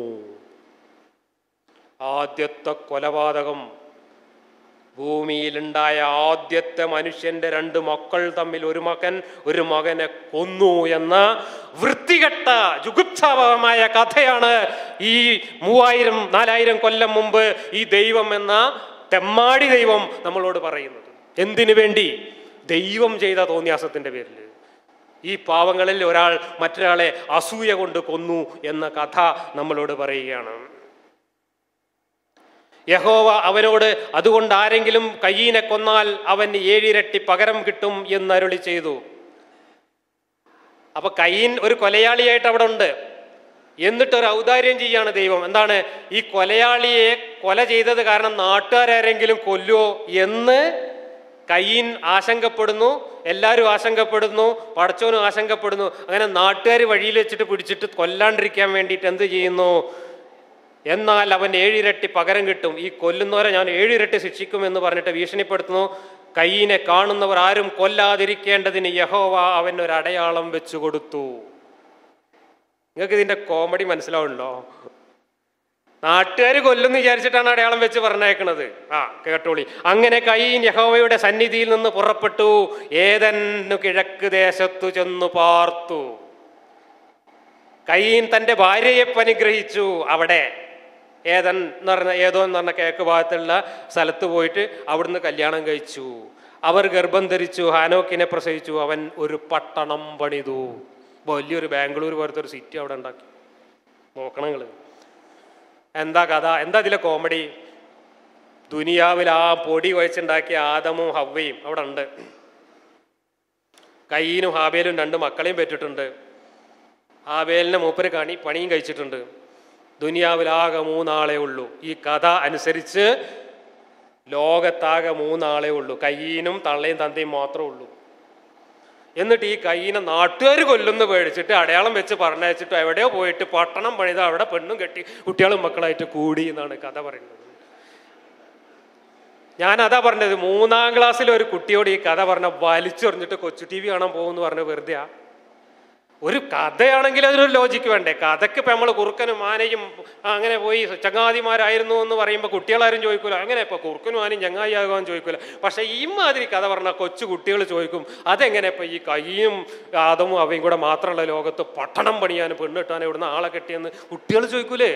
ആദ്യത്തെ കൊലപാതകം ഭൂമിയിലുണ്ടായ ആദ്യത്തെ മനുഷ്യന്റെ രണ്ട് മക്കൾ തമ്മിൽ ഒരു മകൻ ഒരു മകനെ കൊന്നു എന്ന വൃത്തികെട്ട ജുഗുപ്സാപമായ കഥയാണ് ഈ മൂവായിരം നാലായിരം കൊല്ലം മുമ്പ് ഈ ദൈവം എന്ന തെമ്മാടി ദൈവം നമ്മളോട് പറയുന്നത് എന്തിനു വേണ്ടി ദൈവം ചെയ്ത തോന്നിയാസത്തിന്റെ പേരിൽ ഈ പാവങ്ങളിൽ ഒരാൾ മറ്റൊരാളെ അസൂയ കൊണ്ട് കൊന്നു എന്ന കഥ നമ്മളോട് പറയുകയാണ് യഹോവ അവനോട് അതുകൊണ്ട് ആരെങ്കിലും കയ്യീനെ കൊന്നാൽ അവൻ ഏഴിരട്ടി പകരം കിട്ടും എന്നരുളി ചെയ്തു അപ്പൊ കയ്യീൻ ഒരു കൊലയാളിയായിട്ട് അവിടെ ഉണ്ട് എന്നിട്ട് ഒരു ഔദാര്യം ചെയ്യാണ് ദൈവം എന്താണ് ഈ കൊലയാളിയെ കൊല ചെയ്തത് കാരണം നാട്ടുകാരെങ്കിലും കൊല്ലുവോ എന്ന് കയ്യീൻ ആശങ്കപ്പെടുന്നു എല്ലാവരും ആശങ്കപ്പെടുന്നു പടച്ചോനും ആശങ്കപ്പെടുന്നു അങ്ങനെ നാട്ടുകാർ വഴിയിൽ വെച്ചിട്ട് പിടിച്ചിട്ട് കൊല്ലാണ്ടിരിക്കാൻ വേണ്ടിയിട്ട് എന്ത് ചെയ്യുന്നു എന്നാൽ അവൻ ഏഴിരട്ടി പകരം കിട്ടും ഈ കൊല്ലുന്നവരെ ഞാൻ ഏഴിരട്ടി ശിക്ഷിക്കും എന്ന് പറഞ്ഞിട്ട് ഭീഷണിപ്പെടുത്തുന്നു കയ്യിനെ കാണുന്നവർ ആരും കൊല്ലാതിരിക്കേണ്ടതിന് യഹോവ അവൻ ഒരു അടയാളം വെച്ചു കൊടുത്തു നിങ്ങൾക്ക് ഇതിന്റെ കോമഡി മനസ്സിലാവുണ്ടോ നാട്ടുകാർ കൊല്ലുന്നു വിചാരിച്ചിട്ടാണ് അടയാളം വെച്ച് പറഞ്ഞേക്കണത് ആ കേട്ടോളി അങ്ങനെ കയ്യീൻ യഹോവയുടെ സന്നിധിയിൽ നിന്ന് പുറപ്പെട്ടു ഏതന്നു കിഴക്ക് ദേശത്തു ചെന്നു പാർത്തു കയ്യീൻ തന്റെ ഭാര്യയെ അനുഗ്രഹിച്ചു അവിടെ ഏതൻ എന്ന് പറഞ്ഞ ഏതോ എന്ന് പറഞ്ഞ കിഴക്ക് ഭാഗത്തുള്ള സ്ഥലത്ത് പോയിട്ട് അവിടുന്ന് കല്യാണം കഴിച്ചു അവർ ഗർഭം ധരിച്ചു ഹാനോക്കിനെ പ്രസവിച്ചു അവൻ ഒരു പട്ടണം പണിതു വലിയൊരു ബാംഗ്ലൂർ പോലത്തെ ഒരു സിറ്റി അവിടെ ഉണ്ടാക്കി നോക്കണം നിങ്ങള് എന്താ കഥ എന്താ ഇതിലെ കോമഡി ദുനിയാവിൽ ആ പൊടി കുഴച്ചുണ്ടാക്കിയ ആദമും ഹവ്വയും അവിടെ ഉണ്ട് കയ്യീനും ഹാബേലും രണ്ട് മക്കളെയും പെറ്റിട്ടുണ്ട് ഹാബേലിനെ മൂപ്പര് കണി പണിയും കഴിച്ചിട്ടുണ്ട് ദുനിയാവിലാകെ മൂന്നാളേ ഉള്ളൂ ഈ കഥ അനുസരിച്ച് ലോകത്താകെ മൂന്നാളേ ഉള്ളൂ കയ്യീനും തള്ളയും തന്തയും മാത്രമേ ഉള്ളൂ എന്നിട്ട് ഈ കയ്യിനെ നാട്ടുകാർ കൊല്ലുന്ന പേടിച്ചിട്ട് അടയാളം വെച്ച് പറഞ്ഞയച്ചിട്ട് എവിടെയോ പോയിട്ട് പട്ടണം പണിത് അവിടെ പെണ്ണും കെട്ടി കുട്ടികളും മക്കളായിട്ട് കൂടി എന്നാണ് കഥ പറയുന്നത് ഞാൻ അതാ പറഞ്ഞത് മൂന്നാം ക്ലാസ്സിൽ ഒരു കുട്ടിയോട് ഈ കഥ പറഞ്ഞ വലിച്ചെറിഞ്ഞിട്ട് കൊച്ചു ടി വി കാണാൻ പോകുമെന്ന് പറഞ്ഞ വെറുതെ ഒരു കഥയാണെങ്കിൽ അതിനൊരു ലോജിക്ക് വേണ്ടേ കഥയ്ക്ക് ഇപ്പം നമ്മൾ കുറുക്കനും ആനയും ആ, അങ്ങനെ പോയി ചങ്ങാതിമാരായിരുന്നു എന്ന് പറയുമ്പോൾ കുട്ടികളാരും ചോദിക്കൂല അങ്ങനെ ഇപ്പോൾ കുറുക്കനും ആനയും ചങ്ങായിയാകാൻ ചോദിക്കൂല പക്ഷെ ഇമാതിരി കഥ പറഞ്ഞാൽ കൊച്ചു കുട്ടികൾ ചോദിക്കും അതെങ്ങനെ ഇപ്പം ഈ കയ്യും ആദമും അവയും കൂടെ മാത്രമുള്ള ലോകത്ത് പട്ടണം പണിയാനും പെണ്ണിട്ടാനും ഇവിടുന്ന് ആളെ കെട്ടിയെന്ന് കുട്ടികൾ ചോദിക്കൂലേ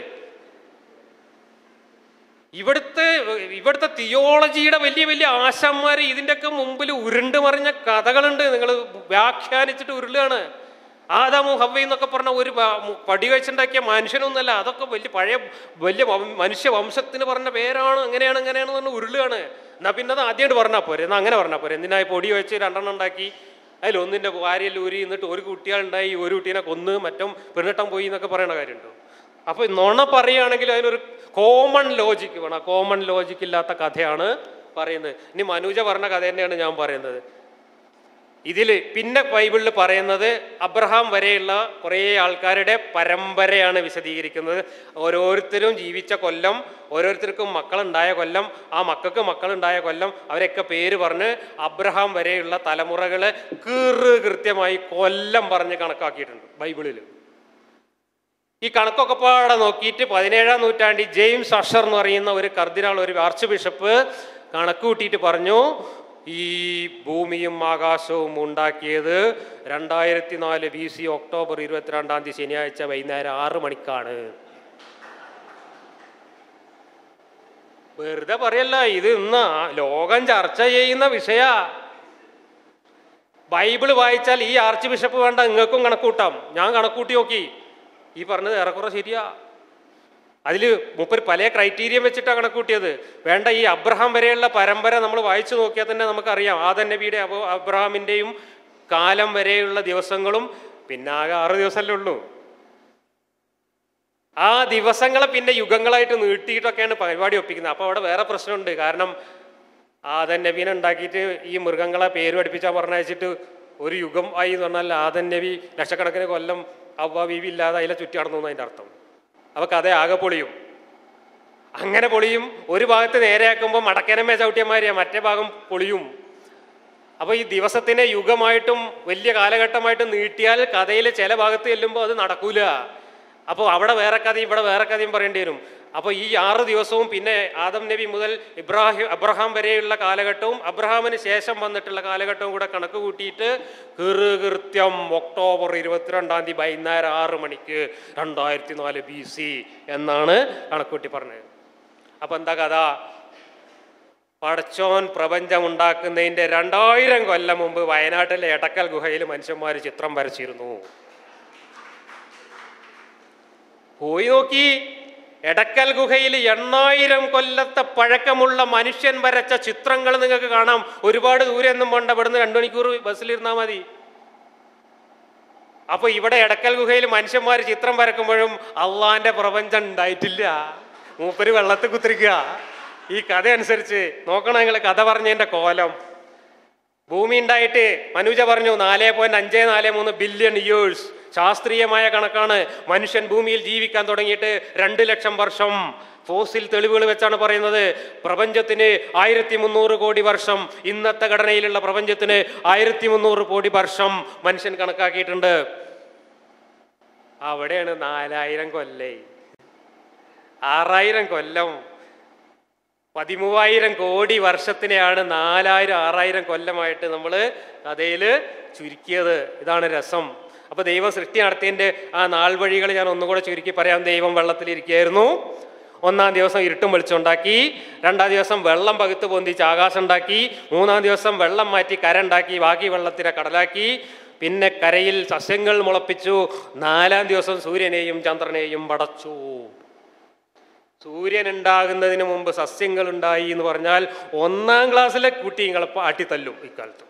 ഇവിടുത്തെ ഇവിടുത്തെ തിയോളജിയുടെ വലിയ വലിയ ആശാന്മാർ ഇതിൻ്റെയൊക്കെ മുമ്പിൽ ഉരുണ്ട് മറിഞ്ഞ കഥകളുണ്ട് നിങ്ങൾ വ്യാഖ്യാനിച്ചിട്ട് ഉരുളാണ് ആദാമു ഹവ്വ എന്നൊക്കെ പറഞ്ഞ ഒരു വ- മു- പടി കഴിച്ചുണ്ടാക്കിയ മനുഷ്യനൊന്നല്ല അതൊക്കെ വലിയ പഴയ വലിയ വം- മനുഷ്യ വംശത്തിന് പറഞ്ഞ പേരാണ് അങ്ങനെയാണ് അങ്ങനെയാണ് പറഞ്ഞ ഉരുളാണ് എന്നാ പിന്നെ അത് ആദ്യമായിട്ട് പറഞ്ഞാൽ പോരെ എന്നാ അങ്ങനെ പറഞ്ഞാൽ പോരെ എന്തിനായി പൊടി വെച്ച് രണ്ടെണ്ണം ഉണ്ടാക്കി അതിൽ ഒന്നിൻ്റെ ഭാര്യയിൽ ഊരി എന്നിട്ട് ഒരു കുട്ടികളുണ്ടായി ഒരു കുട്ടീനെ കൊന്ന് മറ്റും പെണ്ണിട്ടം പോയി എന്നൊക്കെ പറയണ കാര്യമുണ്ടോ അപ്പൊ നുണ പറയുകയാണെങ്കിൽ അതിനൊരു കോമൺ ലോജിക്ക് വേണം ആ കോമൺ ലോജിക്ക് ഇല്ലാത്ത കഥയാണ് പറയുന്നത് ഇനി മനുജ പറഞ്ഞ കഥ തന്നെയാണ് ഞാൻ പറയുന്നത് ഇതിൽ പിന്നെ ബൈബിളിൽ പറയുന്നത് അബ്രഹാം വരെയുള്ള കുറേ ആൾക്കാരുടെ പരമ്പരയാണ് വിശദീകരിക്കുന്നത് ഓരോരുത്തരും ജീവിച്ച കൊല്ലം ഓരോരുത്തർക്കും മക്കളുണ്ടായ കൊല്ലം ആ മക്കൾക്ക് മക്കളുണ്ടായ കൊല്ലം അവരൊക്കെ പേര് പറഞ്ഞ് അബ്രഹാം വരെയുള്ള തലമുറകളെ കീറ് കൃത്യമായി കൊല്ലം പറഞ്ഞ് കണക്കാക്കിയിട്ടുണ്ട് ബൈബിളിൽ ഈ കണക്കൊക്കെ പാടെ നോക്കിയിട്ട് പതിനേഴാം നൂറ്റാണ്ടിൽ ജെയിംസ് അഷർ എന്ന് പറയുന്ന ഒരു കർദിനാൾ ഒരു ആർച്ച് ബിഷപ്പ് കണക്ക് കൂട്ടിയിട്ട് പറഞ്ഞു ഈ ഭൂമിയും ആകാശവും ഉണ്ടാക്കിയത് രണ്ടായിരത്തി നാല് ബി സി ഒക്ടോബർ ഇരുപത്തിരണ്ടാം തീയതി ശനിയാഴ്ച വൈകുന്നേരം ആറ് മണിക്കാണ് വെറുതെ പറയല്ല ഇത് ഇന്ന് ലോകം ചർച്ച ചെയ്യുന്ന വിഷയ ബൈബിള് വായിച്ചാൽ ഈ ആർച്ച് ബിഷപ്പ് വേണ്ട നിങ്ങൾക്കും കണക്കൂട്ടാം ഞാൻ കണക്കൂട്ടി നോക്കി ഈ പറഞ്ഞത് ഏറെക്കുറെ ശരിയാ അതിൽ മുപ്പര് പല ക്രൈറ്റീരിയം വെച്ചിട്ടാണ് കണക്കൂട്ടിയത് വേണ്ട ഈ അബ്രഹാം വരെയുള്ള പരമ്പര നമ്മൾ വായിച്ചു നോക്കിയാൽ തന്നെ നമുക്കറിയാം ആദൻ നബിയുടെ അബ അബ്രഹാമിൻ്റെയും കാലം വരെയുള്ള ദിവസങ്ങളും പിന്നെ ആകെ ആറ് ദിവസമല്ലേ ഉള്ളൂ ആ ദിവസങ്ങളെ പിന്നെ യുഗങ്ങളായിട്ട് നീട്ടിയിട്ടൊക്കെയാണ് പരിപാടി ഒപ്പിക്കുന്നത് അപ്പോൾ അവിടെ വേറെ പ്രശ്നമുണ്ട് കാരണം ആദൻ നബീനെ ഉണ്ടാക്കിയിട്ട് ഈ മൃഗങ്ങളെ പേര് പഠിപ്പിച്ചാൽ പറഞ്ഞയച്ചിട്ട് ഒരു യുഗം ആയി എന്ന് പറഞ്ഞാൽ ആദൻ നബി ലക്ഷക്കണക്കിന് കൊല്ലം അവ ബീവി ഇല്ലാതെ അതിലെ ചുറ്റി നടന്നു എന്ന് അതിൻ്റെ അർത്ഥം അപ്പോൾ കഥ ആകെ പൊളിയും അങ്ങനെ പൊളിയും ഒരു ഭാഗത്ത് നേരെയാക്കുമ്പോൾ മടക്കനമ്മേ ചവിട്ടിയമാരിയാ മറ്റേ ഭാഗം പൊളിയും അപ്പോൾ ഈ ദിവസത്തിനെ യുഗമായിട്ടും വലിയ കാലഘട്ടമായിട്ടും നീട്ടിയാൽ കഥയിൽ ചില ഭാഗത്ത് ചെല്ലുമ്പോൾ അത് നടക്കൂല അപ്പോൾ അവിടെ വേറെ കഥയും ഇവിടെ വേറെ കഥയും പറയേണ്ടി വരും അപ്പോൾ ഈ ആറ് ദിവസവും പിന്നെ ആദം നബി മുതൽ ഇബ്രാഹിം അബ്രഹാം വരെയുള്ള കാലഘട്ടവും അബ്രഹാമിന് ശേഷം വന്നിട്ടുള്ള കാലഘട്ടവും കൂടെ കണക്ക് കൂട്ടിയിട്ട് കൃത്യം ഒക്ടോബർ ഇരുപത്തിരണ്ടാം തീയതി വൈകുന്നേരം ആറ് മണിക്ക് രണ്ടായിരത്തി നാല് ബി സി എന്നാണ് കണക്കൂട്ടി പറഞ്ഞത് അപ്പം എന്താ കഥ പടച്ചോൻ പ്രപഞ്ചം ഉണ്ടാക്കുന്നതിൻ്റെ രണ്ടായിരം കൊല്ലം മുമ്പ് വയനാട്ടിലെ എടക്കൽ ഗുഹയിൽ മനുഷ്യന്മാർ ചിത്രം വരച്ചിരുന്നു പോയി നോക്കി എടക്കൽ ഗുഹയിൽ എണ്ണായിരം കൊല്ലത്തെ പഴക്കമുള്ള മനുഷ്യൻ വരച്ച ചിത്രങ്ങൾ നിങ്ങൾക്ക് കാണാം ഒരുപാട് ദൂരെ ഒന്നും വേണ്ട ഇവിടുന്ന് രണ്ടു മണിക്കൂർ ബസ്സിലിരുന്നാൽ മതി അപ്പൊ ഇവിടെ എടക്കൽ ഗുഹയിൽ മനുഷ്യന്മാർ ചിത്രം വരക്കുമ്പോഴും അള്ളാന്റെ പ്രപഞ്ചം ഉണ്ടായിട്ടില്ല മൂപ്പര് വെള്ളത്തിൽ കുത്തിരിക്കുക ഈ കഥ അനുസരിച്ച് നോക്കണം നിങ്ങൾ കഥ പറഞ്ഞതിന്റെ കോലം ഭൂമി ഉണ്ടായിട്ട് മനുജ പറഞ്ഞു നാല് പോയിന്റ് അഞ്ച് നാല് മൂന്ന് ബില്യൺ ഇയേഴ്സ് ശാസ്ത്രീയമായ കണക്കാണ് മനുഷ്യൻ ഭൂമിയിൽ ജീവിക്കാൻ തുടങ്ങിയിട്ട് രണ്ട് ലക്ഷം വർഷം ഫോസിൽ തെളിവുകൾ വെച്ചാണ് പറയുന്നത് പ്രപഞ്ചത്തിന് ആയിരത്തി മുന്നൂറ് കോടി വർഷം ഇന്നത്തെ ഘടനയിലുള്ള പ്രപഞ്ചത്തിന് ആയിരത്തി മുന്നൂറ് കോടി വർഷം മനുഷ്യൻ കണക്കാക്കിയിട്ടുണ്ട് അവിടെയാണ് നാലായിരം കൊല്ലേ ആറായിരം കൊല്ലം പതിമൂവായിരം കോടി വർഷത്തിനെയാണ് നാലായിരം ആറായിരം കൊല്ലമായിട്ട് നമ്മൾ കഥയിൽ ചുരുക്കിയത് ഇതാണ് രസം അപ്പൊ ദൈവം സൃഷ്ടി നടത്തിയതിന്റെ ആ നാൾ വഴികൾ ഞാൻ ഒന്നുകൂടെ ചുരുക്കി പറയാം ദൈവം വെള്ളത്തിലിരിക്കുകയായിരുന്നു ഒന്നാം ദിവസം ഇരുട്ടും വെളിച്ചുണ്ടാക്കി രണ്ടാം ദിവസം വെള്ളം പകുത്ത് പൊന്തിച്ച് ആകാശം ഉണ്ടാക്കി മൂന്നാം ദിവസം വെള്ളം മാറ്റി കര ഉണ്ടാക്കി ബാക്കി വെള്ളത്തിനെ കടലാക്കി പിന്നെ കരയിൽ സസ്യങ്ങൾ മുളപ്പിച്ചു നാലാം ദിവസം സൂര്യനെയും ചന്ദ്രനെയും പടച്ചു സൂര്യൻ ഉണ്ടാകുന്നതിന് മുമ്പ് സസ്യങ്ങൾ ഉണ്ടായി എന്ന് പറഞ്ഞാൽ ഒന്നാം ക്ലാസ്സിലെ കുട്ടി നിങ്ങളെ ആട്ടിത്തല്ലും ഇക്കാലത്ത്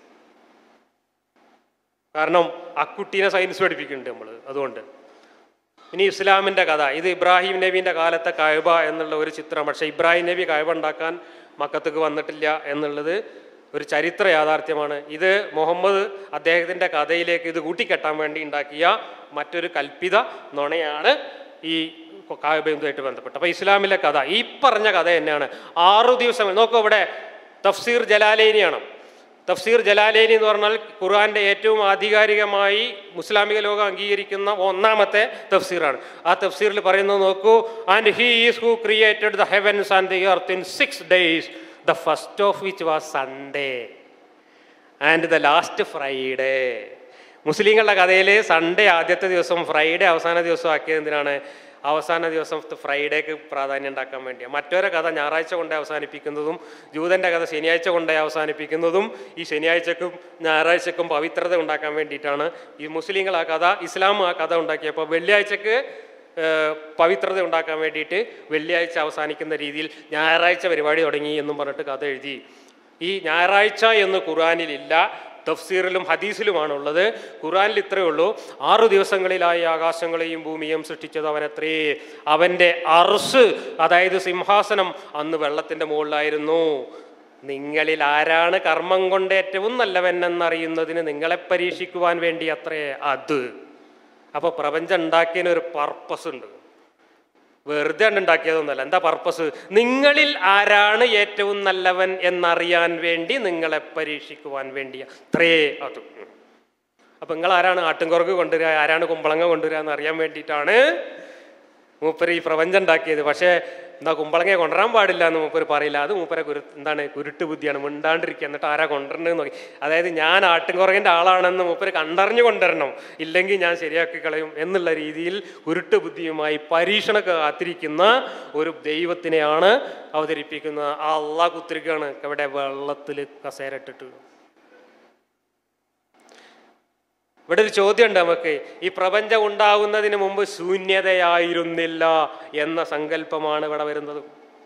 കാരണം ആ കുട്ടീനെ സയൻസ് പഠിപ്പിക്കുന്നുണ്ട് നമ്മൾ അതുകൊണ്ട് ഇനി ഇസ്ലാമിൻ്റെ കഥ ഇത് ഇബ്രാഹിം നബീൻ്റെ കാലത്തെ കഴബ എന്നുള്ള ഒരു ചിത്രം പക്ഷേ ഇബ്രാഹിം നബി കഴബ ഉണ്ടാക്കാൻ മക്കത്തേക്ക് വന്നിട്ടില്ല എന്നുള്ളത് ഒരു ചരിത്ര യാഥാർത്ഥ്യമാണ് ഇത് മുഹമ്മദ് അദ്ദേഹത്തിൻ്റെ കഥയിലേക്ക് ഇത് കൂട്ടിക്കെട്ടാൻ വേണ്ടി ഉണ്ടാക്കിയ മറ്റൊരു കൽപ്പിത നുണയാണ് ഈ കായബയുമായിട്ട് ബന്ധപ്പെട്ട് അപ്പോൾ ഇസ്ലാമിലെ കഥ ഈ പറഞ്ഞ കഥ തന്നെയാണ് ആറു ദിവസം നോക്കൂ ഇവിടെ തഫ്സീർ ജലാലേനിയാണ് തഫ്സീർ ജലാലേനി എന്ന് പറഞ്ഞാൽ ഖുർആന്റെ ഏറ്റവും ആധികാരികമായി മുസ്ലാമിക ലോകം അംഗീകരിക്കുന്ന ഒന്നാമത്തെ തഫ്സീറാണ് ആ തഫ്സീറിൽ പറയുന്നത് നോക്കൂ and he is who created the heavens and the earth in six days the first of which was Sunday and the last Friday മുസ്ലിങ്ങളുടെ കഥയിൽ സൺഡേ ആദ്യത്തെ ദിവസം ഫ്രൈഡേ അവസാന ദിവസം ആക്കിയത് എന്തിനാണ് അവസാന ദിവസം ഫ്രൈഡേക്ക് പ്രാധാന്യം ഉണ്ടാക്കാൻ വേണ്ടിയാണ് മറ്റൊരു കഥ ഞായറാഴ്ച കൊണ്ടേ അവസാനിപ്പിക്കുന്നതും ജൂതൻ്റെ കഥ ശനിയാഴ്ച കൊണ്ടേ അവസാനിപ്പിക്കുന്നതും ഈ ശനിയാഴ്ചക്കും ഞായറാഴ്ചക്കും പവിത്രത ഉണ്ടാക്കാൻ വേണ്ടിയിട്ടാണ് ഈ മുസ്ലിങ്ങൾ ആ കഥ ഇസ്ലാം ആ കഥ ഉണ്ടാക്കിയപ്പോൾ വെള്ളിയാഴ്ചക്ക് ഏഹ്, പവിത്രത ഉണ്ടാക്കാൻ വേണ്ടിയിട്ട് വെള്ളിയാഴ്ച അവസാനിക്കുന്ന രീതിയിൽ ഞായറാഴ്ച പരിപാടി തുടങ്ങി എന്നും പറഞ്ഞിട്ട് കഥ എഴുതി ഈ ഞായറാഴ്ച എന്ന് ഖുറാനിലില്ല തഫ്സീറിലും ഹദീസിലുമാണുള്ളത് ഖുറാനിൽ ഇത്രയേ ഉള്ളൂ ആറു ദിവസങ്ങളിലായി ആകാശങ്ങളെയും ഭൂമിയും സൃഷ്ടിച്ചത് അവനത്രേ അവൻ്റെ അർസ് അതായത് സിംഹാസനം അന്ന് വെള്ളത്തിൻ്റെ മുകളിലായിരുന്നു നിങ്ങളിൽ ആരാണ് കർമ്മം കൊണ്ട് ഏറ്റവും നല്ലവൻ എന്നറിയുന്നതിന് നിങ്ങളെ പരീക്ഷിക്കുവാൻ വേണ്ടി അത്രേ അത് അപ്പോൾ പ്രപഞ്ചം ഉണ്ടാക്കിയതിന് ഒരു പർപ്പസ് ഉണ്ട് വെറുതെ ഉണ്ടാക്കിയതൊന്നുമല്ല എന്താ പർപ്പസ് നിങ്ങളിൽ ആരാണ് ഏറ്റവും നല്ലവൻ എന്നറിയാൻ വേണ്ടി നിങ്ങളെ പരീക്ഷിക്കുവാൻ വേണ്ടി അത്രേ അത് അപ്പൊ നിങ്ങൾ ആരാണ് ആട്ടുംകുറക്ക് കൊണ്ടുവരിക ആരാണ് കുമ്പളങ്ങ കൊണ്ടുവരിക എന്ന് അറിയാൻ വേണ്ടിയിട്ടാണ് മൂപ്പര് ഈ പ്രപഞ്ചം ഉണ്ടാക്കിയത് പക്ഷേ എന്താ കുമ്പളങ്ങ കൊണ്ടുവരാൻ പാടില്ല എന്ന് മൂപ്പര് പറയില്ല അത് മൂപ്പരെ കുരു എന്താണ് കുരുട്ട് ബുദ്ധിയാണ് മിണ്ടാണ്ടിരിക്കുക എന്നിട്ട് ആരാ കൊണ്ടുവരണമെന്ന് നോക്കി അതായത് ഞാൻ ആട്ടിൻകുറകിൻ്റെ ആളാണെന്ന് മൂപ്പര് കണ്ടറിഞ്ഞു കൊണ്ടുവരണം ഇല്ലെങ്കിൽ ഞാൻ ശരിയാക്കി കളയും എന്നുള്ള രീതിയിൽ കുരുട്ട് ബുദ്ധിയുമായി പരീക്ഷണ കാത്തിരിക്കുന്ന ഒരു ദൈവത്തിനെയാണ് അവതരിപ്പിക്കുന്നത് ആ അള്ളാഹ് കുത്തിരിക്കുകയാണ് ഇവിടെ വെള്ളത്തിൽ കസേര ഇട്ടിട്ട് ഇവിടെ ഒരു ചോദ്യമുണ്ട് നമുക്ക് ഈ പ്രപഞ്ചം ഉണ്ടാകുന്നതിന് മുമ്പ് ശൂന്യതയായിരുന്നില്ല എന്ന സങ്കല്പമാണ് ഇവിടെ വരുന്നത്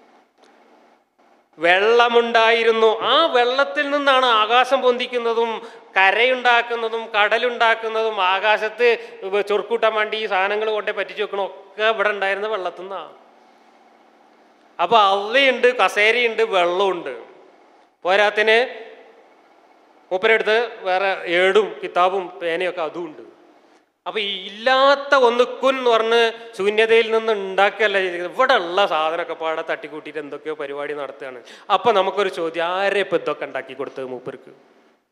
വെള്ളമുണ്ടായിരുന്നു ആ വെള്ളത്തിൽ നിന്നാണ് ആകാശം പൊന്തിക്കുന്നതും കരയുണ്ടാക്കുന്നതും കടലുണ്ടാക്കുന്നതും ആകാശത്ത് ചൊറുക്കൂട്ടാൻ വേണ്ടി ഈ സാധനങ്ങൾ കൊണ്ടേ പറ്റിച്ചു വെക്കണോ ഒക്കെ ഇവിടെ ഉണ്ടായിരുന്ന വെള്ളത്തിൽ നിന്നാണ് അപ്പൊ അള്ളയുണ്ട് കസേരയുണ്ട് വെള്ളമുണ്ട് പോരാത്തിന് മൂപ്പരെടുത്ത് വേറെ ഏടും കിതാബും പേനയൊക്കെ അതും ഉണ്ട് അപ്പൊ ഈ ഇല്ലാത്ത ഒന്ന് കുൻ എന്ന് പറഞ്ഞ് ശൂന്യതയിൽ നിന്ന് ഉണ്ടാക്കിയല്ല ചെയ്തിരിക്കുന്നത് ഇവിടെ ഉള്ള സാധനമൊക്കെ പാടെ തട്ടിക്കൂട്ടിയിട്ട് എന്തൊക്കെയോ പരിപാടി നടത്തുകയാണ് അപ്പൊ നമുക്കൊരു ചോദ്യം ആരെ ഇപ്പൊ ഇതൊക്കെ ഉണ്ടാക്കി കൊടുത്തത് മൂപ്പർക്ക്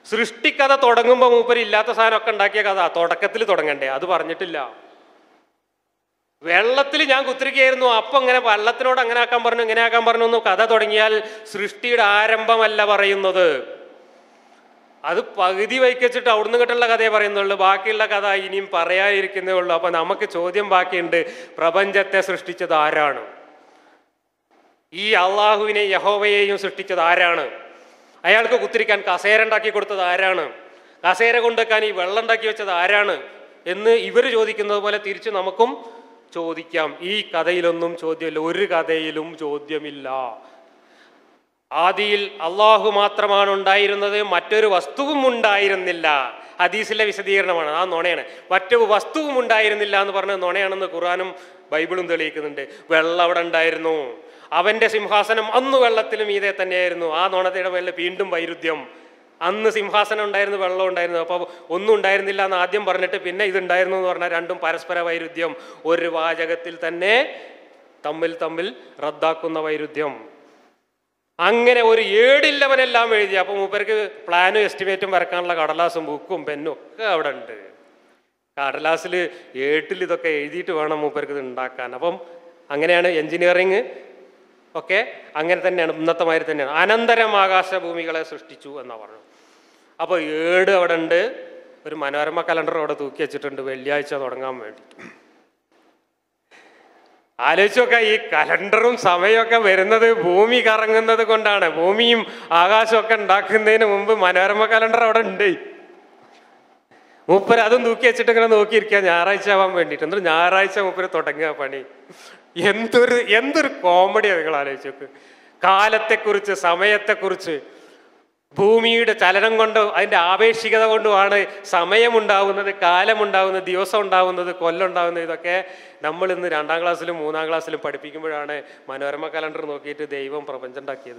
സൃഷ്ടിക്കഥ തുടങ്ങുമ്പോൾ മൂപ്പര് ഇല്ലാത്ത സാധനമൊക്കെ ഉണ്ടാക്കിയ കഥ തുടക്കത്തിൽ തുടങ്ങണ്ടേ അത് പറഞ്ഞിട്ടില്ല വെള്ളത്തിൽ ഞാൻ കുത്തിരിക്കുകയായിരുന്നു അപ്പം ഇങ്ങനെ വെള്ളത്തിനോട് അങ്ങനെ ആക്കാൻ പറഞ്ഞു ഇങ്ങനെ ആക്കാൻ പറഞ്ഞു എന്ന് കഥ തുടങ്ങിയാൽ സൃഷ്ടിയുടെ ആരംഭമല്ല പറയുന്നത് അത് പകുതി വയ്ക്കച്ചിട്ട് അവിടുന്ന് കിട്ടുള്ള കഥയെ പറയുന്നുള്ളൂ ബാക്കിയുള്ള കഥ ഇനിയും പറയാതിരിക്കുന്നേ ഉള്ളൂ അപ്പൊ നമുക്ക് ചോദ്യം ബാക്കിയുണ്ട് പ്രപഞ്ചത്തെ സൃഷ്ടിച്ചത് ആരാണ് ഈ അള്ളാഹുവിനെ യഹോവയെയും സൃഷ്ടിച്ചത് ആരാണ് അയാൾക്ക് കുത്തിരിക്കാൻ കസേര ഉണ്ടാക്കി കൊടുത്തത് ആരാണ് കസേര കൊണ്ടുവെക്കാൻ ഈ വെള്ളം ഉണ്ടാക്കി വെച്ചത് ആരാണ് എന്ന് ഇവർ ചോദിക്കുന്നത് പോലെ തിരിച്ച് നമുക്കും ചോദിക്കാം ഈ കഥയിലൊന്നും ചോദ്യമില്ല ഒരു കഥയിലും ചോദ്യമില്ല ആദിയിൽ അള്ളാഹു മാത്രമാണ് ഉണ്ടായിരുന്നത് മറ്റൊരു വസ്തുവും ഉണ്ടായിരുന്നില്ല ഹദീസിലെ വിശദീകരണമാണ് ആ നുണയാണ് മറ്റൊരു വസ്തുവും ഉണ്ടായിരുന്നില്ല എന്ന് പറഞ്ഞ് നുണയാണെന്ന് ഖുറാനും ബൈബിളും തെളിയിക്കുന്നുണ്ട് വെള്ളം അവിടെ ഉണ്ടായിരുന്നു അവന്റെ സിംഹാസനം അന്ന് വെള്ളത്തിലും മീതെ തന്നെയായിരുന്നു ആ നുണതയുടെ മേലെ വീണ്ടും വൈരുദ്ധ്യം അന്ന് സിംഹാസനം ഉണ്ടായിരുന്നു വെള്ളം ഉണ്ടായിരുന്നു അപ്പോൾ ഒന്നും ഉണ്ടായിരുന്നില്ല എന്ന് ആദ്യം പറഞ്ഞിട്ട് പിന്നെ ഇതുണ്ടായിരുന്നു എന്ന് പറഞ്ഞാൽ രണ്ടും പരസ്പര വൈരുദ്ധ്യം ഒരു വാചകത്തിൽ തന്നെ തമ്മിൽ തമ്മിൽ റദ്ദാക്കുന്ന വൈരുദ്ധ്യം അങ്ങനെ ഒരു ഏടില്ലവനെല്ലാം എഴുതി അപ്പൊ മൂപ്പർക്ക് പ്ലാനും എസ്റ്റിമേറ്റും വരക്കാനുള്ള കടലാസും ബുക്കും പെന്നും ഒക്കെ അവിടെ ഉണ്ട് കടലാസിൽ ഏട്ടിൽ ഇതൊക്കെ എഴുതിയിട്ട് വേണം മൂപ്പർക്ക് ഇത് ഉണ്ടാക്കാൻ അപ്പം അങ്ങനെയാണ് എഞ്ചിനീയറിങ് ഒക്കെ അങ്ങനെ തന്നെയാണ് ഇന്നത്തെ മാതിരി തന്നെയാണ് അനന്തരം ആകാശഭൂമികളെ സൃഷ്ടിച്ചു എന്നാ പറഞ്ഞു അപ്പോൾ ഏട് അവിടെ ഉണ്ട് ഒരു മനോരമ കലണ്ടർ അവിടെ തൂക്കി വെച്ചിട്ടുണ്ട് വെള്ളിയാഴ്ച തുടങ്ങാൻ വേണ്ടിയിട്ട് ആലോചിച്ച് നോക്കാം ഈ കലണ്ടറും സമയമൊക്കെ വരുന്നത് ഭൂമി കറങ്ങുന്നത് കൊണ്ടാണ് ഭൂമിയും ആകാശമൊക്കെ ഉണ്ടാക്കുന്നതിന് മുമ്പ് മനോരമ കലണ്ടർ അവിടെ ഉണ്ട് മൂപ്പര് അതും തൂക്കി വെച്ചിട്ട് ഇങ്ങനെ നോക്കിയിരിക്കുക ഞായറാഴ്ച ആവാൻ വേണ്ടിയിട്ട് എന്നിട്ട് ഞായറാഴ്ച മൂപ്പര് തുടങ്ങുക പണി എന്തൊരു എന്തൊരു കോമഡിയാണ് നിങ്ങൾ ആലോചിച്ച് നോക്ക് കാലത്തെക്കുറിച്ച് സമയത്തെക്കുറിച്ച് ഭൂമിയുടെ ചലനം കൊണ്ട് അതിൻ്റെ ആപേക്ഷികത കൊണ്ടുമാണ് സമയമുണ്ടാവുന്നത് കാലമുണ്ടാവുന്നത് ദിവസം ഉണ്ടാവുന്നത് കൊല്ലം ഉണ്ടാവുന്നത് ഇതൊക്കെ നമ്മൾ ഇന്ന് രണ്ടാം ക്ലാസ്സിലും മൂന്നാം ക്ലാസ്സിലും പഠിപ്പിക്കുമ്പോഴാണ് മനോരമ കലണ്ടർ നോക്കിയിട്ട് ദൈവം പ്രപഞ്ചം ഉണ്ടാക്കിയത്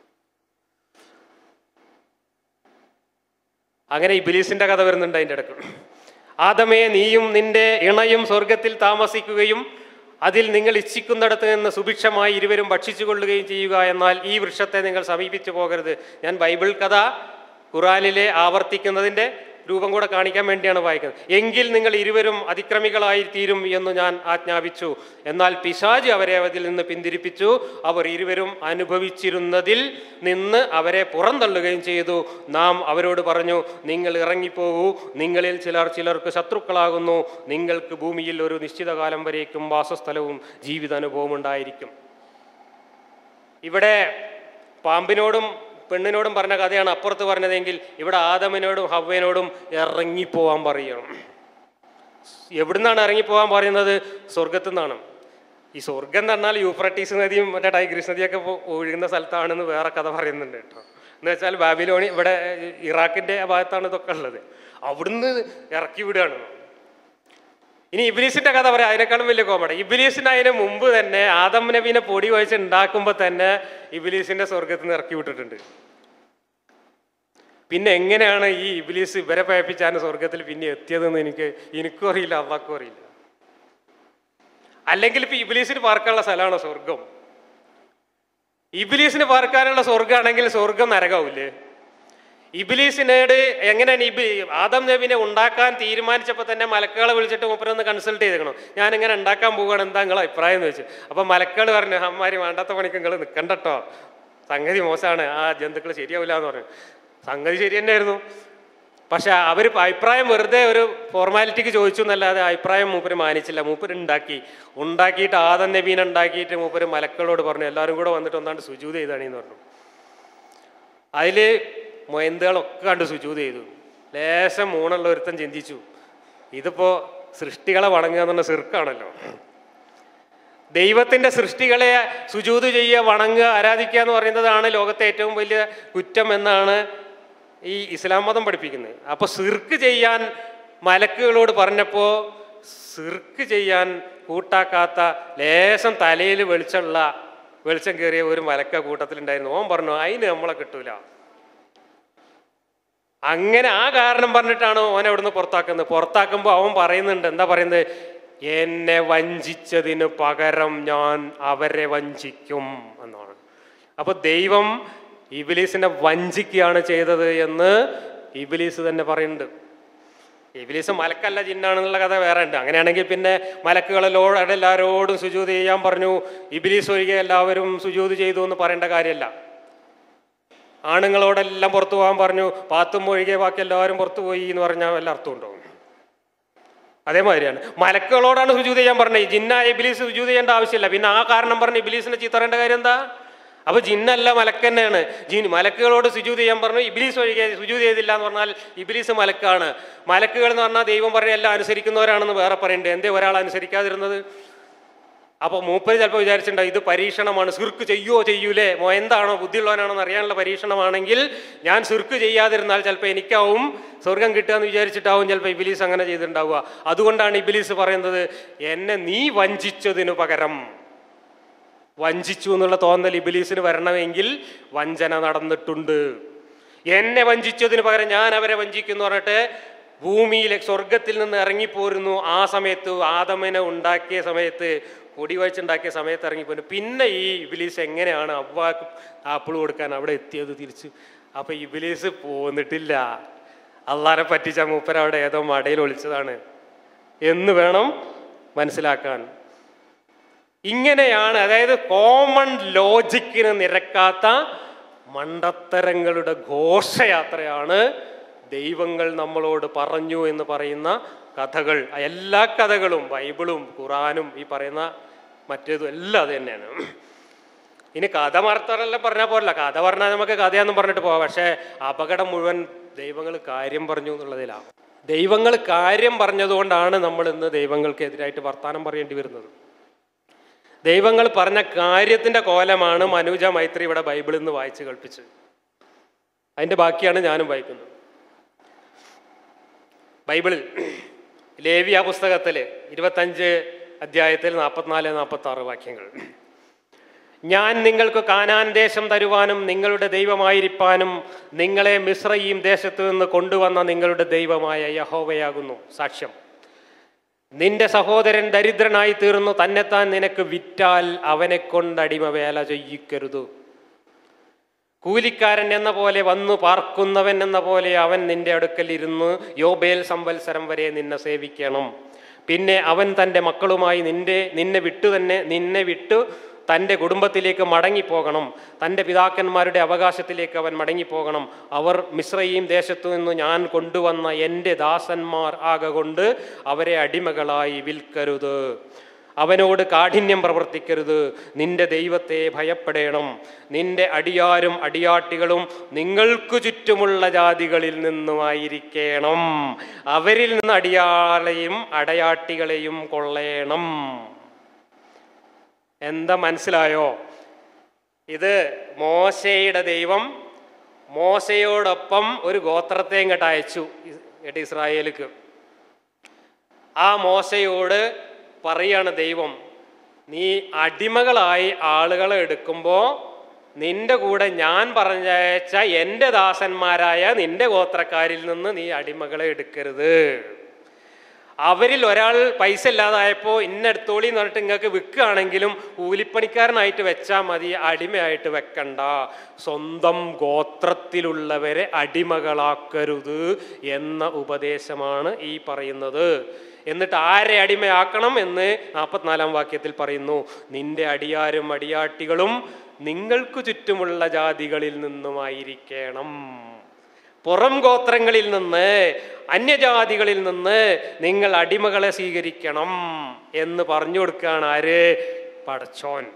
അങ്ങനെ ഇബിലീസിന്റെ കഥ വരുന്നുണ്ട് അതിൻ്റെ ഇടയ്ക്ക് ആദമേ നീയും നിന്റെ ഇണയും സ്വർഗത്തിൽ താമസിക്കുകയും അതിൽ നിങ്ങൾ ഇച്ഛിക്കുന്നിടത്ത് നിന്ന് സുഭിക്ഷമായി ഇരുവരും ഭക്ഷിച്ചു കൊള്ളുകയും ചെയ്യുക എന്നാൽ ഈ വൃക്ഷത്തെ നിങ്ങൾ സമീപിച്ചു പോകരുത് ഞാൻ ബൈബിൾ കഥ ഖുറാനിലെ ആവർത്തിക്കുന്നതിൻ്റെ രൂപം കൂടെ കാണിക്കാൻ വേണ്ടിയാണ് വായിക്കുന്നത് എങ്കിൽ നിങ്ങൾ ഇരുവരും അതിക്രമികളായി തീരും എന്ന് ഞാൻ ആജ്ഞാപിച്ചു എന്നാൽ പിശാജ് അവരെ അതിൽ നിന്ന് പിന്തിരിപ്പിച്ചു അവർ ഇരുവരും അനുഭവിച്ചിരുന്നതിൽ നിന്ന് അവരെ പുറന്തള്ളുകയും ചെയ്തു നാം അവരോട് പറഞ്ഞു നിങ്ങൾ ഇറങ്ങിപ്പോകൂ നിങ്ങളിൽ ചിലർ ചിലർക്ക് ശത്രുക്കളാകുന്നു നിങ്ങൾക്ക് ഭൂമിയിൽ ഒരു നിശ്ചിത കാലം വരേക്കും വാസസ്ഥലവും ജീവിതാനുഭവവും ഉണ്ടായിരിക്കും ഇവിടെ പാമ്പിനോടും പെണ്ണിനോടും പറഞ്ഞ കഥയാണ് അപ്പുറത്ത് പറഞ്ഞതെങ്കിൽ ഇവിടെ ആദമിനോടും ഹവ്വനോടും ഇറങ്ങിപ്പോവാൻ പറയണം എവിടുന്നാണ് ഇറങ്ങിപ്പോവാൻ പറയുന്നത് സ്വർഗത്തു നിന്നാണ് ഈ സ്വർഗം എന്ന് പറഞ്ഞാൽ യൂഫ്രട്ടീസ് നദിയും മറ്റേ ടൈഗ്രീസ് നദിയൊക്കെ പോ- ഒഴുകുന്ന സ്ഥലത്താണെന്ന് വേറെ കഥ പറയുന്നുണ്ട് കേട്ടോ എന്ന് വെച്ചാൽ ബാബിലോണി ഇവിടെ ഇറാഖിന്റെ ആ ഭാഗത്താണ് ഇതൊക്കെ ഉള്ളത് അവിടുന്ന് ഇറക്കി വിടുകയാണ് ഇനി ഇബിലീസിന്റെ കഥ പറയാം അതിനേക്കാളും വലിയ കോമഡി ഇബിലീസിന് അതിന് മുമ്പ് തന്നെ ആദം നബീനെ പൊടി കുഴച്ച് ഉണ്ടാക്കുമ്പോൾ തന്നെ ഇബിലീസിന്റെ സ്വർഗത്തിൽ നിന്ന് ഇറക്കി വിട്ടിട്ടുണ്ട് പിന്നെ എങ്ങനെയാണ് ഈ ഇബിലീസ് ഇവരെ പയപ്പിച്ചാണ് സ്വർഗത്തിൽ പിന്നെ എത്തിയതെന്ന് എനിക്ക് എനിക്കും അറിയില്ല അള്ളാഹ്ക്കും അറിയില്ല അല്ലെങ്കിൽ ഇപ്പൊ ഇബിലീസിന് പാർക്കാനുള്ള സ്ഥലമാണോ സ്വർഗം ഇബിലീസിന് പാർക്കാനുള്ള സ്വർഗമാണെങ്കിൽ സ്വർഗം നരകാവൂലേ ഇബിലീസിനോട് എങ്ങനെയാണ് ഇബി ആദം നബിനെ ഉണ്ടാക്കാൻ തീരുമാനിച്ചപ്പോൾ തന്നെ മലക്കുകളെ വിളിച്ചിട്ട് മൂപ്പരൊന്ന് കൺസൾട്ട് ചെയ്തേക്കണം ഞാൻ ഇങ്ങനെ ഉണ്ടാക്കാൻ പോവുകയാണ് എന്താ നിങ്ങളെ അഭിപ്രായം എന്ന് വെച്ചു അപ്പം മലക്കുകൾ പറഞ്ഞു അമ്മാരി വേണ്ടാത്ത പണിക്ക് നിങ്ങൾ നിൽക്കണ്ടട്ടോ സംഗതി മോശമാണ് ആ ജന്തുക്കൾ ശരിയാവില്ല എന്ന് പറഞ്ഞു സംഗതി ശരി തന്നെയായിരുന്നു പക്ഷെ അവർ അഭിപ്രായം വെറുതെ ഒരു ഫോർമാലിറ്റിക്ക് ചോദിച്ചു എന്നല്ലാതെ അഭിപ്രായം മൂപ്പര് മാനിച്ചില്ല മൂപ്പര് ഉണ്ടാക്കി ഉണ്ടാക്കിയിട്ട് ആദം നബീനെ ഉണ്ടാക്കിയിട്ട് മൂപ്പര് മലക്കളോട് പറഞ്ഞു എല്ലാവരും കൂടെ വന്നിട്ട് ഒന്നാണ്ട് സുജൂത് ചെയ്താണെന്ന് പറഞ്ഞു അതിൽ മൊയന്തുകളൊക്കെ കണ്ട് സുജൂത് ചെയ്തു ലേശം മൂണുള്ള ഒരുത്തൻ ചിന്തിച്ചു ഇതിപ്പോ സൃഷ്ടികളെ വണങ്ങുക എന്നുള്ള സിർക്കാണല്ലോ ദൈവത്തിന്റെ സൃഷ്ടികളെ സുജൂത് ചെയ്യുക വണങ്ങുക ആരാധിക്കുക എന്ന് പറയുന്നതാണ് ലോകത്തെ ഏറ്റവും വലിയ കുറ്റം എന്നാണ് ഈ ഇസ്ലാം മതം പഠിപ്പിക്കുന്നത് അപ്പൊ സിർക്ക് ചെയ്യാൻ മലക്കുകളോട് പറഞ്ഞപ്പോൾ സിർക്ക് ചെയ്യാൻ കൂട്ടാക്കാത്ത ലേശം തലയിൽ വെളിച്ചമുള്ള വെളിച്ചം കയറിയ ഒരു മലക്ക കൂട്ടത്തിലുണ്ടായിരുന്നു ഓൻ പറഞ്ഞു അതിന് നമ്മളെ കിട്ടൂല അങ്ങനെ ആ കാരണം പറഞ്ഞിട്ടാണ് ഓൻ അവിടുന്ന് പുറത്താക്കുന്നത് പുറത്താക്കുമ്പോൾ അവൻ പറയുന്നുണ്ട് എന്താ പറയുന്നത് എന്നെ വഞ്ചിച്ചതിന് പകരം ഞാൻ അവരെ വഞ്ചിക്കും എന്നാണ് അപ്പൊ ദൈവം ഇബിലീസിനെ വഞ്ചിക്കുകയാണ് ചെയ്തത് എന്ന് ഇബിലീസ് തന്നെ പറയുന്നുണ്ട് ഇബിലീസ് മലക്കല്ല ജിന്നാണെന്നുള്ള കഥ വേറെ ഉണ്ട് അങ്ങനെയാണെങ്കിൽ പിന്നെ മലക്കുകളെല്ലോട് എല്ലാവരോടും സുജൂത് ചെയ്യാൻ പറഞ്ഞു ഇബിലീസ് ഒഴികെ എല്ലാവരും സുജൂത് ചെയ്തു എന്ന് പറയേണ്ട കാര്യമല്ല ആണുങ്ങളോടെല്ലാം പുറത്തു പോകാൻ പറഞ്ഞു പാത്തും ഒഴികെ ബാക്കി എല്ലാവരും പുറത്തു പോയി എന്ന് പറഞ്ഞാൽ വല്ല അർത്ഥമുണ്ടോ അതേമാതിരിയാണ് മലക്കുകളോടാണ് സുജൂത് ചെയ്യാൻ പറഞ്ഞത് ജിന്നായ ഇബിലീസ് സുജൂത് ചെയ്യേണ്ട ആവശ്യമില്ല പിന്നെ ആ കാരണം പറഞ്ഞ് ഇബിലീസിനെ ചീത്ത പറയേണ്ട കാര്യം എന്താ അപ്പൊ ജിന്നല്ല മലക്കന്നെയാണ് ജിൻ മലക്കുകളോട് സുജൂത് ചെയ്യാൻ പറഞ്ഞു ഇബിലീസ് ഒഴികെ സുജൂത് ചെയ്തില്ല എന്ന് പറഞ്ഞാൽ ഇബിലീസ് മലക്കാണ് മലക്കുകൾ എന്ന് പറഞ്ഞാൽ ദൈവം പറഞ്ഞ എല്ലാം അനുസരിക്കുന്നവരാണെന്ന് വേറെ പറയുന്നുണ്ട് എന്തേ ഒരാൾ അനുസരിക്കാതിരുന്നത് അപ്പോൾ മൂപ്പര് ചിലപ്പോൾ വിചാരിച്ചിട്ടുണ്ടാവും ഇത് പരീക്ഷണമാണ് സിർക്ക് ചെയ്യുവോ ചെയ്യൂലേ മോ എന്താണോ ബുദ്ധിയുള്ളവനാണോ എന്ന് അറിയാനുള്ള പരീക്ഷണമാണെങ്കിൽ ഞാൻ സിർക്ക് ചെയ്യാതിരുന്നാൽ ചിലപ്പോൾ എനിക്കാവും സ്വർഗം കിട്ടുക എന്ന് വിചാരിച്ചിട്ടാവും ചിലപ്പോൾ ഇബിലീസ് അങ്ങനെ ചെയ്തിട്ടുണ്ടാവുക അതുകൊണ്ടാണ് ഇബിലീസ് പറയുന്നത് എന്നെ നീ വഞ്ചിച്ചതിനു പകരം വഞ്ചിച്ചു എന്നുള്ള തോന്നൽ ഇബിലീസിന് വരണമെങ്കിൽ വഞ്ചന നടന്നിട്ടുണ്ട് എന്നെ വഞ്ചിച്ചതിന് പകരം ഞാൻ അവരെ വഞ്ചിക്കുന്നു പറഞ്ഞിട്ട് ഭൂമിയിലെ സ്വർഗത്തിൽ നിന്ന് ഇറങ്ങിപ്പോരുന്നു ആ സമയത്ത് ആദമനെ ഉണ്ടാക്കിയ സമയത്ത് പൊടി വച്ചുണ്ടാക്കിയ സമയത്ത് ഇറങ്ങിപ്പോരുന്നു പിന്നെ ഈ ഇബിലീസ് എങ്ങനെയാണ് അവ്വാക്ക് ആപ്പിൾ കൊടുക്കാൻ അവിടെ എത്തിയത് തിരിച്ച് അപ്പൊ ഇബിലീസ് പോന്നിട്ടില്ല അള്ളാരെ പറ്റിച്ച മൂപ്പര അവിടെ ഏതോ മടയിൽ ഒളിച്ചതാണ് എന്ന് വേണം മനസ്സിലാക്കാൻ ഇങ്ങനെയാണ് അതായത് കോമൺ ലോജിക്കിന് നിരക്കാത്ത മണ്ടത്തരങ്ങളുടെ ഘോഷയാത്രയാണ് ദൈവങ്ങൾ നമ്മളോട് പറഞ്ഞു എന്ന് പറയുന്ന കഥകൾ ആ എല്ലാ കഥകളും ബൈബിളും ഖുറാനും ഈ പറയുന്ന മറ്റേതും എല്ലാം അത് തന്നെയാണ് ഇനി കഥ മറത്തറെല്ലാം പറഞ്ഞാൽ പോരല്ല കഥ പറഞ്ഞാൽ നമുക്ക് കഥയാന്നും പറഞ്ഞിട്ട് പോവാം പക്ഷേ അപകടം മുഴുവൻ ദൈവങ്ങൾ കാര്യം പറഞ്ഞു എന്നുള്ളതിലാണ് ദൈവങ്ങൾ കാര്യം പറഞ്ഞതുകൊണ്ടാണ് നമ്മൾ ഇന്ന് ദൈവങ്ങൾക്കെതിരായിട്ട് വർത്തമാനം പറയേണ്ടി വരുന്നത് ദൈവങ്ങൾ പറഞ്ഞ കാര്യത്തിന്റെ കോലമാണ് മനുജ മൈത്രി ഇവിടെ ബൈബിളിൽ നിന്ന് വായിച്ച് കൽപ്പിച്ചത് അതിന്റെ ബാക്കിയാണ് ഞാനും വായിക്കുന്നത് ബൈബിളിൽ ലേവിയ പുസ്തകത്തിൽ ഇരുപത്തഞ്ച് അധ്യായത്തിൽ നാൽപ്പത്തിനാല് നാൽപ്പത്തി ആറ് വാക്യങ്ങൾ ഞാൻ നിങ്ങൾക്ക് കാനാൻ ദേശം തരുവാനും നിങ്ങളുടെ ദൈവമായിരിക്കാനും നിങ്ങളെ മിശ്രയും ദേശത്തു നിന്ന് കൊണ്ടുവന്ന നിങ്ങളുടെ ദൈവമായ യഹോവയാകുന്നു സാക്ഷ്യം നിന്റെ സഹോദരൻ ദരിദ്രനായി തീർന്നു തന്നെത്താൻ നിനക്ക് വിറ്റാൽ അവനെ കൊണ്ട് അടിമ വേല ചെയ്യിക്കരുത് കൂലിക്കാരൻ എന്ന പോലെ വന്നു പാർക്കുന്നവൻ എന്ന പോലെ അവൻ നിന്റെ അടുക്കൽ ഇരുന്ന് യോബേൽ സംവത്സരം വരെ നിന്നെ സേവിക്കണം പിന്നെ അവൻ തൻ്റെ മക്കളുമായി നിന്റെ നിന്നെ വിട്ടു തന്നെ നിന്നെ വിട്ടു തൻ്റെ കുടുംബത്തിലേക്ക് മടങ്ങിപ്പോകണം തൻ്റെ പിതാക്കന്മാരുടെ അവകാശത്തിലേക്ക് അവൻ മടങ്ങിപ്പോകണം അവർ മിശ്രയും ദേശത്തു നിന്ന് ഞാൻ കൊണ്ടുവന്ന എൻ്റെ ദാസന്മാർ ആകൊണ്ട് അവരെ അടിമകളായി വിൽക്കരുത് അവനോട് കാഠിന്യം പ്രവർത്തിക്കരുത് നിന്റെ ദൈവത്തെ ഭയപ്പെടേണം നിന്റെ അടിയാരും അടിയാട്ടികളും നിങ്ങൾക്ക് ചുറ്റുമുള്ള ജാതികളിൽ നിന്നുമായിരിക്കണം അവരിൽ നിന്ന് അടിയാളെയും അടയാട്ടികളെയും കൊള്ളേണം എന്താ മനസ്സിലായോ ഇത് മോശയുടെ ദൈവം മോശയോടൊപ്പം ഒരു ഗോത്രത്തെ ഇങ്ങോട്ട് അയച്ചു കേട്ട് ഇസ്രായേലിക്ക് ആ മോശയോട് പറയാണ് ദൈവം നീ അടിമകളായി ആളുകളെ എടുക്കുമ്പോൾ നിന്റെ കൂടെ ഞാൻ പറഞ്ഞയച്ച എൻ്റെ ദാസന്മാരായ നിന്റെ ഗോത്രക്കാരിൽ നിന്ന് നീ അടിമകളെ എടുക്കരുത് അവരിൽ ഒരാൾ പൈസ ഇല്ലാതായപ്പോൾ ഇന്നെടുത്തോളി എന്ന് പറഞ്ഞിട്ട് നിങ്ങൾക്ക് വിൽക്കുകയാണെങ്കിലും കൂലിപ്പണിക്കാരനായിട്ട് വെച്ചാൽ മതി അടിമയായിട്ട് വെക്കണ്ട സ്വന്തം ഗോത്രത്തിലുള്ളവരെ അടിമകളാക്കരുത് എന്ന ഉപദേശമാണ് ഈ പറയുന്നത് എന്നിട്ട് ആരെ അടിമയാക്കണം എന്ന് നാൽപ്പത്തിനാലാം വാക്യത്തിൽ പറയുന്നു നിന്റെ അടിയാരും അടിയാട്ടികളും നിങ്ങൾക്ക് ചുറ്റുമുള്ള ജാതികളിൽ നിന്നുമായിരിക്കണം പുറം ഗോത്രങ്ങളിൽ നിന്ന് അന്യജാതികളിൽ നിന്ന് നിങ്ങൾ അടിമകളെ സ്വീകരിക്കണം എന്ന് പറഞ്ഞു കൊടുക്കുകയാണ് ആര് പടച്ചോൻ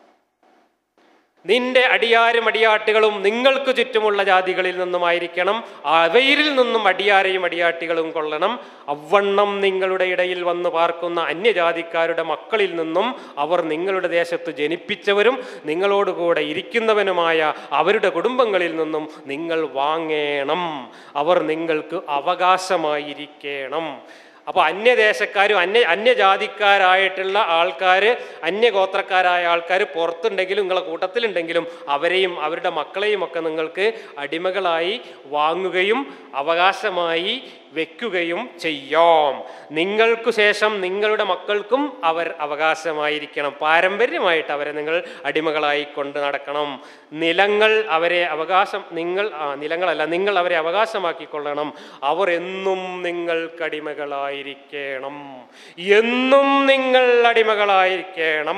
നിന്റെ അടിയാരും അടിയാട്ടികളും നിങ്ങൾക്ക് ചുറ്റുമുള്ള ജാതികളിൽ നിന്നുമായിരിക്കണം അവയിൽ നിന്നും അടിയാരെയും അടിയാട്ടികളും കൊള്ളണം അവണ്ണം നിങ്ങളുടെ ഇടയിൽ വന്ന് പാർക്കുന്ന അന്യജാതിക്കാരുടെ മക്കളിൽ നിന്നും അവർ നിങ്ങളുടെ ദേശത്ത് ജനിപ്പിച്ചവരും നിങ്ങളോടുകൂടെ ഇരിക്കുന്നവനുമായ അവരുടെ കുടുംബങ്ങളിൽ നിന്നും നിങ്ങൾ വാങ്ങേണം അവർ നിങ്ങൾക്ക് അവകാശമായിരിക്കണം അപ്പോൾ അന്യദേശക്കാരും അന്യ അന്യജാതിക്കാരായിട്ടുള്ള ആൾക്കാർ അന്യഗോത്രക്കാരായ ആൾക്കാർ പുറത്തുണ്ടെങ്കിലും നിങ്ങളെ കൂട്ടത്തിലുണ്ടെങ്കിലും അവരെയും അവരുടെ മക്കളെയും ഒക്കെ നിങ്ങൾക്ക് അടിമകളായി വാങ്ങുകയും അവകാശമായി വെക്കുകയും ചെയ്യാം നിങ്ങൾക്ക് ശേഷം നിങ്ങളുടെ മക്കൾക്കും അവർ അവകാശമായിരിക്കണം പാരമ്പര്യമായിട്ട് അവരെ നിങ്ങൾ അടിമകളായി കൊണ്ട് നടക്കണം നിലങ്ങൾ അവരെ അവകാശം നിങ്ങൾ ആ നിലങ്ങളല്ല നിങ്ങൾ അവരെ അവകാശമാക്കിക്കൊള്ളണം അവർ എന്നും നിങ്ങൾക്കടിമകളായിരിക്കണം എന്നും നിങ്ങൾ അടിമകളായിരിക്കണം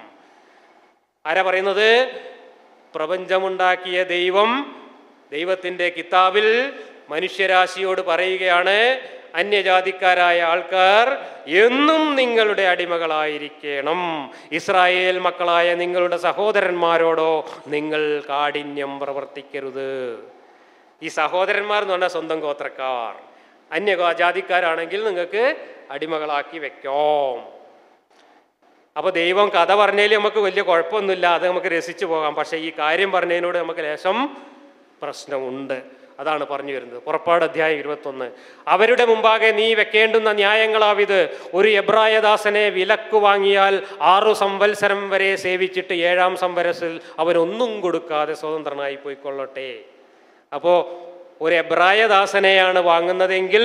ആരാ പറയുന്നത് പ്രപഞ്ചമുണ്ടാക്കിയ ദൈവം ദൈവത്തിൻ്റെ കിതാബിൽ മനുഷ്യരാശിയോട് പറയുകയാണ് അന്യജാതിക്കാരായ ആൾക്കാർ എന്നും നിങ്ങളുടെ അടിമകളായിരിക്കണം ഇസ്രായേൽ മക്കളായ നിങ്ങളുടെ സഹോദരന്മാരോടോ നിങ്ങൾ കാഠിന്യം പ്രവർത്തിക്കരുത് ഈ സഹോദരന്മാർ എന്ന് പറഞ്ഞാൽ സ്വന്തം ഗോത്രക്കാർ അന്യ ജാതിക്കാരാണെങ്കിൽ നിങ്ങൾക്ക് അടിമകളാക്കി വെക്കാം അപ്പോൾ ദൈവം കഥ പറഞ്ഞതിൽ നമുക്ക് വലിയ കുഴപ്പമൊന്നുമില്ല അത് നമുക്ക് രസിച്ചു പോകാം പക്ഷേ ഈ കാര്യം പറഞ്ഞതിനോട് നമുക്ക് ലേശം പ്രശ്നമുണ്ട് അതാണ് പറഞ്ഞു വരുന്നത് പുറപ്പാട് അധ്യായം ഇരുപത്തൊന്ന് അവരുടെ മുമ്പാകെ നീ വെക്കേണ്ടുന്ന ന്യായങ്ങളാവിത് ഒരു എബ്രായദാസനെ വിലക്ക് വാങ്ങിയാൽ ആറു സംവത്സരം വരെ സേവിച്ചിട്ട് ഏഴാം സംവരസിൽ അവനൊന്നും കൊടുക്കാതെ സ്വതന്ത്രനായി പോയിക്കൊള്ളട്ടെ അപ്പോൾ ഒരു എബ്രായദാസനെയാണ് വാങ്ങുന്നതെങ്കിൽ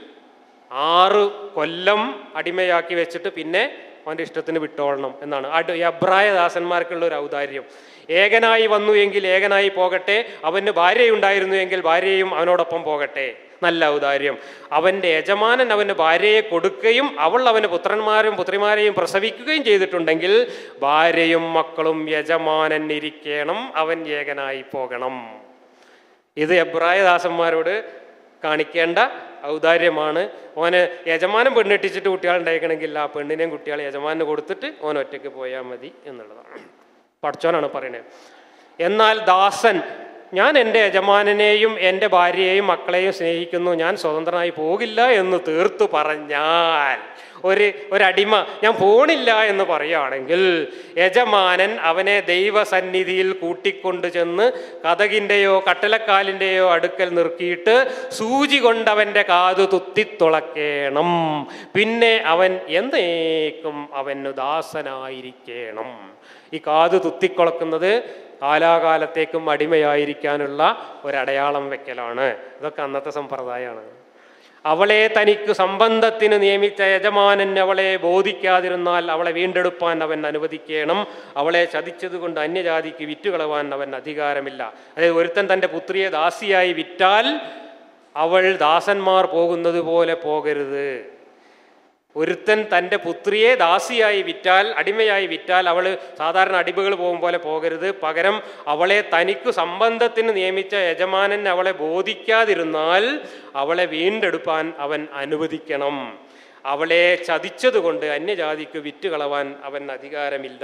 ആറ് കൊല്ലം അടിമയാക്കി വെച്ചിട്ട് പിന്നെ അവൻ്റെ ഇഷ്ടത്തിന് വിട്ടോളണം എന്നാണ് അട് എബ്രായ ദാസന്മാർക്കുള്ള ഒരു ഔദാര്യം ഏകനായി വന്നു എങ്കിൽ ഏകനായി പോകട്ടെ അവന് ഭാര്യയുണ്ടായിരുന്നു എങ്കിൽ ഭാര്യയും അവനോടൊപ്പം പോകട്ടെ നല്ല ഔദാര്യം അവൻ്റെ യജമാനൻ അവന് ഭാര്യയെ കൊടുക്കുകയും അവൾ അവന് പുത്രന്മാരും പുത്രിമാരെയും പ്രസവിക്കുകയും ചെയ്തിട്ടുണ്ടെങ്കിൽ ഭാര്യയും മക്കളും യജമാനൻ ഇരിക്കണം അവൻ ഏകനായി പോകണം ഇത് എബ്രായദാസന്മാരോട് കാണിക്കേണ്ട ഔദാര്യമാണ് ഓന് യജമാനം പെണ്ണെട്ടിച്ചിട്ട് കുട്ടികൾ ഉണ്ടായിക്കണമെങ്കിൽ ആ പെണ്ണിനെയും കുട്ടികളെ യജമാനന് കൊടുത്തിട്ട് ഓൻ ഒറ്റയ്ക്ക് പോയാൽ മതി എന്നുള്ളതാണ് പഠിച്ചോനാണ് പറയുന്നത് എന്നാൽ ദാസൻ ഞാൻ എൻ്റെ യജമാനനെയും എൻ്റെ ഭാര്യയെയും മക്കളെയും സ്നേഹിക്കുന്നു ഞാൻ സ്വതന്ത്രനായി പോകില്ല എന്ന് തീർത്തു പറഞ്ഞാൽ ഒരു ഒരടിമ ഞാൻ പോണില്ല എന്ന് പറയുകയാണെങ്കിൽ യജമാനൻ അവനെ ദൈവസന്നിധിയിൽ കൂട്ടിക്കൊണ്ടു ചെന്ന് കഥകിൻ്റെയോ കട്ടലക്കാലിൻ്റെയോ അടുക്കൽ നിർത്തിയിട്ട് സൂചി കൊണ്ടവൻ്റെ കാതു തുത്തിത്തുളക്കേണം പിന്നെ അവൻ എന്നേക്കും അവന് ദാസനായിരിക്കണം ഈ കാത് തുത്തിക്കുളക്കുന്നത് കാലാകാലത്തേക്കും അടിമയായിരിക്കാനുള്ള ഒരടയാളം വെക്കലാണ് ഇതൊക്കെ അന്നത്തെ സമ്പ്രദായമാണ് അവളെ തനിക്ക് സംബന്ധത്തിന് നിയമിച്ച യജമാനൻ അവളെ ബോധിക്കാതിരുന്നാൽ അവളെ വീണ്ടെടുപ്പാൻ അവൻ അനുവദിക്കണം അവളെ ചതിച്ചതുകൊണ്ട് അന്യജാതിക്ക് വിറ്റുകളവാൻ അവൻ അധികാരമില്ല അതായത് ഒരുത്തൻ തൻ്റെ പുത്രിയെ ദാസിയായി വിറ്റാൽ അവൾ ദാസന്മാർ പോകുന്നത് പോലെ പോകരുത് ഒരുത്തൻ തൻ്റെ പുത്രിയെ ദാസിയായി വിറ്റാൽ അടിമയായി വിറ്റാൽ അവൾ സാധാരണ അടിമകൾ പോകും പോലെ പോകരുത് പകരം അവളെ തനിക്ക് സംബന്ധത്തിന് നിയമിച്ച യജമാനൻ അവളെ ബോധിക്കാതിരുന്നാൽ അവളെ വീണ്ടെടുപ്പാൻ അവൻ അനുവദിക്കണം അവളെ ചതിച്ചതുകൊണ്ട് അന്യജാതിക്ക് വിറ്റുകളവാൻ അവൻ അധികാരമില്ല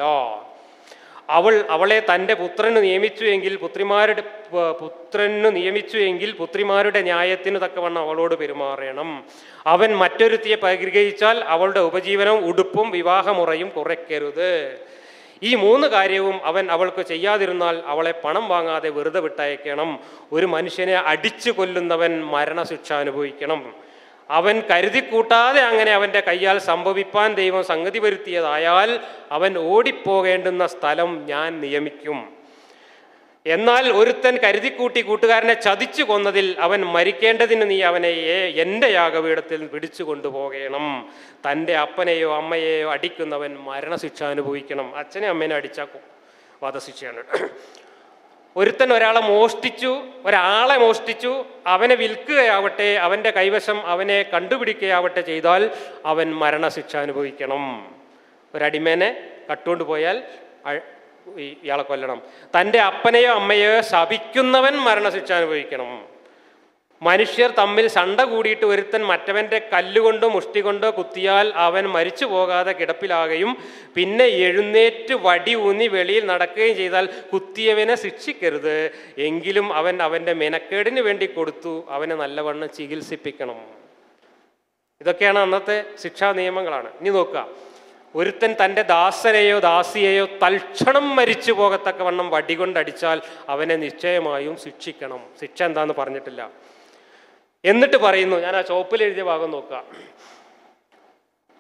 അവൾ അവളെ തൻ്റെ പുത്രന് നിയമിച്ചു എങ്കിൽ പുത്രിമാരുടെ പ- പുത്രന് നിയമിച്ചു എങ്കിൽ പുത്രിമാരുടെ ന്യായത്തിന് തക്കവണ്ണം അവളോട് പെരുമാറണം അവൻ മറ്റൊരുത്തിയെ പരിഗ്രഹിച്ചാൽ അവളുടെ ഉപജീവനവും ഉടുപ്പും വിവാഹമുറയും കുറയ്ക്കരുത് ഈ മൂന്ന് കാര്യവും അവൻ അവൾക്ക് ചെയ്യാതിരുന്നാൽ അവളെ പണം വാങ്ങാതെ വെറുതെ വിട്ടയക്കണം ഒരു മനുഷ്യനെ അടിച്ചു കൊല്ലുന്നവൻ മരണശിക്ഷ അനുഭവിക്കണം അവൻ കരുതിക്കൂട്ടാതെ അങ്ങനെ അവൻ്റെ കയ്യാൽ സംഭവിപ്പാൻ ദൈവം സംഗതി വരുത്തിയതായാൽ അവൻ ഓടിപ്പോകേണ്ടുന്ന സ്ഥലം ഞാൻ നിയമിക്കും എന്നാൽ ഒരുത്തൻ കരുതിക്കൂട്ടി കൂട്ടുകാരനെ ചതിച്ചു കൊന്നതിൽ അവൻ മരിക്കേണ്ടതിന് നീ അവനെ ഏ- എൻ്റെ യാഗപീഠത്തിൽ പിടിച്ചു കൊണ്ടുപോകണം തൻ്റെ അപ്പനെയോ അമ്മയെയോ അടിക്കുന്നവൻ മരണശിക്ഷ അനുഭവിക്കണം അച്ഛനെ അമ്മേനെ അടിച്ച വധശിക്ഷയാണ് ഒരുത്തൻ ഒരാളെ മോഷ്ടിച്ചു ഒരാളെ മോഷ്ടിച്ചു അവനെ വിൽക്കുകയാവട്ടെ അവൻ്റെ കൈവശം അവനെ കണ്ടുപിടിക്കുകയാവട്ടെ ചെയ്താൽ അവൻ മരണശിക്ഷ അനുഭവിക്കണം ഒരടിമേനെ കട്ടുകൊണ്ട് പോയാൽ അ- ഈ- ഇയാളെ കൊല്ലണം തൻ്റെ അപ്പനെയോ അമ്മയെയോ ശപിക്കുന്നവൻ മരണശിക്ഷ അനുഭവിക്കണം മനുഷ്യർ തമ്മിൽ ശണ്ട കൂടിയിട്ട് ഒരുത്തൻ മറ്റവൻ്റെ കല്ലുകൊണ്ടോ മുഷ്ടി കൊണ്ടോ കുത്തിയാൽ അവൻ മരിച്ചു പോകാതെ കിടപ്പിലാകുകയും പിന്നെ എഴുന്നേറ്റ് വടി ഊന്നി വെളിയിൽ നടക്കുകയും ചെയ്താൽ കുത്തിയവനെ ശിക്ഷിക്കരുത് എങ്കിലും അവൻ അവൻ്റെ മെനക്കേടിന് വേണ്ടി കൊടുത്തു അവനെ നല്ലവണ്ണം ചികിത്സിപ്പിക്കണം ഇതൊക്കെയാണ് അന്നത്തെ ശിക്ഷാ നിയമങ്ങളാണ് ഇനി നോക്കുക ഒരുത്തൻ തൻ്റെ ദാസനെയോ ദാസിയെയോ തൽക്ഷണം മരിച്ചു പോകത്തക്കവണ്ണം വടികൊണ്ടടിച്ചാൽ അവനെ നിശ്ചയമായും ശിക്ഷിക്കണം ശിക്ഷ എന്താന്ന് പറഞ്ഞിട്ടില്ല എന്നിട്ട് പറയുന്നു ഞാൻ ആ ചോപ്പിൽ എഴുതിയ ഭാഗം നോക്കുക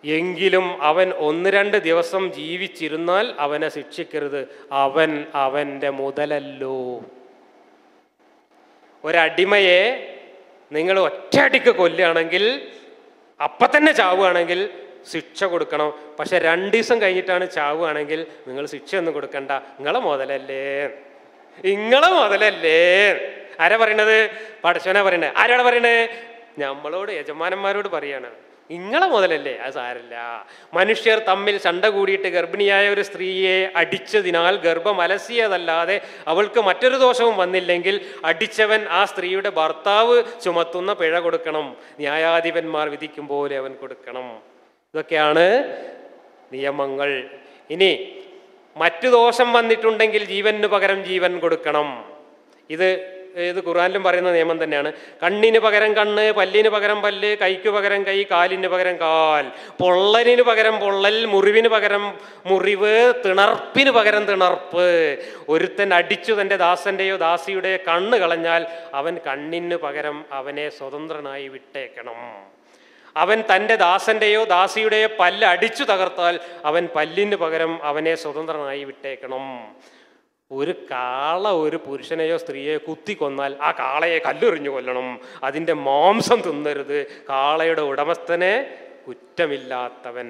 എങ്കിലും അവൻ ഒന്ന് രണ്ട് ദിവസം ജീവിച്ചിരുന്നാൽ അവനെ ശിക്ഷിക്കരുത് അവൻ അവൻ്റെ മുതലല്ലോ ഒരടിമയെ നിങ്ങൾ ഒറ്റയടിക്ക് കൊല്ലുകയാണെങ്കിൽ അപ്പം തന്നെ ചാവുകയാണെങ്കിൽ ശിക്ഷ കൊടുക്കണം പക്ഷെ രണ്ട് ദിവസം കഴിഞ്ഞിട്ടാണ് ചാവുകയാണെങ്കിൽ നിങ്ങൾ ശിക്ഷ ഒന്നും കൊടുക്കണ്ട നിങ്ങളെ മുതലല്ലേ നിങ്ങളെ മുതലല്ലേ ആരാ പറയണത് പടച്ചോനാ പറയണത് ആരാണ് പറയണത് നമ്മളോട് യജമാനന്മാരോട് പറയാണ് നിങ്ങളെ മുതലല്ലേ അത് സാരല്ല മനുഷ്യർ തമ്മിൽ ചണ്ട കൂടിയിട്ട് ഗർഭിണിയായ ഒരു സ്ത്രീയെ അടിച്ചതിനാൽ ഗർഭം അലസിയതല്ലാതെ അവൾക്ക് മറ്റൊരു ദോഷവും വന്നില്ലെങ്കിൽ അടിച്ചവൻ ആ സ്ത്രീയുടെ ഭർത്താവ് ചുമത്തുന്ന പിഴ കൊടുക്കണം ന്യായാധിപന്മാർ വിധിക്കും പോലെ അവൻ കൊടുക്കണം ഇതൊക്കെയാണ് നിയമങ്ങൾ ഇനി മറ്റു ദോഷം വന്നിട്ടുണ്ടെങ്കിൽ ജീവന് പകരം ജീവൻ കൊടുക്കണം ഇത് ഇത് ഖുറാനിലും പറയുന്ന നിയമം തന്നെയാണ് കണ്ണിന് പകരം കണ്ണ് പല്ലിന് പകരം പല്ല് കൈക്ക് പകരം കൈ കാലിന് പകരം കാൽ പൊള്ളലിന് പകരം പൊള്ളൽ മുറിവിന് പകരം മുറിവ് തിണർപ്പിന് പകരം തിണർപ്പ് ഒരുത്തൻ അടിച്ചു തൻ്റെ ദാസൻ്റെയോ ദാസിയുടെയോ കണ്ണ് കളഞ്ഞാൽ അവൻ കണ്ണിന് പകരം അവനെ സ്വതന്ത്രനായി വിട്ടേക്കണം അവൻ തൻ്റെ ദാസൻ്റെയോ ദാസിയുടെയോ പല്ല് അടിച്ചു തകർത്താൽ അവൻ പല്ലിന് പകരം അവനെ സ്വതന്ത്രനായി വിട്ടേക്കണം ഒരു കാള ഒരു പുരുഷനെയോ സ്ത്രീയെയോ കുത്തി കൊന്നാൽ ആ കാളയെ കല്ലെറിഞ്ഞു കൊല്ലണം അതിൻ്റെ മാംസം തിന്നരുത് കാളയുടെ ഉടമസ്ഥനെ കുറ്റമില്ലാത്തവൻ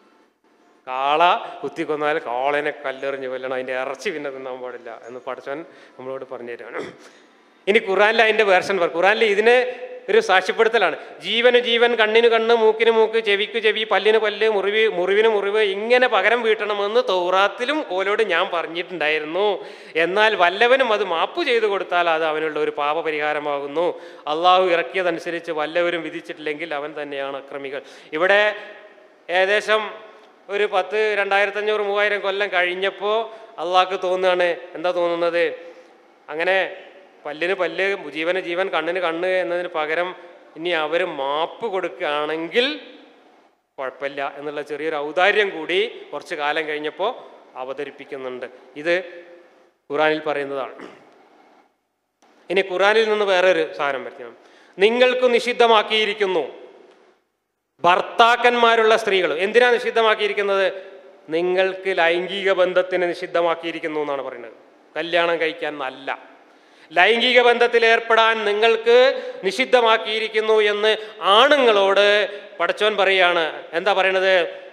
കാള കുത്തി കൊന്നാൽ കാളനെ കല്ലെറിഞ്ഞു കൊല്ലണം അതിൻ്റെ ഇറച്ചി പിന്നെ തിന്നാൻ പാടില്ല എന്ന് പഠിച്ചവൻ നമ്മളോട് പറഞ്ഞു തരാണ് ഇനി ഖുറാനിൽ അതിൻ്റെ വേർഷൻ പറ ഖുറാനിൽ ഇതിനെ ഒരു സാക്ഷ്യപ്പെടുത്തലാണ് ജീവന് ജീവൻ കണ്ണിന് കണ്ണ് മൂക്കിന് മൂക്ക് ചെവിക്ക് ചെവി പല്ലിന് പല്ല് മുറിവ് മുറിവിന് മുറിവ് ഇങ്ങനെ പകരം വീട്ടണമെന്ന് തൗറാത്തിലും ഓലോട് ഞാൻ പറഞ്ഞിട്ടുണ്ടായിരുന്നു എന്നാൽ വല്ലവനും അത് മാപ്പ് ചെയ്തു കൊടുത്താൽ അത് അവനുള്ള ഒരു പാപപരിഹാരമാകുന്നു അള്ളാഹു ഇറക്കിയതനുസരിച്ച് വല്ലവരും വിധിച്ചിട്ടില്ലെങ്കിൽ അവൻ തന്നെയാണ് അക്രമികൾ ഇവിടെ ഏകദേശം ഒരു പത്ത് രണ്ടായിരത്തഞ്ഞൂറ് മൂവായിരം കൊല്ലം കഴിഞ്ഞപ്പോൾ അള്ളാഹ്ക്ക് തോന്നുകയാണ് എന്താ തോന്നുന്നത് അങ്ങനെ പല്ലിന് പല്ല് ജീവന് ജീവൻ കണ്ണിന് കണ്ണ് എന്നതിന് പകരം ഇനി അവർ മാപ്പ് കൊടുക്കുകയാണെങ്കിൽ കുഴപ്പമില്ല എന്നുള്ള ചെറിയൊരു ഔദാര്യം കൂടി കുറച്ച് കാലം കഴിഞ്ഞപ്പോൾ അവതരിപ്പിക്കുന്നുണ്ട് ഇത് ഖുറാനിൽ പറയുന്നതാണ് ഇനി ഖുറാനിൽ നിന്ന് വേറൊരു സാധനം വരയ്ക്കണം നിങ്ങൾക്ക് നിഷിദ്ധമാക്കിയിരിക്കുന്നു ഭർത്താക്കന്മാരുള്ള സ്ത്രീകൾ എന്തിനാ നിഷിദ്ധമാക്കിയിരിക്കുന്നത് നിങ്ങൾക്ക് ലൈംഗിക ബന്ധത്തിന് നിഷിദ്ധമാക്കിയിരിക്കുന്നു എന്നാണ് പറയുന്നത് കല്യാണം കഴിക്കാൻ നല്ല ലൈംഗിക ബന്ധത്തിൽ ഏർപ്പെടാൻ നിങ്ങൾക്ക് നിഷിദ്ധമാക്കിയിരിക്കുന്നു എന്ന് ആണുങ്ങളോട് പടച്ചോൻ പറയാണ് എന്താ പറയണത്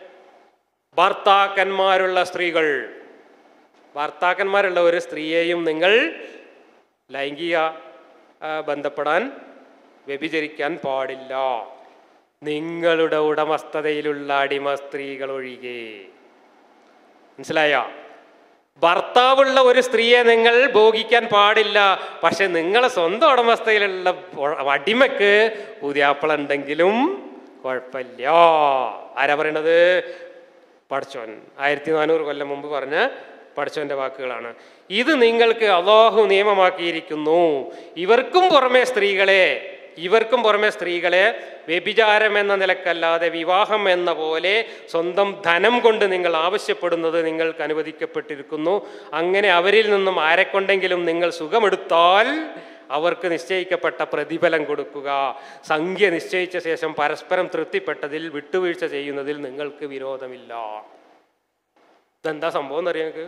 ഭർത്താക്കന്മാരുള്ള സ്ത്രീകൾ ഭർത്താക്കന്മാരുള്ള ഒരു സ്ത്രീയെയും നിങ്ങൾ ലൈംഗിക ആ, ബന്ധപ്പെടാൻ വ്യഭിചരിക്കാൻ പാടില്ല നിങ്ങളുടെ ഉടമസ്ഥതയിലുള്ള അടിമ സ്ത്രീകൾ ഒഴികെ മനസ്സിലായോ ഭർത്താവുള്ള ഒരു സ്ത്രീയെ നിങ്ങൾ ഭോഗിക്കാൻ പാടില്ല പക്ഷെ നിങ്ങളെ സ്വന്തം ഉടമസ്ഥയിലുള്ള ഒ- അടിമക്ക് പുതിയാപ്പിളുണ്ടെങ്കിലും കുഴപ്പമില്ല ആരാ പറയണത് പഠിച്ചോൻ ആയിരത്തി നാനൂറ് കൊല്ലം മുമ്പ് പറഞ്ഞ പഠിച്ചോന്റെ വാക്കുകളാണ് ഇത് നിങ്ങൾക്ക് അള്ളാഹു നിയമമാക്കിയിരിക്കുന്നു ഇവർക്കും പുറമെ സ്ത്രീകളെ ഇവർക്കും പുറമെ സ്ത്രീകളെ വ്യഭിചാരം എന്ന നിലക്കല്ലാതെ വിവാഹം എന്ന പോലെ സ്വന്തം ധനം കൊണ്ട് നിങ്ങൾ ആവശ്യപ്പെടുന്നത് നിങ്ങൾക്ക് അനുവദിക്കപ്പെട്ടിരിക്കുന്നു അങ്ങനെ അവരിൽ നിന്നും ആരെക്കൊണ്ടെങ്കിലും നിങ്ങൾ സുഖമെടുത്താൽ അവർക്ക് നിശ്ചയിക്കപ്പെട്ട പ്രതിഫലം കൊടുക്കുക സംഖ്യ നിശ്ചയിച്ച ശേഷം പരസ്പരം തൃപ്തിപ്പെട്ടതിൽ വിട്ടുവീഴ്ച ചെയ്യുന്നതിൽ നിങ്ങൾക്ക് വിരോധമില്ല ഇതെന്താ സംഭവം എന്നറിയാം നിങ്ങൾക്ക്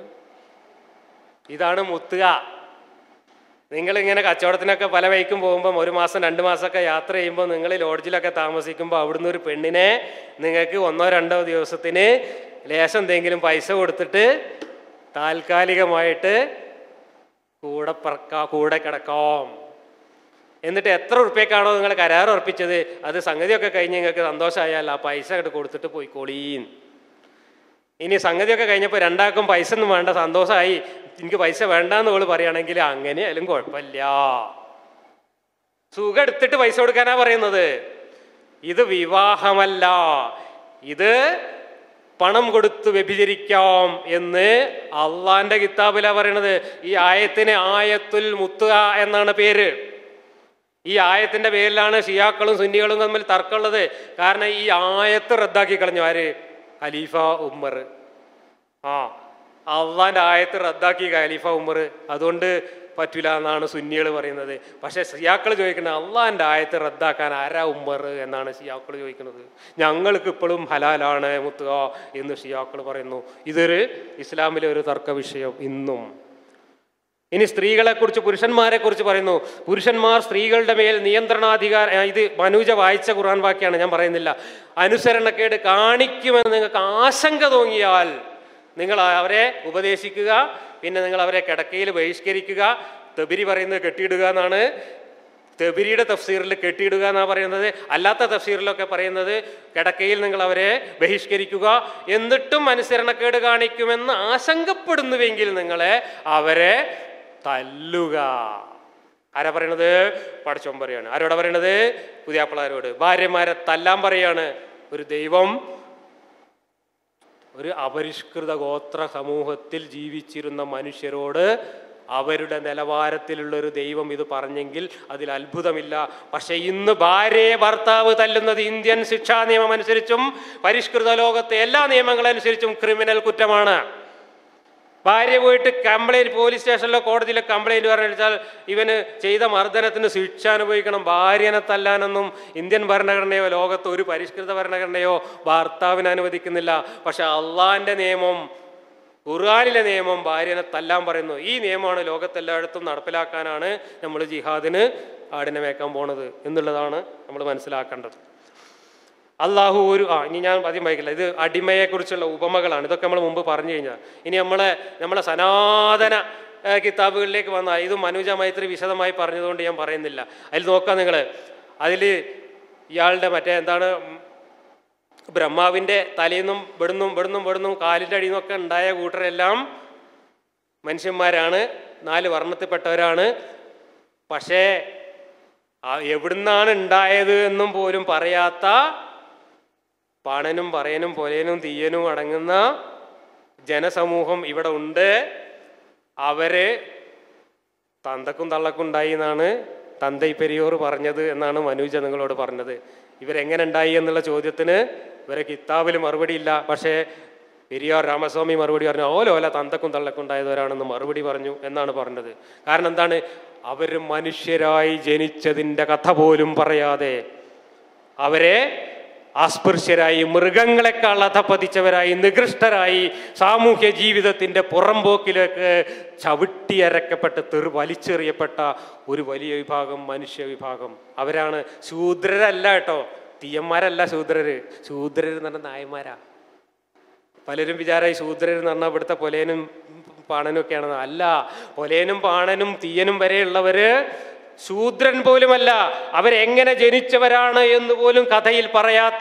ഇതാണ് മുത്തുക നിങ്ങളിങ്ങനെ കച്ചവടത്തിനൊക്കെ പല വഴിക്കും പോകുമ്പം ഒരു മാസം രണ്ട് മാസമൊക്കെ യാത്ര ചെയ്യുമ്പോൾ നിങ്ങൾ ലോഡ്ജിലൊക്കെ താമസിക്കുമ്പോൾ അവിടുന്ന് ഒരു പെണ്ണിനെ നിങ്ങൾക്ക് ഒന്നോ രണ്ടോ ദിവസത്തിന് ലേശം എന്തെങ്കിലും പൈസ കൊടുത്തിട്ട് താൽക്കാലികമായിട്ട് കൂടെ പറക്കാ കൂടെ കിടക്കാം എന്നിട്ട് എത്ര ഉറുപ്പ്യക്കാണോ നിങ്ങൾ കരാർ ഉറപ്പിച്ചത് അത് സംഗതിയൊക്കെ കഴിഞ്ഞ് നിങ്ങൾക്ക് സന്തോഷമായാൽ ആ പൈസ അങ്ങോട്ട് കൊടുത്തിട്ട് പോയിക്കോളീൻ ഇനി സംഗതിയൊക്കെ കഴിഞ്ഞപ്പോൾ രണ്ടാൾക്കും പൈസ ഒന്നും വേണ്ട സന്തോഷമായി എനിക്ക് പൈസ വേണ്ടാന്ന് ഓള് പറയുകയാണെങ്കിൽ അങ്ങനെ ആയാലും കുഴപ്പമില്ല സുഖം എടുത്തിട്ട് പൈസ കൊടുക്കാനാ പറയുന്നത് ഇത് വിവാഹമല്ല ഇത് പണം കൊടുത്ത് വ്യഭിചരിക്കാം എന്ന് അള്ളാന്റെ കിതാബിലാ പറയണത് ഈ ആയത്തിന് ആയത്തുൽ മുത്തുക എന്നാണ് പേര് ഈ ആയത്തിന്റെ പേരിലാണ് ഷിയാക്കളും സുന്നികളും തമ്മിൽ തർക്കമുള്ളത് കാരണം ഈ ആയത്ത് റദ്ദാക്കി കളഞ്ഞു ആര് ഖലീഫ ഉമ്മർ ആ അള്ളാന്റെ ആയത്ത് റദ്ദാക്കി ഖലീഫ ഉമർ അതുകൊണ്ട് പറ്റൂല എന്നാണ് സുന്നികൾ പറയുന്നത് പക്ഷെ സിയാക്കൾ ചോദിക്കുന്നത് അള്ളാന്റെ ആയത്ത് റദ്ദാക്കാൻ ആരാ ഉമ്മർ എന്നാണ് ഷിയാക്കൾ ചോദിക്കുന്നത് ഞങ്ങൾക്ക് ഇപ്പോഴും ഹലാലാണ് മുത്തുക എന്ന് ഷിയാക്കൾ പറയുന്നു ഇതൊരു ഇസ്ലാമിലെ ഒരു തർക്ക വിഷയം ഇന്നും ഇനി സ്ത്രീകളെ കുറിച്ച് പുരുഷന്മാരെ കുറിച്ച് പറയുന്നു പുരുഷന്മാർ സ്ത്രീകളുടെ മേൽ നിയന്ത്രണാധികാര ആ, ഇത് മനൂജ വായിച്ച ഖുർആൻ വാക്യാണ് ഞാൻ പറയുന്നില്ല അനുസരണക്കേട് കാണിക്കുമെന്ന് നിങ്ങൾക്ക് ആശങ്ക തോന്നിയാൽ നിങ്ങൾ അവരെ ഉപദേശിക്കുക പിന്നെ നിങ്ങൾ അവരെ കിടക്കയിൽ ബഹിഷ്കരിക്കുക തെബിരി പറയുന്നത് കെട്ടിയിടുക എന്നാണ് തെബിരിയുടെ തഫ്സീറിൽ കെട്ടിയിടുക എന്നാണ് പറയുന്നത് അല്ലാത്ത തഫ്സീറിലൊക്കെ പറയുന്നത് കിടക്കയിൽ നിങ്ങൾ അവരെ ബഹിഷ്കരിക്കുക എന്നിട്ടും അനുസരണക്കേട് കാണിക്കുമെന്ന് ആശങ്കപ്പെടുന്നുവെങ്കിൽ നിങ്ങളെ അവരെ തല്ലുക ആരാ പറയണത് പടച്ചോൻ പറയാണ് ആരോടാ പറയണത് പുതിയാപ്പിളാരോട് ഭാര്യമാരെ തല്ലാൻ പറയാണ് ഒരു ദൈവം ഒരു അപരിഷ്കൃത ഗോത്ര സമൂഹത്തിൽ ജീവിച്ചിരുന്ന മനുഷ്യരോട് അവരുടെ നിലവാരത്തിലുള്ള ഒരു ദൈവം ഇത് പറഞ്ഞെങ്കിൽ അതിൽ അത്ഭുതമില്ല പക്ഷെ ഇന്ന് ഭാര്യയെ ഭർത്താവ് തല്ലുന്നത് ഇന്ത്യൻ ശിക്ഷാ നിയമം അനുസരിച്ചും പരിഷ്കൃത ലോകത്തെ എല്ലാ നിയമങ്ങളനുസരിച്ചും ക്രിമിനൽ കുറ്റമാണ് ഭാര്യ പോയിട്ട് കംപ്ലൈൻറ്റ് പോലീസ് സ്റ്റേഷനിലോ കോടതിയിലോ കംപ്ലൈൻറ്റ് പറഞ്ഞു വെച്ചാൽ ഇവന് ചെയ്ത മർദ്ദനത്തിന് ശിക്ഷ അനുഭവിക്കണം ഭാര്യനെ തല്ലാനൊന്നും ഇന്ത്യൻ ഭരണഘടനയോ ലോകത്ത് ഒരു പരിഷ്കൃത ഭരണഘടനയോ ഭർത്താവിന് അനുവദിക്കുന്നില്ല പക്ഷെ അള്ളാന്റെ നിയമം ഖുർആാനിലെ നിയമം ഭാര്യനെ തല്ലാൻ പറയുന്നു ഈ നിയമമാണ് ലോകത്തെല്ലായിടത്തും നടപ്പിലാക്കാനാണ് നമ്മൾ ജിഹാദിന് ആടിനെ മേക്കാൻ പോണത് എന്നുള്ളതാണ് നമ്മൾ മനസ്സിലാക്കേണ്ടത് അള്ളാഹു ഒരു ആ ഇനി ഞാൻ ആദ്യം വായിക്കില്ല ഇത് അടിമയെക്കുറിച്ചുള്ള ഉപമകളാണ് ഇതൊക്കെ നമ്മൾ മുമ്പ് പറഞ്ഞു കഴിഞ്ഞാൽ ഇനി നമ്മളെ നമ്മളെ സനാതന ഏ, കിതാബുകളിലേക്ക് വന്നാൽ ഇത് മനുജ മൈത്രി വിശദമായി പറഞ്ഞതുകൊണ്ട് ഞാൻ പറയുന്നില്ല അതിൽ നോക്കാം നിങ്ങൾ അതിൽ ഇയാളുടെ മറ്റേ എന്താണ് ഉം, ബ്രഹ്മാവിൻ്റെ തലേന്നും ഇവിടുന്നും ഇവിടുന്നും ഇവിടുന്നും കാലിൻ്റെ അടിയിൽ നിന്നൊക്കെ ഉണ്ടായ കൂട്ടരെല്ലാം മനുഷ്യന്മാരാണ് നാല് വർണ്ണത്തിൽപ്പെട്ടവരാണ് പക്ഷേ ആ എവിടുന്നാണ് ഉണ്ടായത് എന്നും പോലും പറയാത്ത പാണനും പറയനും പൊലേനും തീയനും അടങ്ങുന്ന ജനസമൂഹം ഇവിടെ ഉണ്ട് അവര് തന്തക്കും തള്ളക്കും ഉണ്ടായി എന്നാണ് തന്തൈ പെരിയോർ പറഞ്ഞത് എന്നാണ് മനുജ നിങ്ങളോട് പറഞ്ഞത് ഇവരെങ്ങനെ ഉണ്ടായി എന്നുള്ള ചോദ്യത്തിന് ഇവരെ കിതാബിൽ മറുപടി ഇല്ല പക്ഷേ പെരിയാർ രാമസ്വാമി മറുപടി പറഞ്ഞു ഓലോല തന്തക്കും തള്ളക്കും ഉണ്ടായവരാണെന്ന് മറുപടി പറഞ്ഞു എന്നാണ് പറഞ്ഞത് കാരണം എന്താണ് അവർ മനുഷ്യരായി ജനിച്ചതിൻ്റെ കഥ പോലും പറയാതെ അവരെ അസ്പൃശ്യരായി മൃഗങ്ങളെക്കാൾ അധപ്പതിച്ചവരായി നികൃഷ്ടരായി സാമൂഹ്യ ജീവിതത്തിൻ്റെ പുറംപോക്കിലേക്ക് ചവിട്ടിയരക്കപ്പെട്ട് തെറു വലിച്ചെറിയപ്പെട്ട ഒരു വലിയ വിഭാഗം മനുഷ്യ വിഭാഗം അവരാണ് ശൂദ്രരല്ല കേട്ടോ തീയന്മാരല്ല ശൂദ്രര് ശൂദ്രര് എന്ന് പറഞ്ഞ നായന്മാരാ പലരും വിചാരമായി ശൂദ്രർ എന്ന് പറഞ്ഞാൽ ഇവിടുത്തെ പൊലേനും പാണനും ഒക്കെയാണെന്ന് അല്ല പൊലേനും പാണനും തീയനും വരെയുള്ളവര് ശൂദ്രൻ പോലുമല്ല അവരെങ്ങനെ ജനിച്ചവരാണ് എന്ന് പോലും കഥയിൽ പറയാത്ത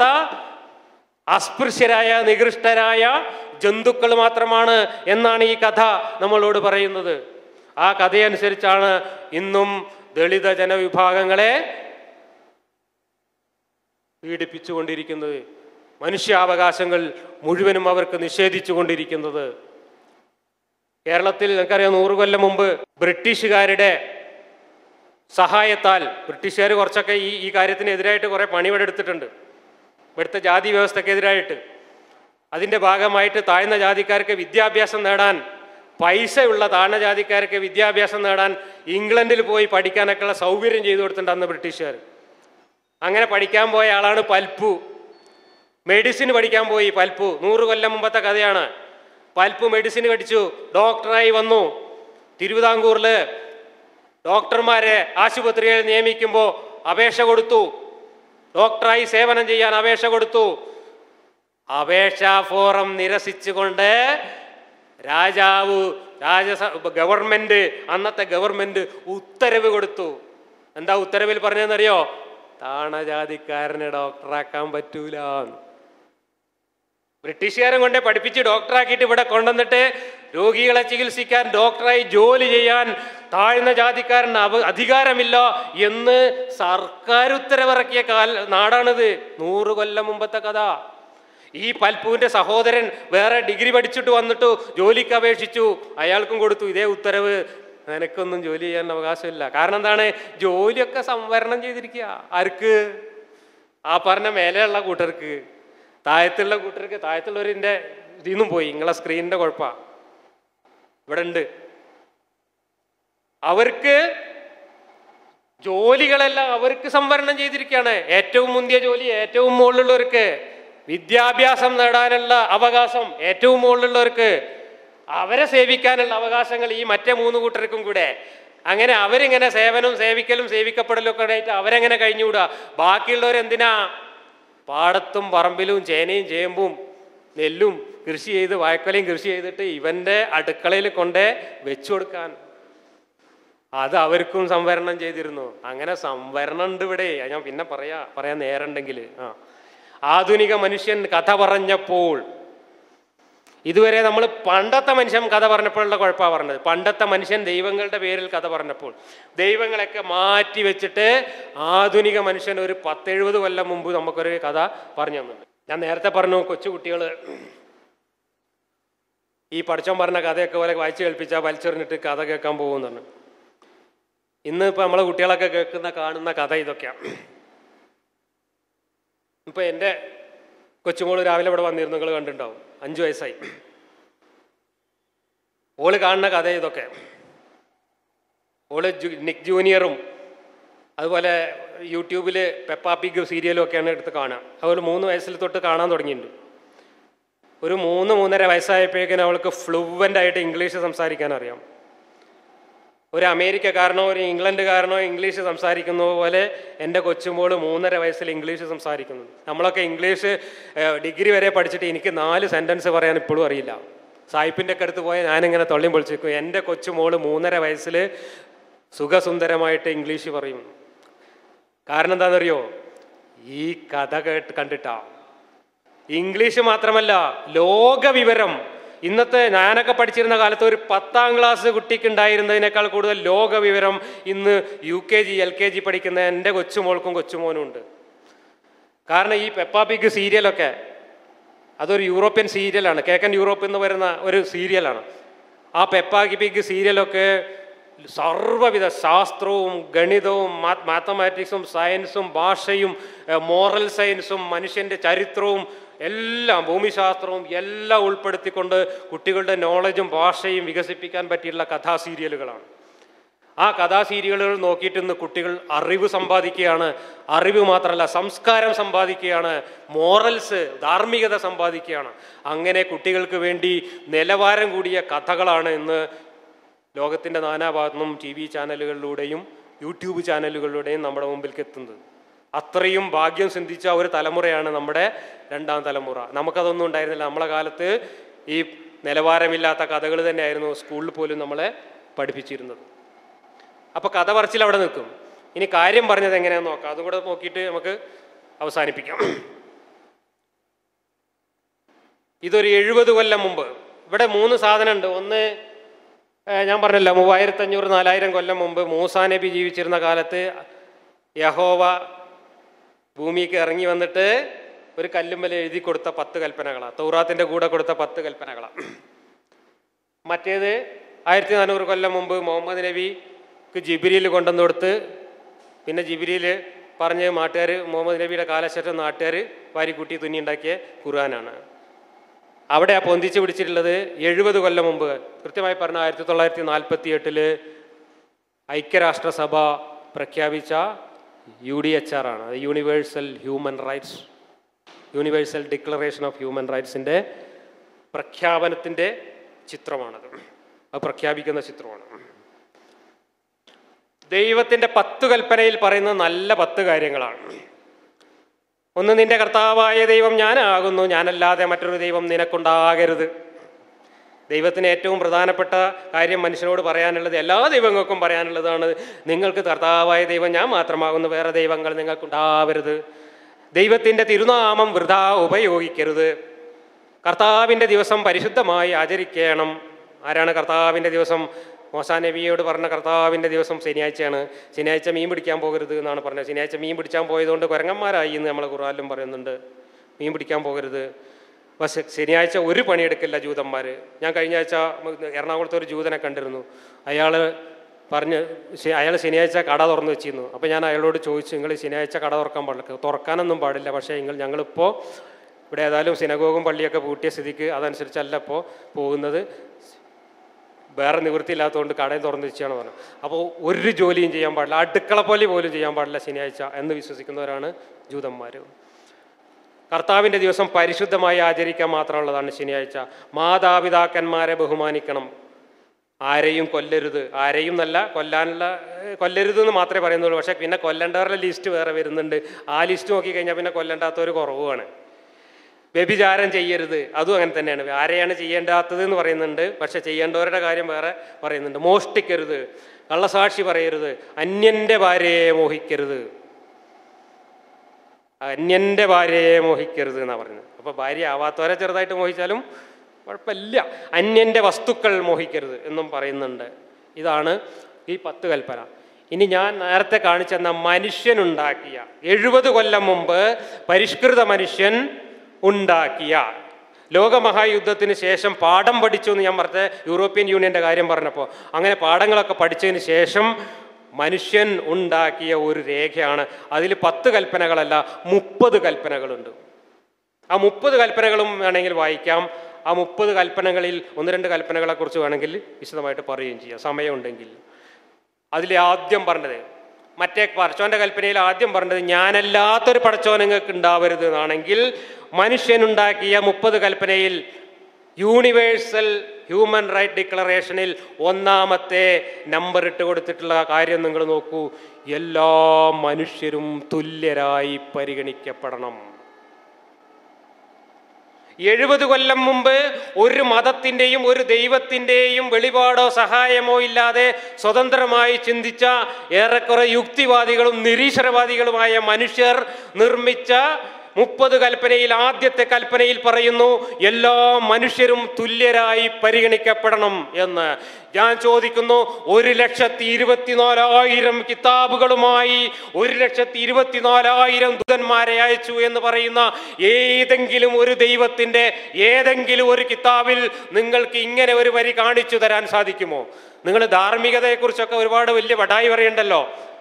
അസ്പൃശ്യരായ നികൃഷ്ടരായ ജന്തുക്കൾ മാത്രമാണ് എന്നാണ് ഈ കഥ നമ്മളോട് പറയുന്നത് ആ കഥയനുസരിച്ചാണ് ഇന്നും ദളിത ജനവിഭാഗങ്ങളെ പീഡിപ്പിച്ചുകൊണ്ടിരിക്കുന്നത് മനുഷ്യാവകാശങ്ങൾ മുഴുവനും അവർക്ക് നിഷേധിച്ചു കൊണ്ടിരിക്കുന്നത് കേരളത്തിൽ നിങ്ങൾക്കറിയാം നൂറ് കൊല്ലം മുമ്പ് ബ്രിട്ടീഷുകാരുടെ സഹായത്താൽ ബ്രിട്ടീഷുകാർ കുറച്ചൊക്കെ ഈ ഈ കാര്യത്തിനെതിരായിട്ട് കുറേ പണിപെടുത്തിട്ടുണ്ട് ഇവിടുത്തെ ജാതി വ്യവസ്ഥക്കെതിരായിട്ട് അതിൻ്റെ ഭാഗമായിട്ട് താഴ്ന്ന ജാതിക്കാർക്ക് വിദ്യാഭ്യാസം നേടാൻ പൈസയുള്ള താഴ്ന്ന ജാതിക്കാർക്ക് വിദ്യാഭ്യാസം നേടാൻ ഇംഗ്ലണ്ടിൽ പോയി പഠിക്കാനൊക്കെയുള്ള സൗകര്യം ചെയ്തു കൊടുത്തിട്ടുണ്ട് അന്ന് ബ്രിട്ടീഷുകാർ അങ്ങനെ പഠിക്കാൻ പോയ ആളാണ് പൽപ്പു മെഡിസിൻ പഠിക്കാൻ പോയി പൽപ്പു നൂറ് കൊല്ലം മുമ്പത്തെ കഥയാണ് പൽപ്പു മെഡിസിൻ പഠിച്ചു ഡോക്ടറായി വന്നു തിരുവിതാംകൂറിൽ ഡോക്ടർമാരെ ആശുപത്രിയിൽ നിയമിക്കുമ്പോൾ അപേക്ഷ കൊടുത്തു ഡോക്ടറായി സേവനം ചെയ്യാൻ അപേക്ഷ കൊടുത്തു അപേക്ഷാ ഫോറം നിരസിച്ചുകൊണ്ട് രാജാവ് രാജസ ഗവൺമെന്റ് അന്നത്തെ ഗവൺമെന്റ് ഉത്തരവ് കൊടുത്തു എന്താ ഉത്തരവിൽ പറഞ്ഞതെന്നറിയോ താണജാതിക്കാരനെ ഡോക്ടറാക്കാൻ പറ്റൂല ബ്രിട്ടീഷുകാരൻ കൊണ്ടേ പഠിപ്പിച്ച് ഡോക്ടറാക്കിയിട്ട് ഇവിടെ കൊണ്ടുവന്നിട്ട് രോഗികളെ ചികിത്സിക്കാൻ ഡോക്ടറായി ജോലി ചെയ്യാൻ താഴ്ന്ന ജാതിക്കാരന് അവ അധികാരമില്ല എന്ന് സർക്കാർ ഉത്തരവിറക്കിയ കാൽ നാടാണിത് നൂറ് കൊല്ലം മുമ്പത്തെ കഥ ഈ പൽപ്പുവിന്റെ സഹോദരൻ വേറെ ഡിഗ്രി പഠിച്ചിട്ട് വന്നിട്ട് ജോലിക്ക് അപേക്ഷിച്ചു അയാൾക്കും കൊടുത്തു ഇതേ ഉത്തരവ് നിനക്കൊന്നും ജോലി ചെയ്യാൻ അവകാശമില്ല കാരണം എന്താണ് ജോലിയൊക്കെ സംവരണം ചെയ്തിരിക്കുക ആർക്ക് ആ പറഞ്ഞ മേലെയുള്ള കൂട്ടർക്ക് താഴത്തുള്ള കൂട്ടർക്ക് താഴത്തുള്ളവരിൻ്റെ ഇതിൽ നിന്നും പോയി നിങ്ങളെ സ്ക്രീനിൻ്റെ കുഴപ്പമാണ് ഇവിടെ ഉണ്ട് അവർക്ക് ജോലികളെല്ലാം അവർക്ക് സംവരണം ചെയ്തിരിക്കുകയാണ് ഏറ്റവും മുന്തിയ ജോലി ഏറ്റവും മുകളിലുള്ളവർക്ക് വിദ്യാഭ്യാസം നേടാനുള്ള അവകാശം ഏറ്റവും മുകളിലുള്ളവർക്ക് അവരെ സേവിക്കാനുള്ള അവകാശങ്ങൾ ഈ മറ്റേ മൂന്ന് കൂട്ടർക്കും കൂടെ അങ്ങനെ അവരിങ്ങനെ സേവനവും സേവിക്കലും സേവിക്കപ്പെടലും ഒക്കെ ആയിട്ട് അവരെങ്ങനെ കഴിഞ്ഞുകൂടാ ബാക്കിയുള്ളവരെന്തിനാ പാടത്തും പറമ്പിലും ചേനയും ചേമ്പും നെല്ലും കൃഷി ചെയ്ത് വായ്ക്കൊലയും കൃഷി ചെയ്തിട്ട് ഇവന്റെ അടുക്കളയിൽ കൊണ്ടേ വെച്ചു കൊടുക്കാൻ അത് അവർക്കും സംവരണം ചെയ്തിരുന്നു അങ്ങനെ സംവരണം ഉണ്ട് ഇവിടെ അത് ഞാൻ പിന്നെ പറയാ പറയാൻ നേരണ്ടെങ്കിൽ ആ ആധുനിക മനുഷ്യൻ കഥ പറഞ്ഞപ്പോൾ ഇതുവരെ നമ്മൾ പണ്ടത്തെ മനുഷ്യൻ കഥ പറഞ്ഞപ്പോഴുള്ള കുഴപ്പമാണ് പറഞ്ഞത് പണ്ടത്തെ മനുഷ്യൻ ദൈവങ്ങളുടെ പേരിൽ കഥ പറഞ്ഞപ്പോൾ ദൈവങ്ങളൊക്കെ മാറ്റി വെച്ചിട്ട് ആധുനിക മനുഷ്യൻ ഒരു പത്തെഴുപത് കൊല്ലം മുമ്പ് നമുക്കൊരു കഥ പറഞ്ഞു തന്നിട്ടുണ്ട് ഞാൻ നേരത്തെ പറഞ്ഞു കൊച്ചു കുട്ടികൾ ഈ പഠിച്ചോൻ പറഞ്ഞ കഥയൊക്കെ പോലെ വായിച്ചു കേൾപ്പിച്ചാൽ വലിച്ചെറിഞ്ഞിട്ട് കഥ കേൾക്കാൻ പോകുന്നുണ്ട് ഇന്ന് ഇപ്പൊ നമ്മളെ കുട്ടികളൊക്കെ കേൾക്കുന്ന കാണുന്ന കഥ ഇതൊക്കെയാണ് ഇപ്പൊ എൻ്റെ കൊച്ചുമോള് രാവിലെ ഇവിടെ വന്നിരുന്നു നിങ്ങൾ കണ്ടിട്ടുണ്ടാവും അഞ്ചു വയസ്സായി ഓള് കാണുന്ന കഥ ഇതൊക്കെ ഓള് ജു- നിക് ജൂനിയറും അതുപോലെ യൂട്യൂബിൽ പെപ്പാ പിഗ് സീരിയലും ഒക്കെയാണ് എടുത്ത് കാണുക അതുപോലെ മൂന്ന് വയസ്സിൽ തൊട്ട് കാണാൻ തുടങ്ങിയിട്ടുണ്ട് ഒരു മൂന്ന് മൂന്നര വയസ്സായപ്പോഴേക്കും അവൾക്ക് ഫ്ലുവൻ്റ് ആയിട്ട് ഇംഗ്ലീഷ് സംസാരിക്കാൻ അറിയാം ഒരു അമേരിക്കക്കാരനോ ഒരു ഇംഗ്ലണ്ടുകാരനോ ഇംഗ്ലീഷ് സംസാരിക്കുന്ന പോലെ എൻ്റെ കൊച്ചുമോൾ മൂന്നര വയസ്സിൽ ഇംഗ്ലീഷ് സംസാരിക്കുന്നു നമ്മളൊക്കെ ഇംഗ്ലീഷ് ഏഹ്, ഡിഗ്രി വരെ പഠിച്ചിട്ട് എനിക്ക് നാല് സെൻറ്റൻസ് പറയാൻ ഇപ്പോഴും അറിയില്ല സായിപ്പിൻ്റെ ഒക്കെ അടുത്ത് പോയാൽ ഞാനിങ്ങനെ തൊള്ളിയും പൊളിച്ചിരിക്കും എൻ്റെ കൊച്ചുമോള് മൂന്നര വയസ്സിൽ സുഖസുന്ദരമായിട്ട് ഇംഗ്ലീഷ് പറയും കാരണം എന്താണെന്നറിയോ ഈ കഥ കേട്ട് കണ്ടിട്ടാ ഇംഗ്ലീഷ് മാത്രമല്ല ലോക വിവരം ഇന്നത്തെ ഞാനൊക്കെ പഠിച്ചിരുന്ന കാലത്ത് ഒരു പത്താം ക്ലാസ് കുട്ടിക്ക് ഉണ്ടായിരുന്നതിനേക്കാൾ കൂടുതൽ ലോക വിവരം ഇന്ന് U K G L K G പഠിക്കുന്ന എൻ്റെ കൊച്ചുമോൾക്കും കൊച്ചുമോനും ഉണ്ട് കാരണം ഈ പെപ്പാ പിഗ് സീരിയലൊക്കെ അതൊരു യൂറോപ്യൻ സീരിയലാണ് കേക്കൻ യൂറോപ്പിൽ നിന്ന് വരുന്ന ഒരു സീരിയലാണ് ആ പെപ്പാ പിഗ് സീരിയലൊക്കെ സർവ്വവിധ ശാസ്ത്രവും ഗണിതവും മാത്തമാറ്റിക്സും സയൻസും ഭാഷയും മോറൽ സയൻസും മനുഷ്യൻ്റെ ചരിത്രവും എല്ലാം ഭൂമിശാസ്ത്രവും എല്ലാം ഉൾപ്പെടുത്തിക്കൊണ്ട് കുട്ടികളുടെ നോളജും ഭാഷയും വികസിപ്പിക്കാൻ പറ്റിയുള്ള കഥാ സീരിയലുകളാണ് ആ കഥാ സീരിയലുകൾ നോക്കിയിട്ട് ഇന്ന് കുട്ടികൾ അറിവ് സമ്പാദിക്കുകയാണ് അറിവ് മാത്രമല്ല സംസ്കാരം സമ്പാദിക്കുകയാണ് മോറൽസ് ധാർമ്മികത സമ്പാദിക്കുകയാണ് അങ്ങനെ കുട്ടികൾക്ക് വേണ്ടി നിലവാരം കൂടിയ കഥകളാണ് ഇന്ന് ലോകത്തിൻ്റെ നാനാഭാഗത്തു നിന്നും ടി വി ചാനലുകളിലൂടെയും യൂട്യൂബ് ചാനലുകളിലൂടെയും നമ്മുടെ മുമ്പിലേക്ക് എത്തുന്നത് അത്രയും ഭാഗ്യം സിന്ധിച്ച ഒരു തലമുറയാണ് നമ്മുടെ രണ്ടാം തലമുറ നമുക്കതൊന്നും ഉണ്ടായിരുന്നില്ല നമ്മളെ കാലത്ത് ഈ നിലവാരമില്ലാത്ത കഥകൾ തന്നെയായിരുന്നു സ്കൂളിൽ പോലും നമ്മളെ പഠിപ്പിച്ചിരുന്നത് അപ്പോൾ കഥ പറച്ചിൽ അവിടെ നിൽക്കും ഇനി കാര്യം പറഞ്ഞത് എങ്ങനെയാണെന്ന് നോക്കാം അതും കൂടെ നോക്കിയിട്ട് നമുക്ക് അവസാനിപ്പിക്കാം ഇതൊരു എഴുപത് കൊല്ലം മുമ്പ് ഇവിടെ മൂന്ന് സാധനമുണ്ട് ഒന്ന് ഏഹ്, ഞാൻ പറഞ്ഞല്ലോ മൂവായിരത്തി അഞ്ഞൂറ് നാലായിരം കൊല്ലം മുമ്പ് മൂസാ നബി ജീവിച്ചിരുന്ന കാലത്ത് യഹോവ ഭൂമിക്ക് ഇറങ്ങി വന്നിട്ട് ഒരു കല്ലുമ്മൽ എഴുതി കൊടുത്ത പത്ത് കൽപ്പനകളാണ് തൗറാത്തിൻ്റെ കൂടെ കൊടുത്ത പത്ത് കൽപ്പനകളാണ് മറ്റേത് ആയിരത്തി നാനൂറ് കൊല്ലം മുമ്പ് മുഹമ്മദ് നബിക്ക് ജിബിരിയിൽ കൊണ്ടുവന്ന് കൊടുത്ത് പിന്നെ ജിബിരിയിൽ പറഞ്ഞ് നാട്ടുകാർ മുഹമ്മദ് നബിയുടെ കാലശേഷം നാട്ടുകാർ വാരിക്കൂട്ടി തുന്നിയുണ്ടാക്കിയ ഖുർആനാണ് അവിടെ ആ പൊന്തിച്ച് പിടിച്ചിട്ടുള്ളത് എഴുപത് കൊല്ലം മുമ്പ് കൃത്യമായി പറഞ്ഞ ആയിരത്തി തൊള്ളായിരത്തി നാൽപ്പത്തി എട്ടില് ഐക്യരാഷ്ട്രസഭ പ്രഖ്യാപിച്ച യു ഡി എച്ച് ആർ ആണ് universal human rights universal declaration of human റൈറ്റ്സിൻ്റെ പ്രഖ്യാപനത്തിൻ്റെ ചിത്രമാണത് അത് പ്രഖ്യാപിക്കുന്ന ചിത്രമാണ് ദൈവത്തിൻ്റെ പത്ത് കൽപ്പനയിൽ പറയുന്നത് നല്ല പത്ത് കാര്യങ്ങളാണ് ഒന്ന് നിന്റെ കർത്താവായ ദൈവം ഞാനാകുന്നു ഞാനല്ലാതെ മറ്റൊരു ദൈവം നിനക്കുണ്ടാകരുത് ദൈവത്തിന് ഏറ്റവും പ്രധാനപ്പെട്ട കാര്യം മനുഷ്യനോട് പറയാനുള്ളത് എല്ലാ ദൈവങ്ങൾക്കും പറയാനുള്ളതാണ് നിങ്ങൾക്ക് കർത്താവായ ദൈവം ഞാൻ മാത്രമാകുന്നു വേറെ ദൈവങ്ങൾ നിങ്ങൾക്കുണ്ടാവരുത് ദൈവത്തിൻ്റെ തിരുനാമം വൃഥാ ഉപയോഗിക്കരുത് കർത്താവിൻ്റെ ദിവസം പരിശുദ്ധമായി ആചരിക്കണം ആരാണ് കർത്താവിൻ്റെ ദിവസം മോസാ നബിയോട് പറഞ്ഞ കർത്താവിൻ്റെ ദിവസം ശനിയാഴ്ചയാണ് ശനിയാഴ്ച മീൻ പിടിക്കാൻ പോകരുത് എന്നാണ് പറഞ്ഞത് ശനിയാഴ്ച മീൻ പിടിക്കാൻ പോയതുകൊണ്ട് കുരങ്ങന്മാരായി എന്ന് നമ്മളെ ഖുറാനിലും പറയുന്നുണ്ട് മീൻ പിടിക്കാൻ പോകരുത് പക്ഷെ ശനിയാഴ്ച ഒരു പണിയെടുക്കില്ല ജൂതന്മാർ ഞാൻ കഴിഞ്ഞ ആഴ്ച എറണാകുളത്ത് ഒരു ജൂതനെ കണ്ടിരുന്നു അയാൾ പറഞ്ഞ് അയാൾ ശനിയാഴ്ച കട തുറന്ന് വെച്ചിരുന്നു അപ്പോൾ ഞാൻ അയാളോട് ചോദിച്ചു നിങ്ങൾ ശനിയാഴ്ച കട തുറക്കാൻ പാടില്ല തുറക്കാനൊന്നും പാടില്ല പക്ഷേ നിങ്ങൾ ഞങ്ങളിപ്പോൾ ഇവിടെ ഏതായാലും സിനഗോഗും പള്ളിയൊക്കെ പൂട്ടിയ സ്ഥിതിക്ക് അതനുസരിച്ചല്ല ഇപ്പോൾ പോകുന്നത് വേറെ നിവൃത്തിയില്ലാത്തതുകൊണ്ട് കടയും തുറന്ന് വെച്ചാണ് പറഞ്ഞത് അപ്പോൾ ഒരു ജോലിയും ചെയ്യാൻ പാടില്ല അടുക്കള പോലെ പോലും ചെയ്യാൻ പാടില്ല ശനിയാഴ്ച എന്ന് വിശ്വസിക്കുന്നവരാണ് ജൂതന്മാർ കർത്താവിൻ്റെ ദിവസം പരിശുദ്ധമായി ആചരിക്കാൻ മാത്രമുള്ളതാണ് ശനിയാഴ്ച മാതാപിതാക്കന്മാരെ ബഹുമാനിക്കണം ആരെയും കൊല്ലരുത് ആരെയും നല്ല കൊല്ലാനുള്ള ഏഹ്, കൊല്ലരുത് എന്ന് മാത്രമേ പറയുന്നുള്ളൂ പക്ഷേ പിന്നെ കൊല്ലേണ്ടവരുടെ ലിസ്റ്റ് വേറെ വരുന്നുണ്ട് ആ ലിസ്റ്റ് നോക്കിക്കഴിഞ്ഞാൽ പിന്നെ കൊല്ലേണ്ടാത്തവർ കുറവുമാണ് വ്യഭിചാരം ചെയ്യരുത് അതും അങ്ങനെ തന്നെയാണ് ആരെയാണ് ചെയ്യേണ്ടാത്തത് എന്ന് പറയുന്നുണ്ട് പക്ഷെ ചെയ്യേണ്ടവരുടെ കാര്യം വേറെ പറയുന്നുണ്ട് മോഷ്ടിക്കരുത് കള്ളസാക്ഷി പറയരുത് അന്യൻ്റെ ഭാര്യയെ മോഹിക്കരുത് അന്യൻ്റെ ഭാര്യയെ മോഹിക്കരുത് എന്നാണ് പറയുന്നത് അപ്പോൾ ഭാര്യ ആവാത്തവരെ ചെറുതായിട്ട് മോഹിച്ചാലും കുഴപ്പമില്ല അന്യൻ്റെ വസ്തുക്കൾ മോഹിക്കരുത് എന്നും പറയുന്നുണ്ട് ഇതാണ് ഈ പത്ത് കൽപ്പന ഇനി ഞാൻ നേരത്തെ കാണിച്ചെന്ന മനുഷ്യനുണ്ടാക്കിയ എഴുപത് കൊല്ലം മുമ്പ് പരിഷ്കൃത മനുഷ്യൻ ഉണ്ടാക്കിയ ലോകമഹായുദ്ധത്തിന് ശേഷം പാഠം പഠിച്ചു എന്ന് ഞാൻ പറഞ്ഞ യൂറോപ്യൻ യൂണിയൻ്റെ കാര്യം പറഞ്ഞപ്പോൾ അങ്ങനെ പാഠങ്ങളൊക്കെ പഠിച്ചതിന് ശേഷം മനുഷ്യൻ ഉണ്ടാക്കിയ ഒരു രേഖയാണ് അതിൽ പത്ത് കൽപ്പനകളല്ല മുപ്പത് കൽപ്പനകളുണ്ട് ആ മുപ്പത് കൽപ്പനകളും വേണമെങ്കിൽ വായിക്കാം ആ മുപ്പത് കൽപ്പനകളിൽ ഒന്ന് രണ്ട് കൽപ്പനകളെക്കുറിച്ച് വേണമെങ്കിൽ വിശദമായിട്ട് പറയുകയും ചെയ്യാം സമയമുണ്ടെങ്കിൽ അതിൽ ആദ്യം പറഞ്ഞത് മറ്റേ പടച്ചോന്റെ കൽപ്പനയിൽ ആദ്യം പറഞ്ഞത് ഞാനല്ലാത്തൊരു പടച്ചോൻ നിങ്ങൾക്ക് ഉണ്ടാവരുത് എന്നാണെങ്കിൽ മനുഷ്യനുണ്ടാക്കിയ മുപ്പത് കൽപ്പനയിൽ യൂണിവേഴ്സൽ ഹ്യൂമൻ റൈറ്റ് ഡിക്ലറേഷനിൽ ഒന്നാമത്തെ നമ്പർ ഇട്ട് കൊടുത്തിട്ടുള്ള കാര്യം നിങ്ങൾ നോക്കൂ എല്ലാ മനുഷ്യരും തുല്യരായി പരിഗണിക്കപ്പെടണം എഴുപത് കൊല്ലം മുമ്പ് ഒരു മതത്തിൻ്റെയും ഒരു ദൈവത്തിൻ്റെയും വെളിപാടോ സഹായമോ ഇല്ലാതെ സ്വതന്ത്രമായി ചിന്തിച്ച ഏറെക്കുറെ യുക്തിവാദികളും നിരീശ്വരവാദികളുമായ മനുഷ്യർ നിർമ്മിച്ച മുപ്പത് കൽപ്പനയിൽ ആദ്യത്തെ കൽപ്പനയിൽ പറയുന്നു എല്ലാ മനുഷ്യരും തുല്യരായി പരിഗണിക്കപ്പെടണം എന്ന് ഞാൻ ചോദിക്കുന്നു ഒരു ലക്ഷത്തി ഇരുപത്തിനാലായിരം കിതാബുകളുമായി ഒരു ലക്ഷത്തി ഇരുപത്തിനാലായിരം ദൂതന്മാരെ അയച്ചു എന്ന് പറയുന്ന ഏതെങ്കിലും ഒരു ദൈവത്തിൻ്റെ ഏതെങ്കിലും ഒരു കിതാബിൽ നിങ്ങൾക്ക് ഇങ്ങനെ ഒരു വരി കാണിച്ചു തരാൻ സാധിക്കുമോ നിങ്ങൾ ധാർമ്മികതയെക്കുറിച്ചൊക്കെ ഒരുപാട് വലിയ വടായി പറയണ്ടല്ലോ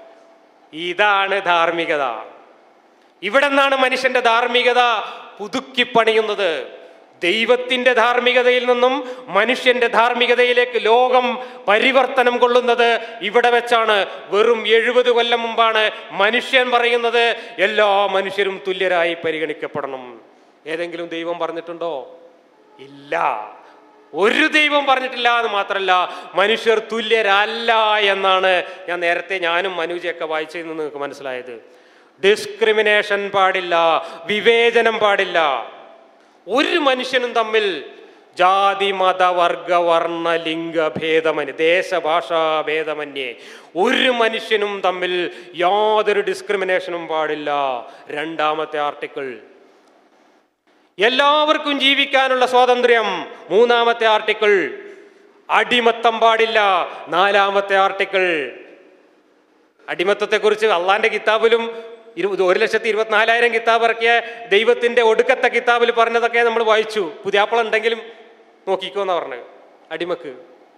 ഇതാണ് ധാർമ്മികത ഇവിടെ നിന്നാണ് മനുഷ്യന്റെ ധാർമ്മികത പുതുക്കിപ്പണിയുന്നത് ദൈവത്തിന്റെ ധാർമ്മികതയിൽ നിന്നും മനുഷ്യന്റെ ധാർമ്മികതയിലേക്ക് ലോകം പരിവർത്തനം കൊള്ളുന്നത് ഇവിടെ വെച്ചാണ് വെറും എഴുപത് കൊല്ലം മുമ്പാണ് മനുഷ്യൻ പറയുന്നത് എല്ലാ മനുഷ്യരും തുല്യരായി പരിഗണിക്കപ്പെടണം ഏതെങ്കിലും ദൈവം പറഞ്ഞിട്ടുണ്ടോ ഇല്ല ഒരു ദൈവം പറഞ്ഞിട്ടില്ല എന്ന് മാത്രമല്ല മനുഷ്യർ തുല്യരല്ല എന്നാണ് ഞാൻ നേരത്തെ ഞാനും മനുജയൊക്കെ വായിച്ചതിൽ നിന്ന് നിങ്ങൾക്ക് മനസ്സിലായത് ഡിസ്ക്രിമിനേഷൻ പാടില്ല വിവേചനം പാടില്ല ഒരു മനുഷ്യനും തമ്മിൽ ജാതി മത വർഗ വർണ്ണ ലിംഗ ഭേദമന്യേ ദേശഭാഷാ ഭേദമന്യേ ഒരു മനുഷ്യനും തമ്മിൽ യാതൊരു ഡിസ്ക്രിമിനേഷനും പാടില്ല രണ്ടാമത്തെ ആർട്ടിക്കിൾ എല്ലാവർക്കും ജീവിക്കാനുള്ള സ്വാതന്ത്ര്യം മൂന്നാമത്തെ ആർട്ടിക്കിൾ അടിമത്തം പാടില്ല നാലാമത്തെ ആർട്ടിക്കിൾ അടിമത്തത്തെക്കുറിച്ച് അള്ളാന്റെ കിതാബിലും ഇരു ഒരു ലക്ഷത്തി ഇരുപത്തിനാലായിരം കിതാബ് ഇറക്കിയ ദൈവത്തിന്റെ ഒടുക്കത്തെ കിതാബിൽ പറഞ്ഞതൊക്കെ നമ്മൾ വായിച്ചു പുതിയാപ്പള ഉണ്ടെങ്കിലും നോക്കിക്കോ എന്നാ പറഞ്ഞത് അടിമക്ക്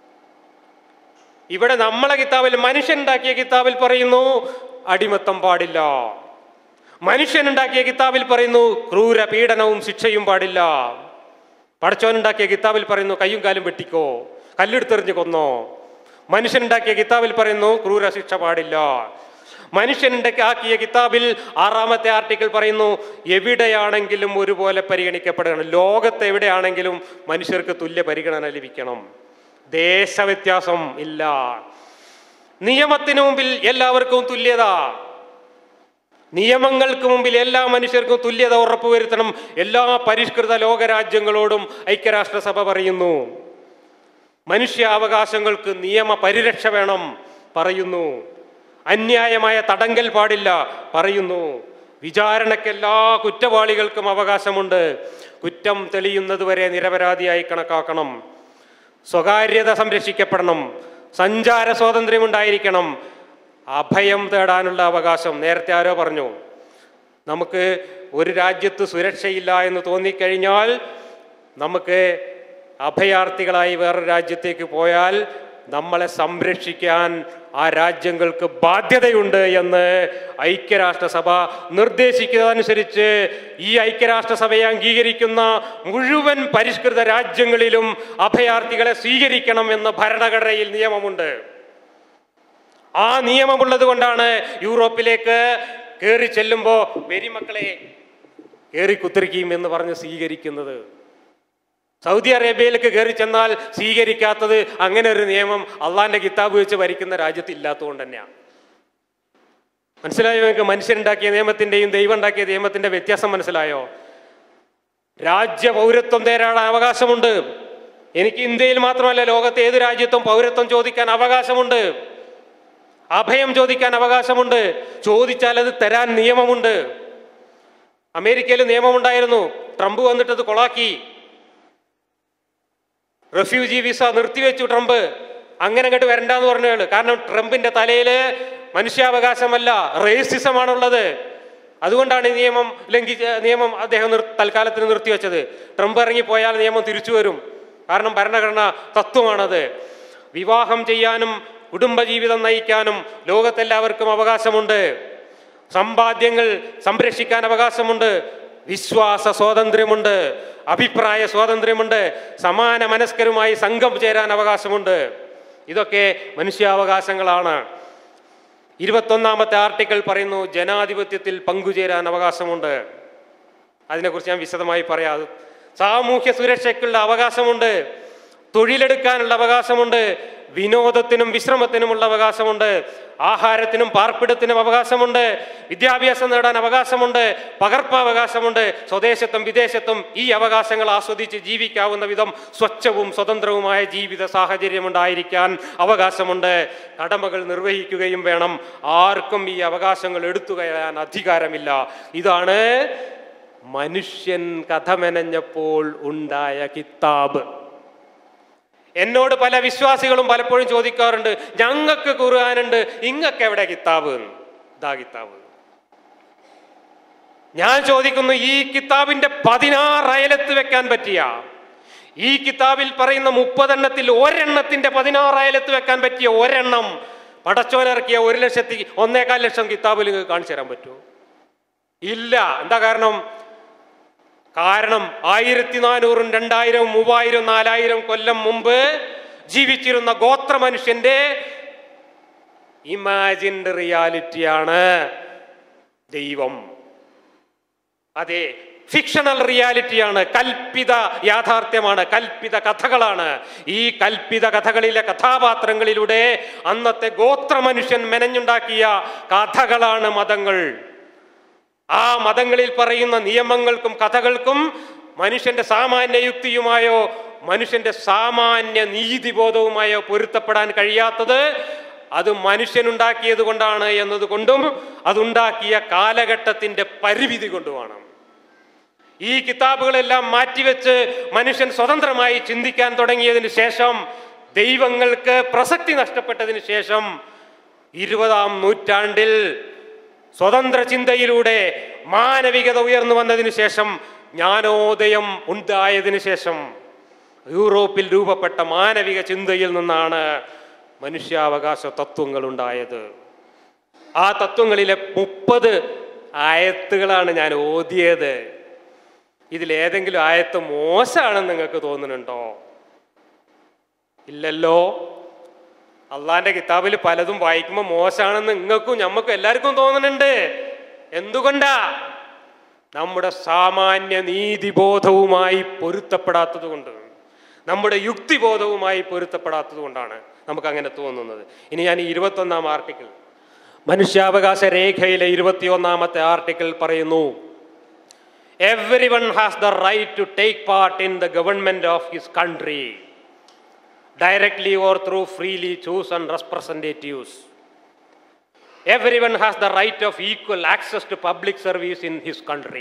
ഇവിടെ നമ്മളെ കിതാബിൽ മനുഷ്യൻ ഉണ്ടാക്കിയ കിതാബിൽ പറയുന്നു അടിമത്തം പാടില്ല മനുഷ്യൻ ഉണ്ടാക്കിയ കിതാബിൽ പറയുന്നു ക്രൂര പീഡനവും ശിക്ഷയും പാടില്ല പടച്ചോനുണ്ടാക്കിയ കിതാബിൽ പറയുന്നു കയ്യും കാലും വെട്ടിക്കോ കല്ലെടുത്തെറിഞ്ഞ് കൊന്നോ മനുഷ്യനുണ്ടാക്കിയ കിതാബിൽ പറയുന്നു ക്രൂര ശിക്ഷ പാടില്ല മനുഷ്യനുണ്ടാക്കി ആക്കിയ കിതാബിൽ ആറാമത്തെ ആർട്ടിക്കിൾ പറയുന്നു എവിടെയാണെങ്കിലും ഒരുപോലെ പരിഗണിക്കപ്പെടണം ലോകത്ത് എവിടെയാണെങ്കിലും മനുഷ്യർക്ക് തുല്യ പരിഗണന ലഭിക്കണം ദേശവ്യത്യാസം ഇല്ല നിയമത്തിന് മുമ്പിൽ എല്ലാവർക്കും തുല്യത നിയമങ്ങൾക്ക് മുമ്പിൽ എല്ലാ മനുഷ്യർക്കും തുല്യത ഉറപ്പുവരുത്തണം എല്ലാ പരിഷ്കൃത ലോകരാജ്യങ്ങളോടും ഐക്യരാഷ്ട്രസഭ പറയുന്നു മനുഷ്യാവകാശങ്ങൾക്ക് നിയമ പരിരക്ഷ വേണം പറയുന്നു അന്യായമായ തടങ്കൽ പാടില്ല പറയുന്നു വിചാരണയ്ക്ക് എല്ലാ കുറ്റവാളികൾക്കും അവകാശമുണ്ട് കുറ്റം തെളിയുന്നതുവരെ നിരപരാധിയായി കണക്കാക്കണം സ്വകാര്യത സംരക്ഷിക്കപ്പെടണം സഞ്ചാര സ്വാതന്ത്ര്യം ഉണ്ടായിരിക്കണം അഭയം തേടാനുള്ള അവകാശം നേരത്തെ ആരോ പറഞ്ഞു നമുക്ക് ഒരു രാജ്യത്ത് സുരക്ഷയില്ല എന്ന് തോന്നിക്കഴിഞ്ഞാൽ നമുക്ക് അഭയാർത്ഥികളായി വേറൊരു രാജ്യത്തേക്ക് പോയാൽ നമ്മളെ സംരക്ഷിക്കാൻ ആ രാജ്യങ്ങൾക്ക് ബാധ്യതയുണ്ട് എന്ന് ഐക്യരാഷ്ട്രസഭ നിർദ്ദേശിക്കുന്നതനുസരിച്ച് ഈ ഐക്യരാഷ്ട്രസഭയെ അംഗീകരിക്കുന്ന മുഴുവൻ പരിഷ്കൃത രാജ്യങ്ങളിലും അഭയാർത്ഥികളെ സ്വീകരിക്കണം എന്ന് ഭരണഘടനയിൽ നിയമമുണ്ട് ആ നിയമമുള്ളത് കൊണ്ടാണ് യൂറോപ്പിലേക്ക് കയറി ചെല്ലുമ്പോൾ വെരിമക്കളെ കയറി കുത്തിരിക്കും എന്ന് പറഞ്ഞ് സ്വീകരിക്കുന്നത് സൗദി അറേബ്യയിലേക്ക് കയറി ചെന്നാൽ സ്വീകരിക്കാത്തത് അങ്ങനെ ഒരു നിയമം അള്ളാന്റെ കിതാബ് വെച്ച് ഭരിക്കുന്ന രാജ്യത്ത് ഇല്ലാത്തതുകൊണ്ട് തന്നെയാണ് മനസ്സിലായോ നിങ്ങൾക്ക് മനുഷ്യനുണ്ടാക്കിയ നിയമത്തിന്റെയും ദൈവം ഉണ്ടാക്കിയ നിയമത്തിന്റെ വ്യത്യാസം മനസ്സിലായോ രാജ്യ പൗരത്വം തേരാൻ അവകാശമുണ്ട് എനിക്ക് ഇന്ത്യയിൽ മാത്രമല്ല ലോകത്തെ ഏത് രാജ്യത്തും പൗരത്വം ചോദിക്കാൻ അവകാശമുണ്ട് അഭയം ചോദിക്കാൻ അവകാശമുണ്ട് ചോദിച്ചാൽ അത് തരാൻ നിയമമുണ്ട് അമേരിക്കയിൽ നിയമമുണ്ടായിരുന്നു ട്രംപ് വന്നിട്ട് അത് കൊളാക്കി റെഫ്യൂജി വിസ നിർത്തിവെച്ചു ട്രംപ് അങ്ങനെ അങ്ങോട്ട് വരണ്ടെന്ന് പറഞ്ഞാണ് കാരണം ട്രംപിന്റെ തലയിൽ മനുഷ്യാവകാശമല്ല റേസിസമാണുള്ളത് അതുകൊണ്ടാണ് ഈ നിയമം ലംഘിച്ച നിയമം അദ്ദേഹം നിർ തൽക്കാലത്തിന് നിർത്തിവെച്ചത് ട്രംപ് ഇറങ്ങിപ്പോയാൽ നിയമം തിരിച്ചു വരും കാരണം ഭരണഘടന തത്വമാണത് വിവാഹം ചെയ്യാനും കുടുംബജീവിതം നയിക്കാനും ലോകത്തെല്ലാവർക്കും അവകാശമുണ്ട് സമ്പാദ്യങ്ങൾ സംരക്ഷിക്കാൻ അവകാശമുണ്ട് വിശ്വാസ സ്വാതന്ത്ര്യമുണ്ട് അഭിപ്രായ സ്വാതന്ത്ര്യമുണ്ട് സമാന മനസ്കരുമായി സംഘം ചേരാൻ അവകാശമുണ്ട് ഇതൊക്കെ മനുഷ്യാവകാശങ്ങളാണ് ഇരുപത്തൊന്നാമത്തെ ആർട്ടിക്കിൾ പറയുന്നു ജനാധിപത്യത്തിൽ പങ്കുചേരാൻ അവകാശമുണ്ട് അതിനെക്കുറിച്ച് ഞാൻ വിശദമായി പറയാം സാമൂഹ്യ സുരക്ഷയ്ക്കുള്ള അവകാശമുണ്ട് തൊഴിലെടുക്കാനുള്ള അവകാശമുണ്ട് വിനോദത്തിനും വിശ്രമത്തിനുമുള്ള അവകാശമുണ്ട് ആഹാരത്തിനും പാർപ്പിടത്തിനും അവകാശമുണ്ട് വിദ്യാഭ്യാസം നേടാൻ അവകാശമുണ്ട് പകർപ്പവകാശമുണ്ട് സ്വദേശത്തും വിദേശത്തും ഈ അവകാശങ്ങൾ ആസ്വദിച്ച് ജീവിക്കാവുന്ന വിധം സ്വച്ഛവും സ്വതന്ത്രവുമായ ജീവിത സാഹചര്യം ഉണ്ടായിരിക്കാൻ അവകാശമുണ്ട് കടമകൾ നിർവഹിക്കുകയും വേണം ആർക്കും ഈ അവകാശങ്ങൾ എടുത്തു കയറാൻ അധികാരമില്ല ഇതാണ് മനുഷ്യൻ കഥ മെനഞ്ഞപ്പോൾ ഉണ്ടായ കിതാബ് എന്നോട് പല വിശ്വാസികളും പലപ്പോഴും ചോദിക്കാറുണ്ട് ഞങ്ങൾക്ക് ഖുർആാനുണ്ട് ഇങ്ങക്ക് എവിടെ കിതാബ് എന്ന്?" ദാ കിതാബ് ഞാൻ ചോദിക്കുന്നു ഈ കിതാബിന്റെ പതിനാറ് അയലത്ത് വെക്കാൻ പറ്റിയ ഈ കിതാബിൽ പറയുന്ന മുപ്പതെണ്ണത്തിൽ ഒരെണ്ണത്തിന്റെ പതിനാറ് അയലത്ത് വെക്കാൻ പറ്റിയ ഒരെണ്ണം പടച്ചോനിറക്കിയ ഒരു ലക്ഷത്തി ഒന്നേകാൽ ലക്ഷം കിതാബിൽ നിങ്ങൾക്ക് കാണിച്ചു തരാൻ പറ്റുമോ ഇല്ല എന്താ കാരണം കാരണം ആയിരത്തി നാനൂറും രണ്ടായിരവും മൂവായിരം നാലായിരം കൊല്ലം മുമ്പ് ജീവിച്ചിരുന്ന ഗോത്ര മനുഷ്യന്റെ ഇമാജിൻഡ് റിയാലിറ്റിയാണ് ദൈവം അതെ ഫിക്ഷണൽ റിയാലിറ്റിയാണ് കൽപ്പിത യാഥാർത്ഥ്യമാണ് കൽപ്പിത കഥകളാണ് ഈ കൽപ്പിത കഥകളിലെ കഥാപാത്രങ്ങളിലൂടെ അന്നത്തെ ഗോത്ര മനുഷ്യൻ മെനഞ്ഞുണ്ടാക്കിയ കഥകളാണ് മതങ്ങൾ ആ മതങ്ങളിൽ പറയുന്ന നിയമങ്ങൾക്കും കഥകൾക്കും മനുഷ്യന്റെ സാമാന്യ യുക്തിയുമായോ മനുഷ്യന്റെ സാമാന്യ നീതിബോധവുമായോ പൊരുത്തപ്പെടാൻ കഴിയാത്തത് അത് മനുഷ്യനുണ്ടാക്കിയത് കൊണ്ടാണ് എന്നതുകൊണ്ടും അതുണ്ടാക്കിയ കാലഘട്ടത്തിന്റെ പരിമിതി കൊണ്ടുമാണ് ഈ കിതാബുകളെല്ലാം മാറ്റിവെച്ച് മനുഷ്യൻ സ്വതന്ത്രമായി ചിന്തിക്കാൻ തുടങ്ങിയതിന് ശേഷം ദൈവങ്ങൾക്ക് പ്രസക്തി നഷ്ടപ്പെട്ടതിന് ശേഷം ഇരുപതാം നൂറ്റാണ്ടിൽ സ്വതന്ത്ര ചിന്തയിലൂടെ മാനവികത ഉയർന്നു വന്നതിന് ശേഷം ജ്ഞാനോദയം ഉണ്ടായതിനു ശേഷം യൂറോപ്പിൽ രൂപപ്പെട്ട മാനവിക ചിന്തയിൽ നിന്നാണ് മനുഷ്യാവകാശ തത്വങ്ങൾ ഉണ്ടായത് ആ തത്വങ്ങളിലെ മുപ്പത് ആയത്തുകളാണ് ഞാൻ ഓതിയത് ഇതിലേതെങ്കിലും ആയത്ത് മോശമാണെന്ന് നിങ്ങൾക്ക് തോന്നുന്നുണ്ടോ ഇല്ലല്ലോ അള്ളാന്റെ കിതാബിൽ പലതും വായിക്കുമ്പോൾ മോശമാണെന്ന് നിങ്ങൾക്കും ഞമ്മക്കും എല്ലാവർക്കും തോന്നുന്നുണ്ട് എന്തുകൊണ്ടാ നമ്മുടെ സാമാന്യ നീതിബോധവുമായി പൊരുത്തപ്പെടാത്തത് കൊണ്ട് നമ്മുടെ യുക്തിബോധവുമായി പൊരുത്തപ്പെടാത്തത് കൊണ്ടാണ് നമുക്ക് അങ്ങനെ തോന്നുന്നത് ഇനി ഞാൻ ഈ ഇരുപത്തൊന്നാം ആർട്ടിക്കിൾ മനുഷ്യാവകാശ രേഖയിലെ ഇരുപത്തിയൊന്നാമത്തെ ആർട്ടിക്കിൾ പറയുന്നു everyone has the right to take part in the government of his country directly or through freely chosen representatives. Everyone has the right of equal access to public service in his country.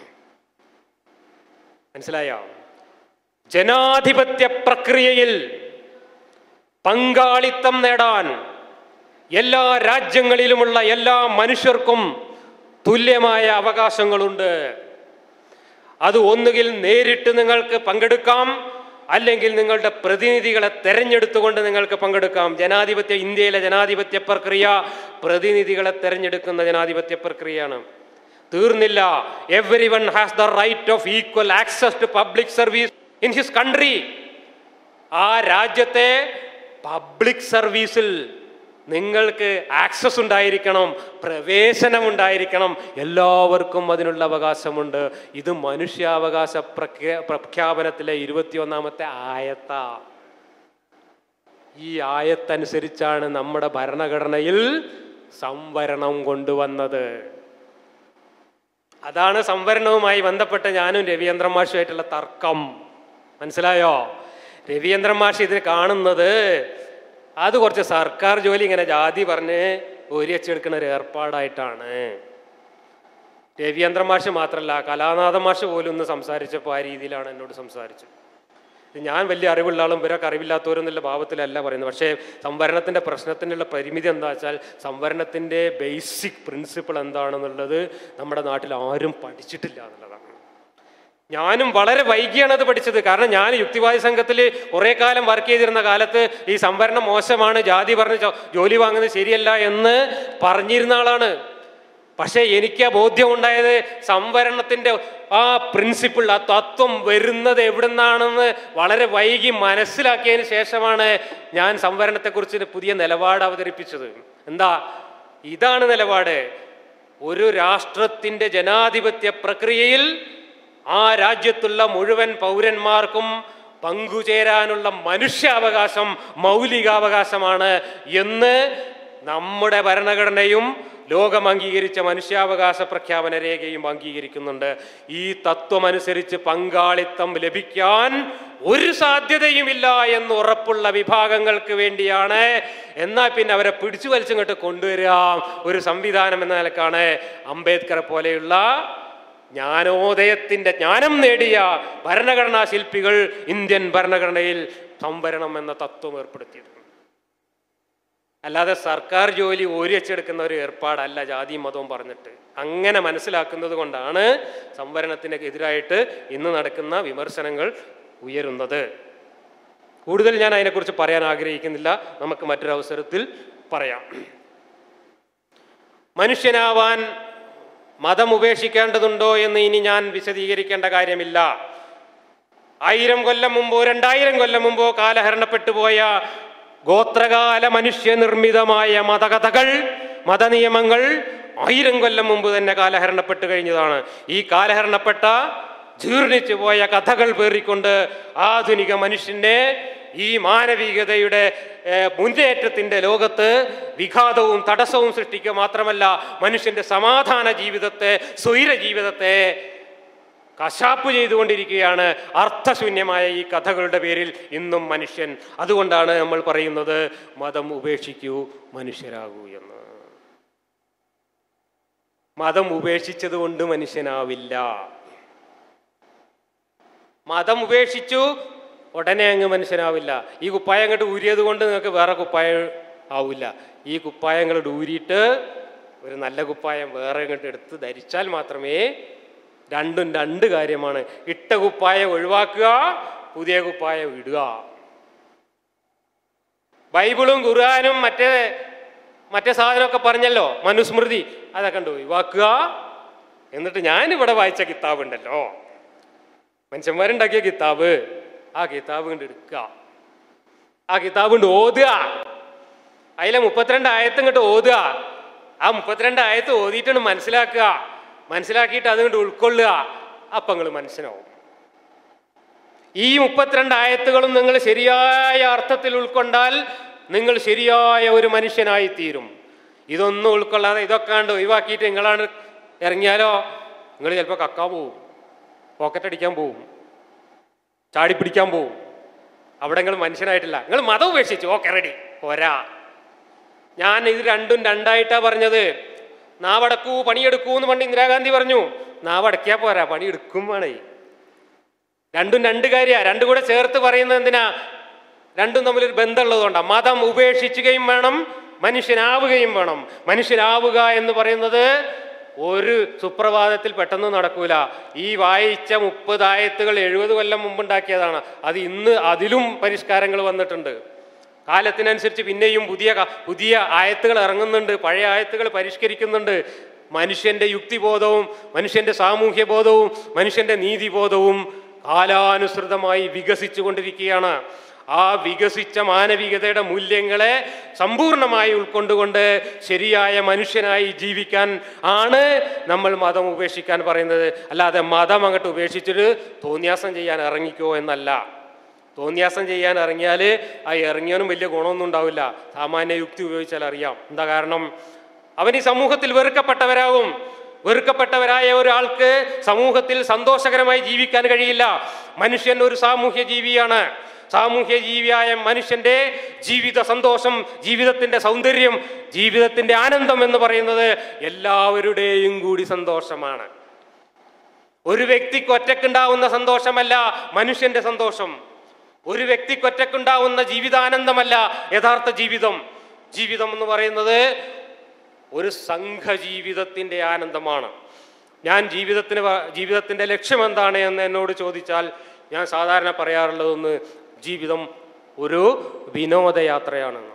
മനസ്സിലായോ ജനാധിപത്യ പ്രക്രിയയിൽ പങ്കാളിത്തം നേടാൻ എല്ലാ രാജ്യങ്ങളിലുമുള്ള എല്ലാ മനുഷ്യർക്കും തുല്യമായ അവകാശങ്ങളുണ്ട് അത് ഒന്നുകിൽ നേരിട്ട് നിങ്ങൾക്ക് പങ്കെടുക്കാം അല്ലെങ്കിൽ നിങ്ങളുടെ പ്രതിനിധികളെ തെരഞ്ഞെടുത്തുകൊണ്ട് നിങ്ങൾക്ക് പങ്കെടുക്കാം ജനാധിപത്യ ഇന്ത്യയിലെ ജനാധിപത്യ പ്രക്രിയ പ്രതിനിധികളെ തെരഞ്ഞെടുക്കുന്ന ജനാധിപത്യ പ്രക്രിയയാണ് തീർന്നില്ല everyone has the right of equal access to public service in his country ആ രാജ്യത്തെ പബ്ലിക് സർവീസിൽ നിങ്ങൾക്ക് ആക്സസ് ഉണ്ടായിരിക്കണം പ്രവേശനം ഉണ്ടായിരിക്കണം എല്ലാവർക്കും അതിനുള്ള അവകാശമുണ്ട് ഇത് മനുഷ്യാവകാശ പ്രഖ്യാ പ്രഖ്യാപനത്തിലെ ഇരുപത്തിയൊന്നാമത്തെ ആയത്ത ഈ ആയത്തനുസരിച്ചാണ് നമ്മുടെ ഭരണഘടനയിൽ സംവരണം കൊണ്ടുവന്നത് അതാണ് സംവരണവുമായി ബന്ധപ്പെട്ട് ഞാനും രവീന്ദ്രൻ മാഷുമായിട്ടുള്ള തർക്കം മനസ്സിലായോ രവീന്ദ്രൻ മാഷ് ഇതിന് കാണുന്നത് അത് കുറച്ച് സർക്കാർ ജോലി ഇങ്ങനെ ജാതി പറഞ്ഞ് ഒരിയച്ചെടുക്കുന്ന ഒരു ഏർപ്പാടായിട്ടാണ് രവീന്ദ്രൻ മാഷ് മാത്രമല്ല കലാനാഥൻ മാഷ് പോലും ഒന്ന് സംസാരിച്ചപ്പോൾ ആ രീതിയിലാണ് എന്നോട് സംസാരിച്ചത് ഇത് ഞാൻ വലിയ അറിവുള്ള ആളും ഇവരൊക്കെ അറിവില്ലാത്തവരെന്നുള്ള ഭാവത്തിലല്ല പറയുന്നത് പക്ഷേ സംവരണത്തിൻ്റെ പ്രശ്നത്തിനുള്ള പരിമിതി എന്താ വെച്ചാൽ സംവരണത്തിൻ്റെ ബേസിക് പ്രിൻസിപ്പിൾ എന്താണെന്നുള്ളത് നമ്മുടെ നാട്ടിൽ ആരും പഠിച്ചിട്ടില്ല എന്നുള്ളതാണ് ഞാനും വളരെ വൈകിയാണ് അത് പഠിച്ചത് കാരണം ഞാൻ യുക്തിവാദി സംഘത്തിൽ കുറേ കാലം വർക്ക് ചെയ്തിരുന്ന കാലത്ത് ഈ സംവരണം മോശമാണ് ജാതി പറഞ്ഞ് ജോ- ജോലി വാങ്ങുന്നത് ശരിയല്ല എന്ന് പറഞ്ഞിരുന്ന ആളാണ് പക്ഷേ എനിക്ക് ആ ബോധ്യം ഉണ്ടായത് സംവരണത്തിന്റെ ആ പ്രിൻസിപ്പിൾ ആ തത്വം വരുന്നത് എവിടുന്നാണെന്ന് വളരെ വൈകി മനസ്സിലാക്കിയതിന് ശേഷമാണ് ഞാൻ സംവരണത്തെക്കുറിച്ച് പുതിയ നിലപാട് അവതരിപ്പിച്ചത് എന്താ ഇതാണ് നിലപാട് ഒരു രാഷ്ട്രത്തിന്റെ ജനാധിപത്യ പ്രക്രിയയിൽ ആ രാജ്യത്തുള്ള മുഴുവൻ പൗരന്മാർക്കും പങ്കുചേരാനുള്ള മനുഷ്യാവകാശം മൗലികാവകാശമാണ് എന്ന് നമ്മുടെ ഭരണഘടനയും ലോകം അംഗീകരിച്ച മനുഷ്യാവകാശ പ്രഖ്യാപന രേഖയും അംഗീകരിക്കുന്നുണ്ട് ഈ തത്വമനുസരിച്ച് പങ്കാളിത്തം ലഭിക്കാൻ ഒരു സാധ്യതയുമില്ല എന്ന് ഉറപ്പുള്ള വിഭാഗങ്ങൾക്ക് വേണ്ടിയാണ് എന്നാൽ പിന്നെ അവരെ പിടിച്ചു വലിച്ചിങ്ങോട്ട് കൊണ്ടുവരിക ഒരു സംവിധാനം എന്ന നിലക്കാണ് അംബേദ്കറെ പോലെയുള്ള ജ്ഞാനോദയത്തിന്റെ ജ്ഞാനം നേടിയ ഭരണഘടനാ ശില്പികൾ ഇന്ത്യൻ ഭരണഘടനയിൽ സംവരണം എന്ന തത്വം ഏർപ്പെടുത്തിയത് അല്ലാതെ സർക്കാർ ജോലി ഓരിവെച്ചെടുക്കുന്ന ഒരു ഏർപ്പാടല്ല ജാതിയും മതവും പറഞ്ഞിട്ട് അങ്ങനെ മനസ്സിലാക്കുന്നത് കൊണ്ടാണ് സംവരണത്തിന് എതിരായിട്ട് ഇന്ന് നടക്കുന്ന വിമർശനങ്ങൾ ഉയരുന്നത് കൂടുതൽ ഞാൻ അതിനെക്കുറിച്ച് പറയാൻ ആഗ്രഹിക്കുന്നില്ല നമുക്ക് മറ്റൊരു അവസരത്തിൽ പറയാം മനുഷ്യനാവാൻ മതം ഉപേക്ഷിക്കേണ്ടതുണ്ടോ എന്ന് ഇനി ഞാൻ വിശദീകരിക്കേണ്ട കാര്യമില്ല ആയിരം കൊല്ലം മുമ്പോ രണ്ടായിരം കൊല്ലം മുമ്പോ കാലഹരണപ്പെട്ടു പോയ ഗോത്രകാല മനുഷ്യനിർമ്മിതമായ മതകഥകൾ മതനിയമങ്ങൾ ആയിരം കൊല്ലം മുമ്പ് തന്നെ കാലഹരണപ്പെട്ട് കഴിഞ്ഞതാണ് ഈ കാലഹരണപ്പെട്ട ജീർണിച്ചു പോയ കഥകൾ പേറിക്കൊണ്ട് ആധുനിക മനുഷ്യന്റെ ഈ മാനവികതയുടെ ഏർ, മുന്നേറ്റത്തിന്റെ ലോകത്ത് വിഘാതവും തടസ്സവും സൃഷ്ടിക്കുക മാത്രമല്ല മനുഷ്യന്റെ സമാധാന ജീവിതത്തെ സ്വൈര ജീവിതത്തെ കശാപ്പ് ചെയ്തുകൊണ്ടിരിക്കുകയാണ് അർത്ഥശൂന്യമായ ഈ കഥകളുടെ പേരിൽ ഇന്നും മനുഷ്യൻ അതുകൊണ്ടാണ് നമ്മൾ പറയുന്നത് മതം ഉപേക്ഷിക്കൂ മനുഷ്യരാകൂ എന്ന് മതം ഉപേക്ഷിച്ചത് കൊണ്ട് മനുഷ്യനാവില്ല മതം ഉപേക്ഷിച്ചു ഉടനെ അങ്ങ് മനുഷ്യനാവില്ല ഈ കുപ്പായം അങ്ങോട്ട് ഊരിയത് കൊണ്ട് നിങ്ങൾക്ക് വേറെ കുപ്പായം ആവില്ല ഈ കുപ്പായങ്ങളോട് ഊരിയിട്ട് ഒരു നല്ല കുപ്പായം വേറെ അങ്ങോട്ട് എടുത്ത് ധരിച്ചാൽ മാത്രമേ രണ്ടും രണ്ട് കാര്യമാണ് ഇട്ട കുപ്പായം ഒഴിവാക്കുക പുതിയ കുപ്പായം ഇടുക ബൈബിളും ഖുർആാനും മറ്റേ മറ്റേ സാധനമൊക്കെ പറഞ്ഞല്ലോ മനുസ്മൃതി അതൊക്കെ ഉണ്ട് ഒഴിവാക്കുക എന്നിട്ട് ഞാനിവിടെ വായിച്ച കിതാബ് ഉണ്ടല്ലോ മനുഷ്യന്മാരുണ്ടാക്കിയ കിതാബ് ആ കിതാബ് കൊണ്ട് എടുക്കുക ആ കിതാബ് കൊണ്ട് ഓതുക അതിലെ മുപ്പത്തിരണ്ട് ആയത്ത് ഇങ്ങോട്ട് ഓതുക ആ മുപ്പത്തിരണ്ട് ആയത്ത് ഓതിയിട്ടാണ് മനസ്സിലാക്കുക മനസ്സിലാക്കിയിട്ട് അതുകൊണ്ട് ഉൾക്കൊള്ളുക അപ്പം നിങ്ങൾ മനസ്സിലാവും ഈ മുപ്പത്തിരണ്ട് ആയത്തുകളും നിങ്ങൾ ശരിയായ അർത്ഥത്തിൽ ഉൾക്കൊണ്ടാൽ നിങ്ങൾ ശരിയായ ഒരു മനുഷ്യനായി തീരും ഇതൊന്നും ഉൾക്കൊള്ളാതെ ഇതൊക്കെ കണ്ട് ഒഴിവാക്കിയിട്ട് നിങ്ങളാണ് ഇറങ്ങിയാലോ നിങ്ങൾ ചിലപ്പോൾ കക്കാൻ പോവും പോക്കറ്റ് അടിക്കാൻ പോവും ചാടി പിടിക്കാൻ പോവും അവിടെ നിങ്ങൾ മനുഷ്യനായിട്ടില്ല നിങ്ങൾ മതം ഉപേക്ഷിച്ചു ഓക്കെ റെഡി പോരാ ഞാൻ ഇത് രണ്ടും രണ്ടായിട്ടാ പറഞ്ഞത് നാവടക്കൂ പണിയെടുക്കൂ എന്ന് പണ്ട് ഇന്ദിരാഗാന്ധി പറഞ്ഞു നാവടക്കിയാ പോരാ പണിയെടുക്കും വേണേ രണ്ടും രണ്ട് കാര്യ രണ്ടും കൂടെ ചേർത്ത് പറയുന്നത് എന്തിനാ രണ്ടും തമ്മിലൊരു ബന്ധമുള്ളതുകൊണ്ടാണ് മതം ഉപേക്ഷിക്കുകയും വേണം മനുഷ്യനാവുകയും വേണം മനുഷ്യനാവുക എന്ന് പറയുന്നത് ഒരു സുപ്രഭാതത്തിൽ പെട്ടെന്ന് നടക്കൂല ഈ വായിച്ച മുപ്പത് ആയത്തുകൾ എഴുപത് കൊല്ലം മുമ്പുണ്ടാക്കിയതാണ് അത് ഇന്ന് അതിലും പരിഷ്കാരങ്ങൾ വന്നിട്ടുണ്ട് കാലത്തിനനുസരിച്ച് പിന്നെയും പുതിയ ക- പുതിയ ആയത്തുകൾ ഇറങ്ങുന്നുണ്ട് പഴയ ആയത്തുകൾ പരിഷ്കരിക്കുന്നുണ്ട് മനുഷ്യന്റെ യുക്തിബോധവും മനുഷ്യന്റെ സാമൂഹ്യ ബോധവും മനുഷ്യന്റെ നീതിബോധവും കാലാനുസൃതമായി വികസിച്ചു കൊണ്ടിരിക്കുകയാണ് ആ വികസിച്ച മാനവികതയുടെ മൂല്യങ്ങളെ സമ്പൂർണമായി ഉൾക്കൊണ്ടുകൊണ്ട് ശരിയായ മനുഷ്യനായി ജീവിക്കാൻ ആണ് നമ്മൾ മതം ഉപേക്ഷിക്കാൻ പറയുന്നത് അല്ലാതെ മതം അങ്ങോട്ട് ഉപേക്ഷിച്ചിട്ട് തോന്നിയാസം ചെയ്യാൻ ഇറങ്ങിക്കോ എന്നല്ല തോന്നിയാസം ചെയ്യാൻ ഇറങ്ങിയാൽ ആ ഇറങ്ങിയവനും വലിയ ഗുണമൊന്നും ഉണ്ടാവില്ല സാമാന്യ യുക്തി ഉപയോഗിച്ചാൽ അറിയാം എന്താ കാരണം അവൻ ഈ സമൂഹത്തിൽ വെറുക്കപ്പെട്ടവരാകും വെറുക്കപ്പെട്ടവരായ ഒരാൾക്ക് സമൂഹത്തിൽ സന്തോഷകരമായി ജീവിക്കാൻ കഴിയില്ല മനുഷ്യൻ ഒരു സാമൂഹ്യ ജീവിയാണ് സാമൂഹ്യ ജീവിയായ മനുഷ്യന്റെ ജീവിത സന്തോഷം ജീവിതത്തിന്റെ സൗന്ദര്യം ജീവിതത്തിന്റെ ആനന്ദം എന്ന് പറയുന്നത് എല്ലാവരുടെയും കൂടി സന്തോഷമാണ് ഒരു വ്യക്തിക്ക് ഒറ്റക്കുണ്ടാവുന്ന സന്തോഷമല്ല മനുഷ്യന്റെ സന്തോഷം ഒരു വ്യക്തിക്ക് ഒറ്റക്കുണ്ടാവുന്ന ജീവിതാനന്ദമല്ല യഥാർത്ഥ ജീവിതം ജീവിതം എന്ന് പറയുന്നത് ഒരു സംഘജീവിതത്തിൻ്റെ ആനന്ദമാണ് ഞാൻ ജീവിതത്തിന് വ- ജീവിതത്തിൻ്റെ ലക്ഷ്യം എന്താണ് എന്ന് എന്നോട് ചോദിച്ചാൽ ഞാൻ സാധാരണ പറയാറുള്ളതൊന്ന് ജീവിതം ഒരു വിനോദയാത്രയാണെന്ന്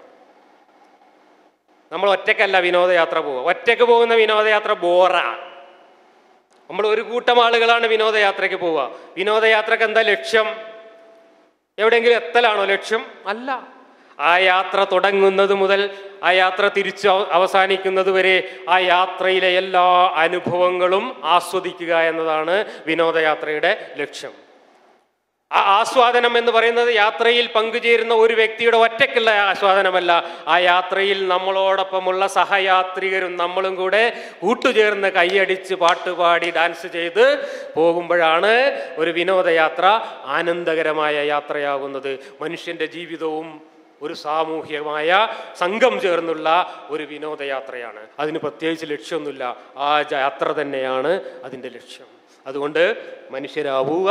നമ്മൾ ഒറ്റയ്ക്കല്ല വിനോദയാത്ര പോവുക ഒറ്റയ്ക്ക് പോകുന്ന വിനോദയാത്ര ബോറാണ് നമ്മൾ ഒരു കൂട്ടം ആളുകളാണ് വിനോദയാത്രയ്ക്ക് പോവുക വിനോദയാത്രക്ക് എന്താ ലക്ഷ്യം എവിടെയെങ്കിലും എത്തലാണോ ലക്ഷ്യം അല്ല ആ യാത്ര തുടങ്ങുന്നത് മുതൽ ആ യാത്ര തിരിച്ച് അവ- അവസാനിക്കുന്നത് വരെ ആ യാത്രയിലെ എല്ലാ അനുഭവങ്ങളും ആസ്വദിക്കുക എന്നതാണ് വിനോദയാത്രയുടെ ലക്ഷ്യം ആ ആസ്വാദനം എന്ന് പറയുന്നത് യാത്രയിൽ പങ്കുചേരുന്ന ഒരു വ്യക്തിയുടെ ഒറ്റയ്ക്കുള്ള ആസ്വാദനമല്ല ആ യാത്രയിൽ നമ്മളോടൊപ്പമുള്ള സഹയാത്രികരും നമ്മളും കൂടെ കൂട്ടുചേർന്ന് കൈയടിച്ച് പാട്ടുപാടി ഡാൻസ് ചെയ്ത് പോകുമ്പോഴാണ് ഒരു വിനോദയാത്ര ആനന്ദകരമായ യാത്രയാകുന്നത് മനുഷ്യന്റെ ജീവിതവും ഒരു സാമൂഹ്യമായ സംഘം ചേർന്നുള്ള ഒരു വിനോദയാത്രയാണ് അതിന് പ്രത്യേകിച്ച് ലക്ഷ്യമൊന്നുമില്ല ആ യാത്ര തന്നെയാണ് അതിൻ്റെ ലക്ഷ്യം അതുകൊണ്ട് മനുഷ്യരാവുക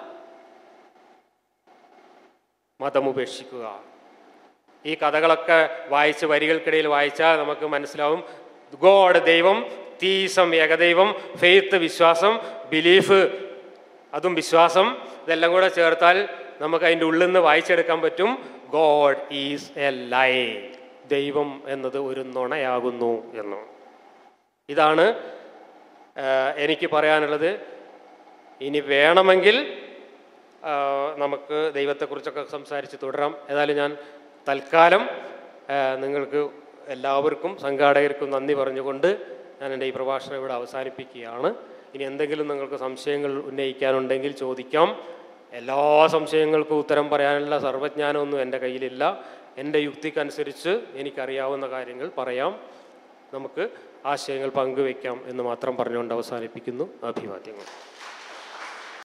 മതം ഉപേക്ഷിക്കുക ഈ കഥകളൊക്കെ വായിച്ച് വരികൾക്കിടയിൽ വായിച്ചാൽ നമുക്ക് മനസ്സിലാവും ഗോഡ് ദൈവം തീസം ഏകദൈവം ഫെയ്ത്ത് വിശ്വാസം ബിലീഫ് അതും വിശ്വാസം ഇതെല്ലാം കൂടെ ചേർത്താൽ നമുക്ക് അതിൻ്റെ ഉള്ളിൽ നിന്ന് വായിച്ചെടുക്കാൻ പറ്റും ഗോഡ് ഈസ് എ ലൈ ദൈവം എന്നത് ഒരു നുണയാകുന്നു എന്ന് ഇതാണ് ആ, എനിക്ക് പറയാനുള്ളത് ഇനി വേണമെങ്കിൽ ആ, നമുക്ക് ദൈവത്തെക്കുറിച്ചൊക്കെ സംസാരിച്ച് തുടരാം ഏതായാലും ഞാൻ തൽക്കാലം ആ, നിങ്ങൾക്ക് എല്ലാവർക്കും സംഘാടകർക്കും നന്ദി പറഞ്ഞുകൊണ്ട് ഞാൻ എൻ്റെ ഈ പ്രഭാഷണം ഇവിടെ അവസാനിപ്പിക്കുകയാണ് ഇനി എന്തെങ്കിലും നിങ്ങൾക്ക് സംശയങ്ങൾ ഉന്നയിക്കാനുണ്ടെങ്കിൽ ചോദിക്കാം എല്ലാ സംശയങ്ങൾക്കും ഉത്തരം പറയാനുള്ള സർവജ്ഞാനമൊന്നും എൻ്റെ കയ്യിലില്ല എൻ്റെ യുക്തിക്കനുസരിച്ച് എനിക്കറിയാവുന്ന കാര്യങ്ങൾ പറയാം നമുക്ക് ആശയങ്ങൾ പങ്കുവെക്കാം എന്ന് മാത്രം പറഞ്ഞുകൊണ്ട് അവസാനിപ്പിക്കുന്നു അഭിവാദ്യങ്ങൾ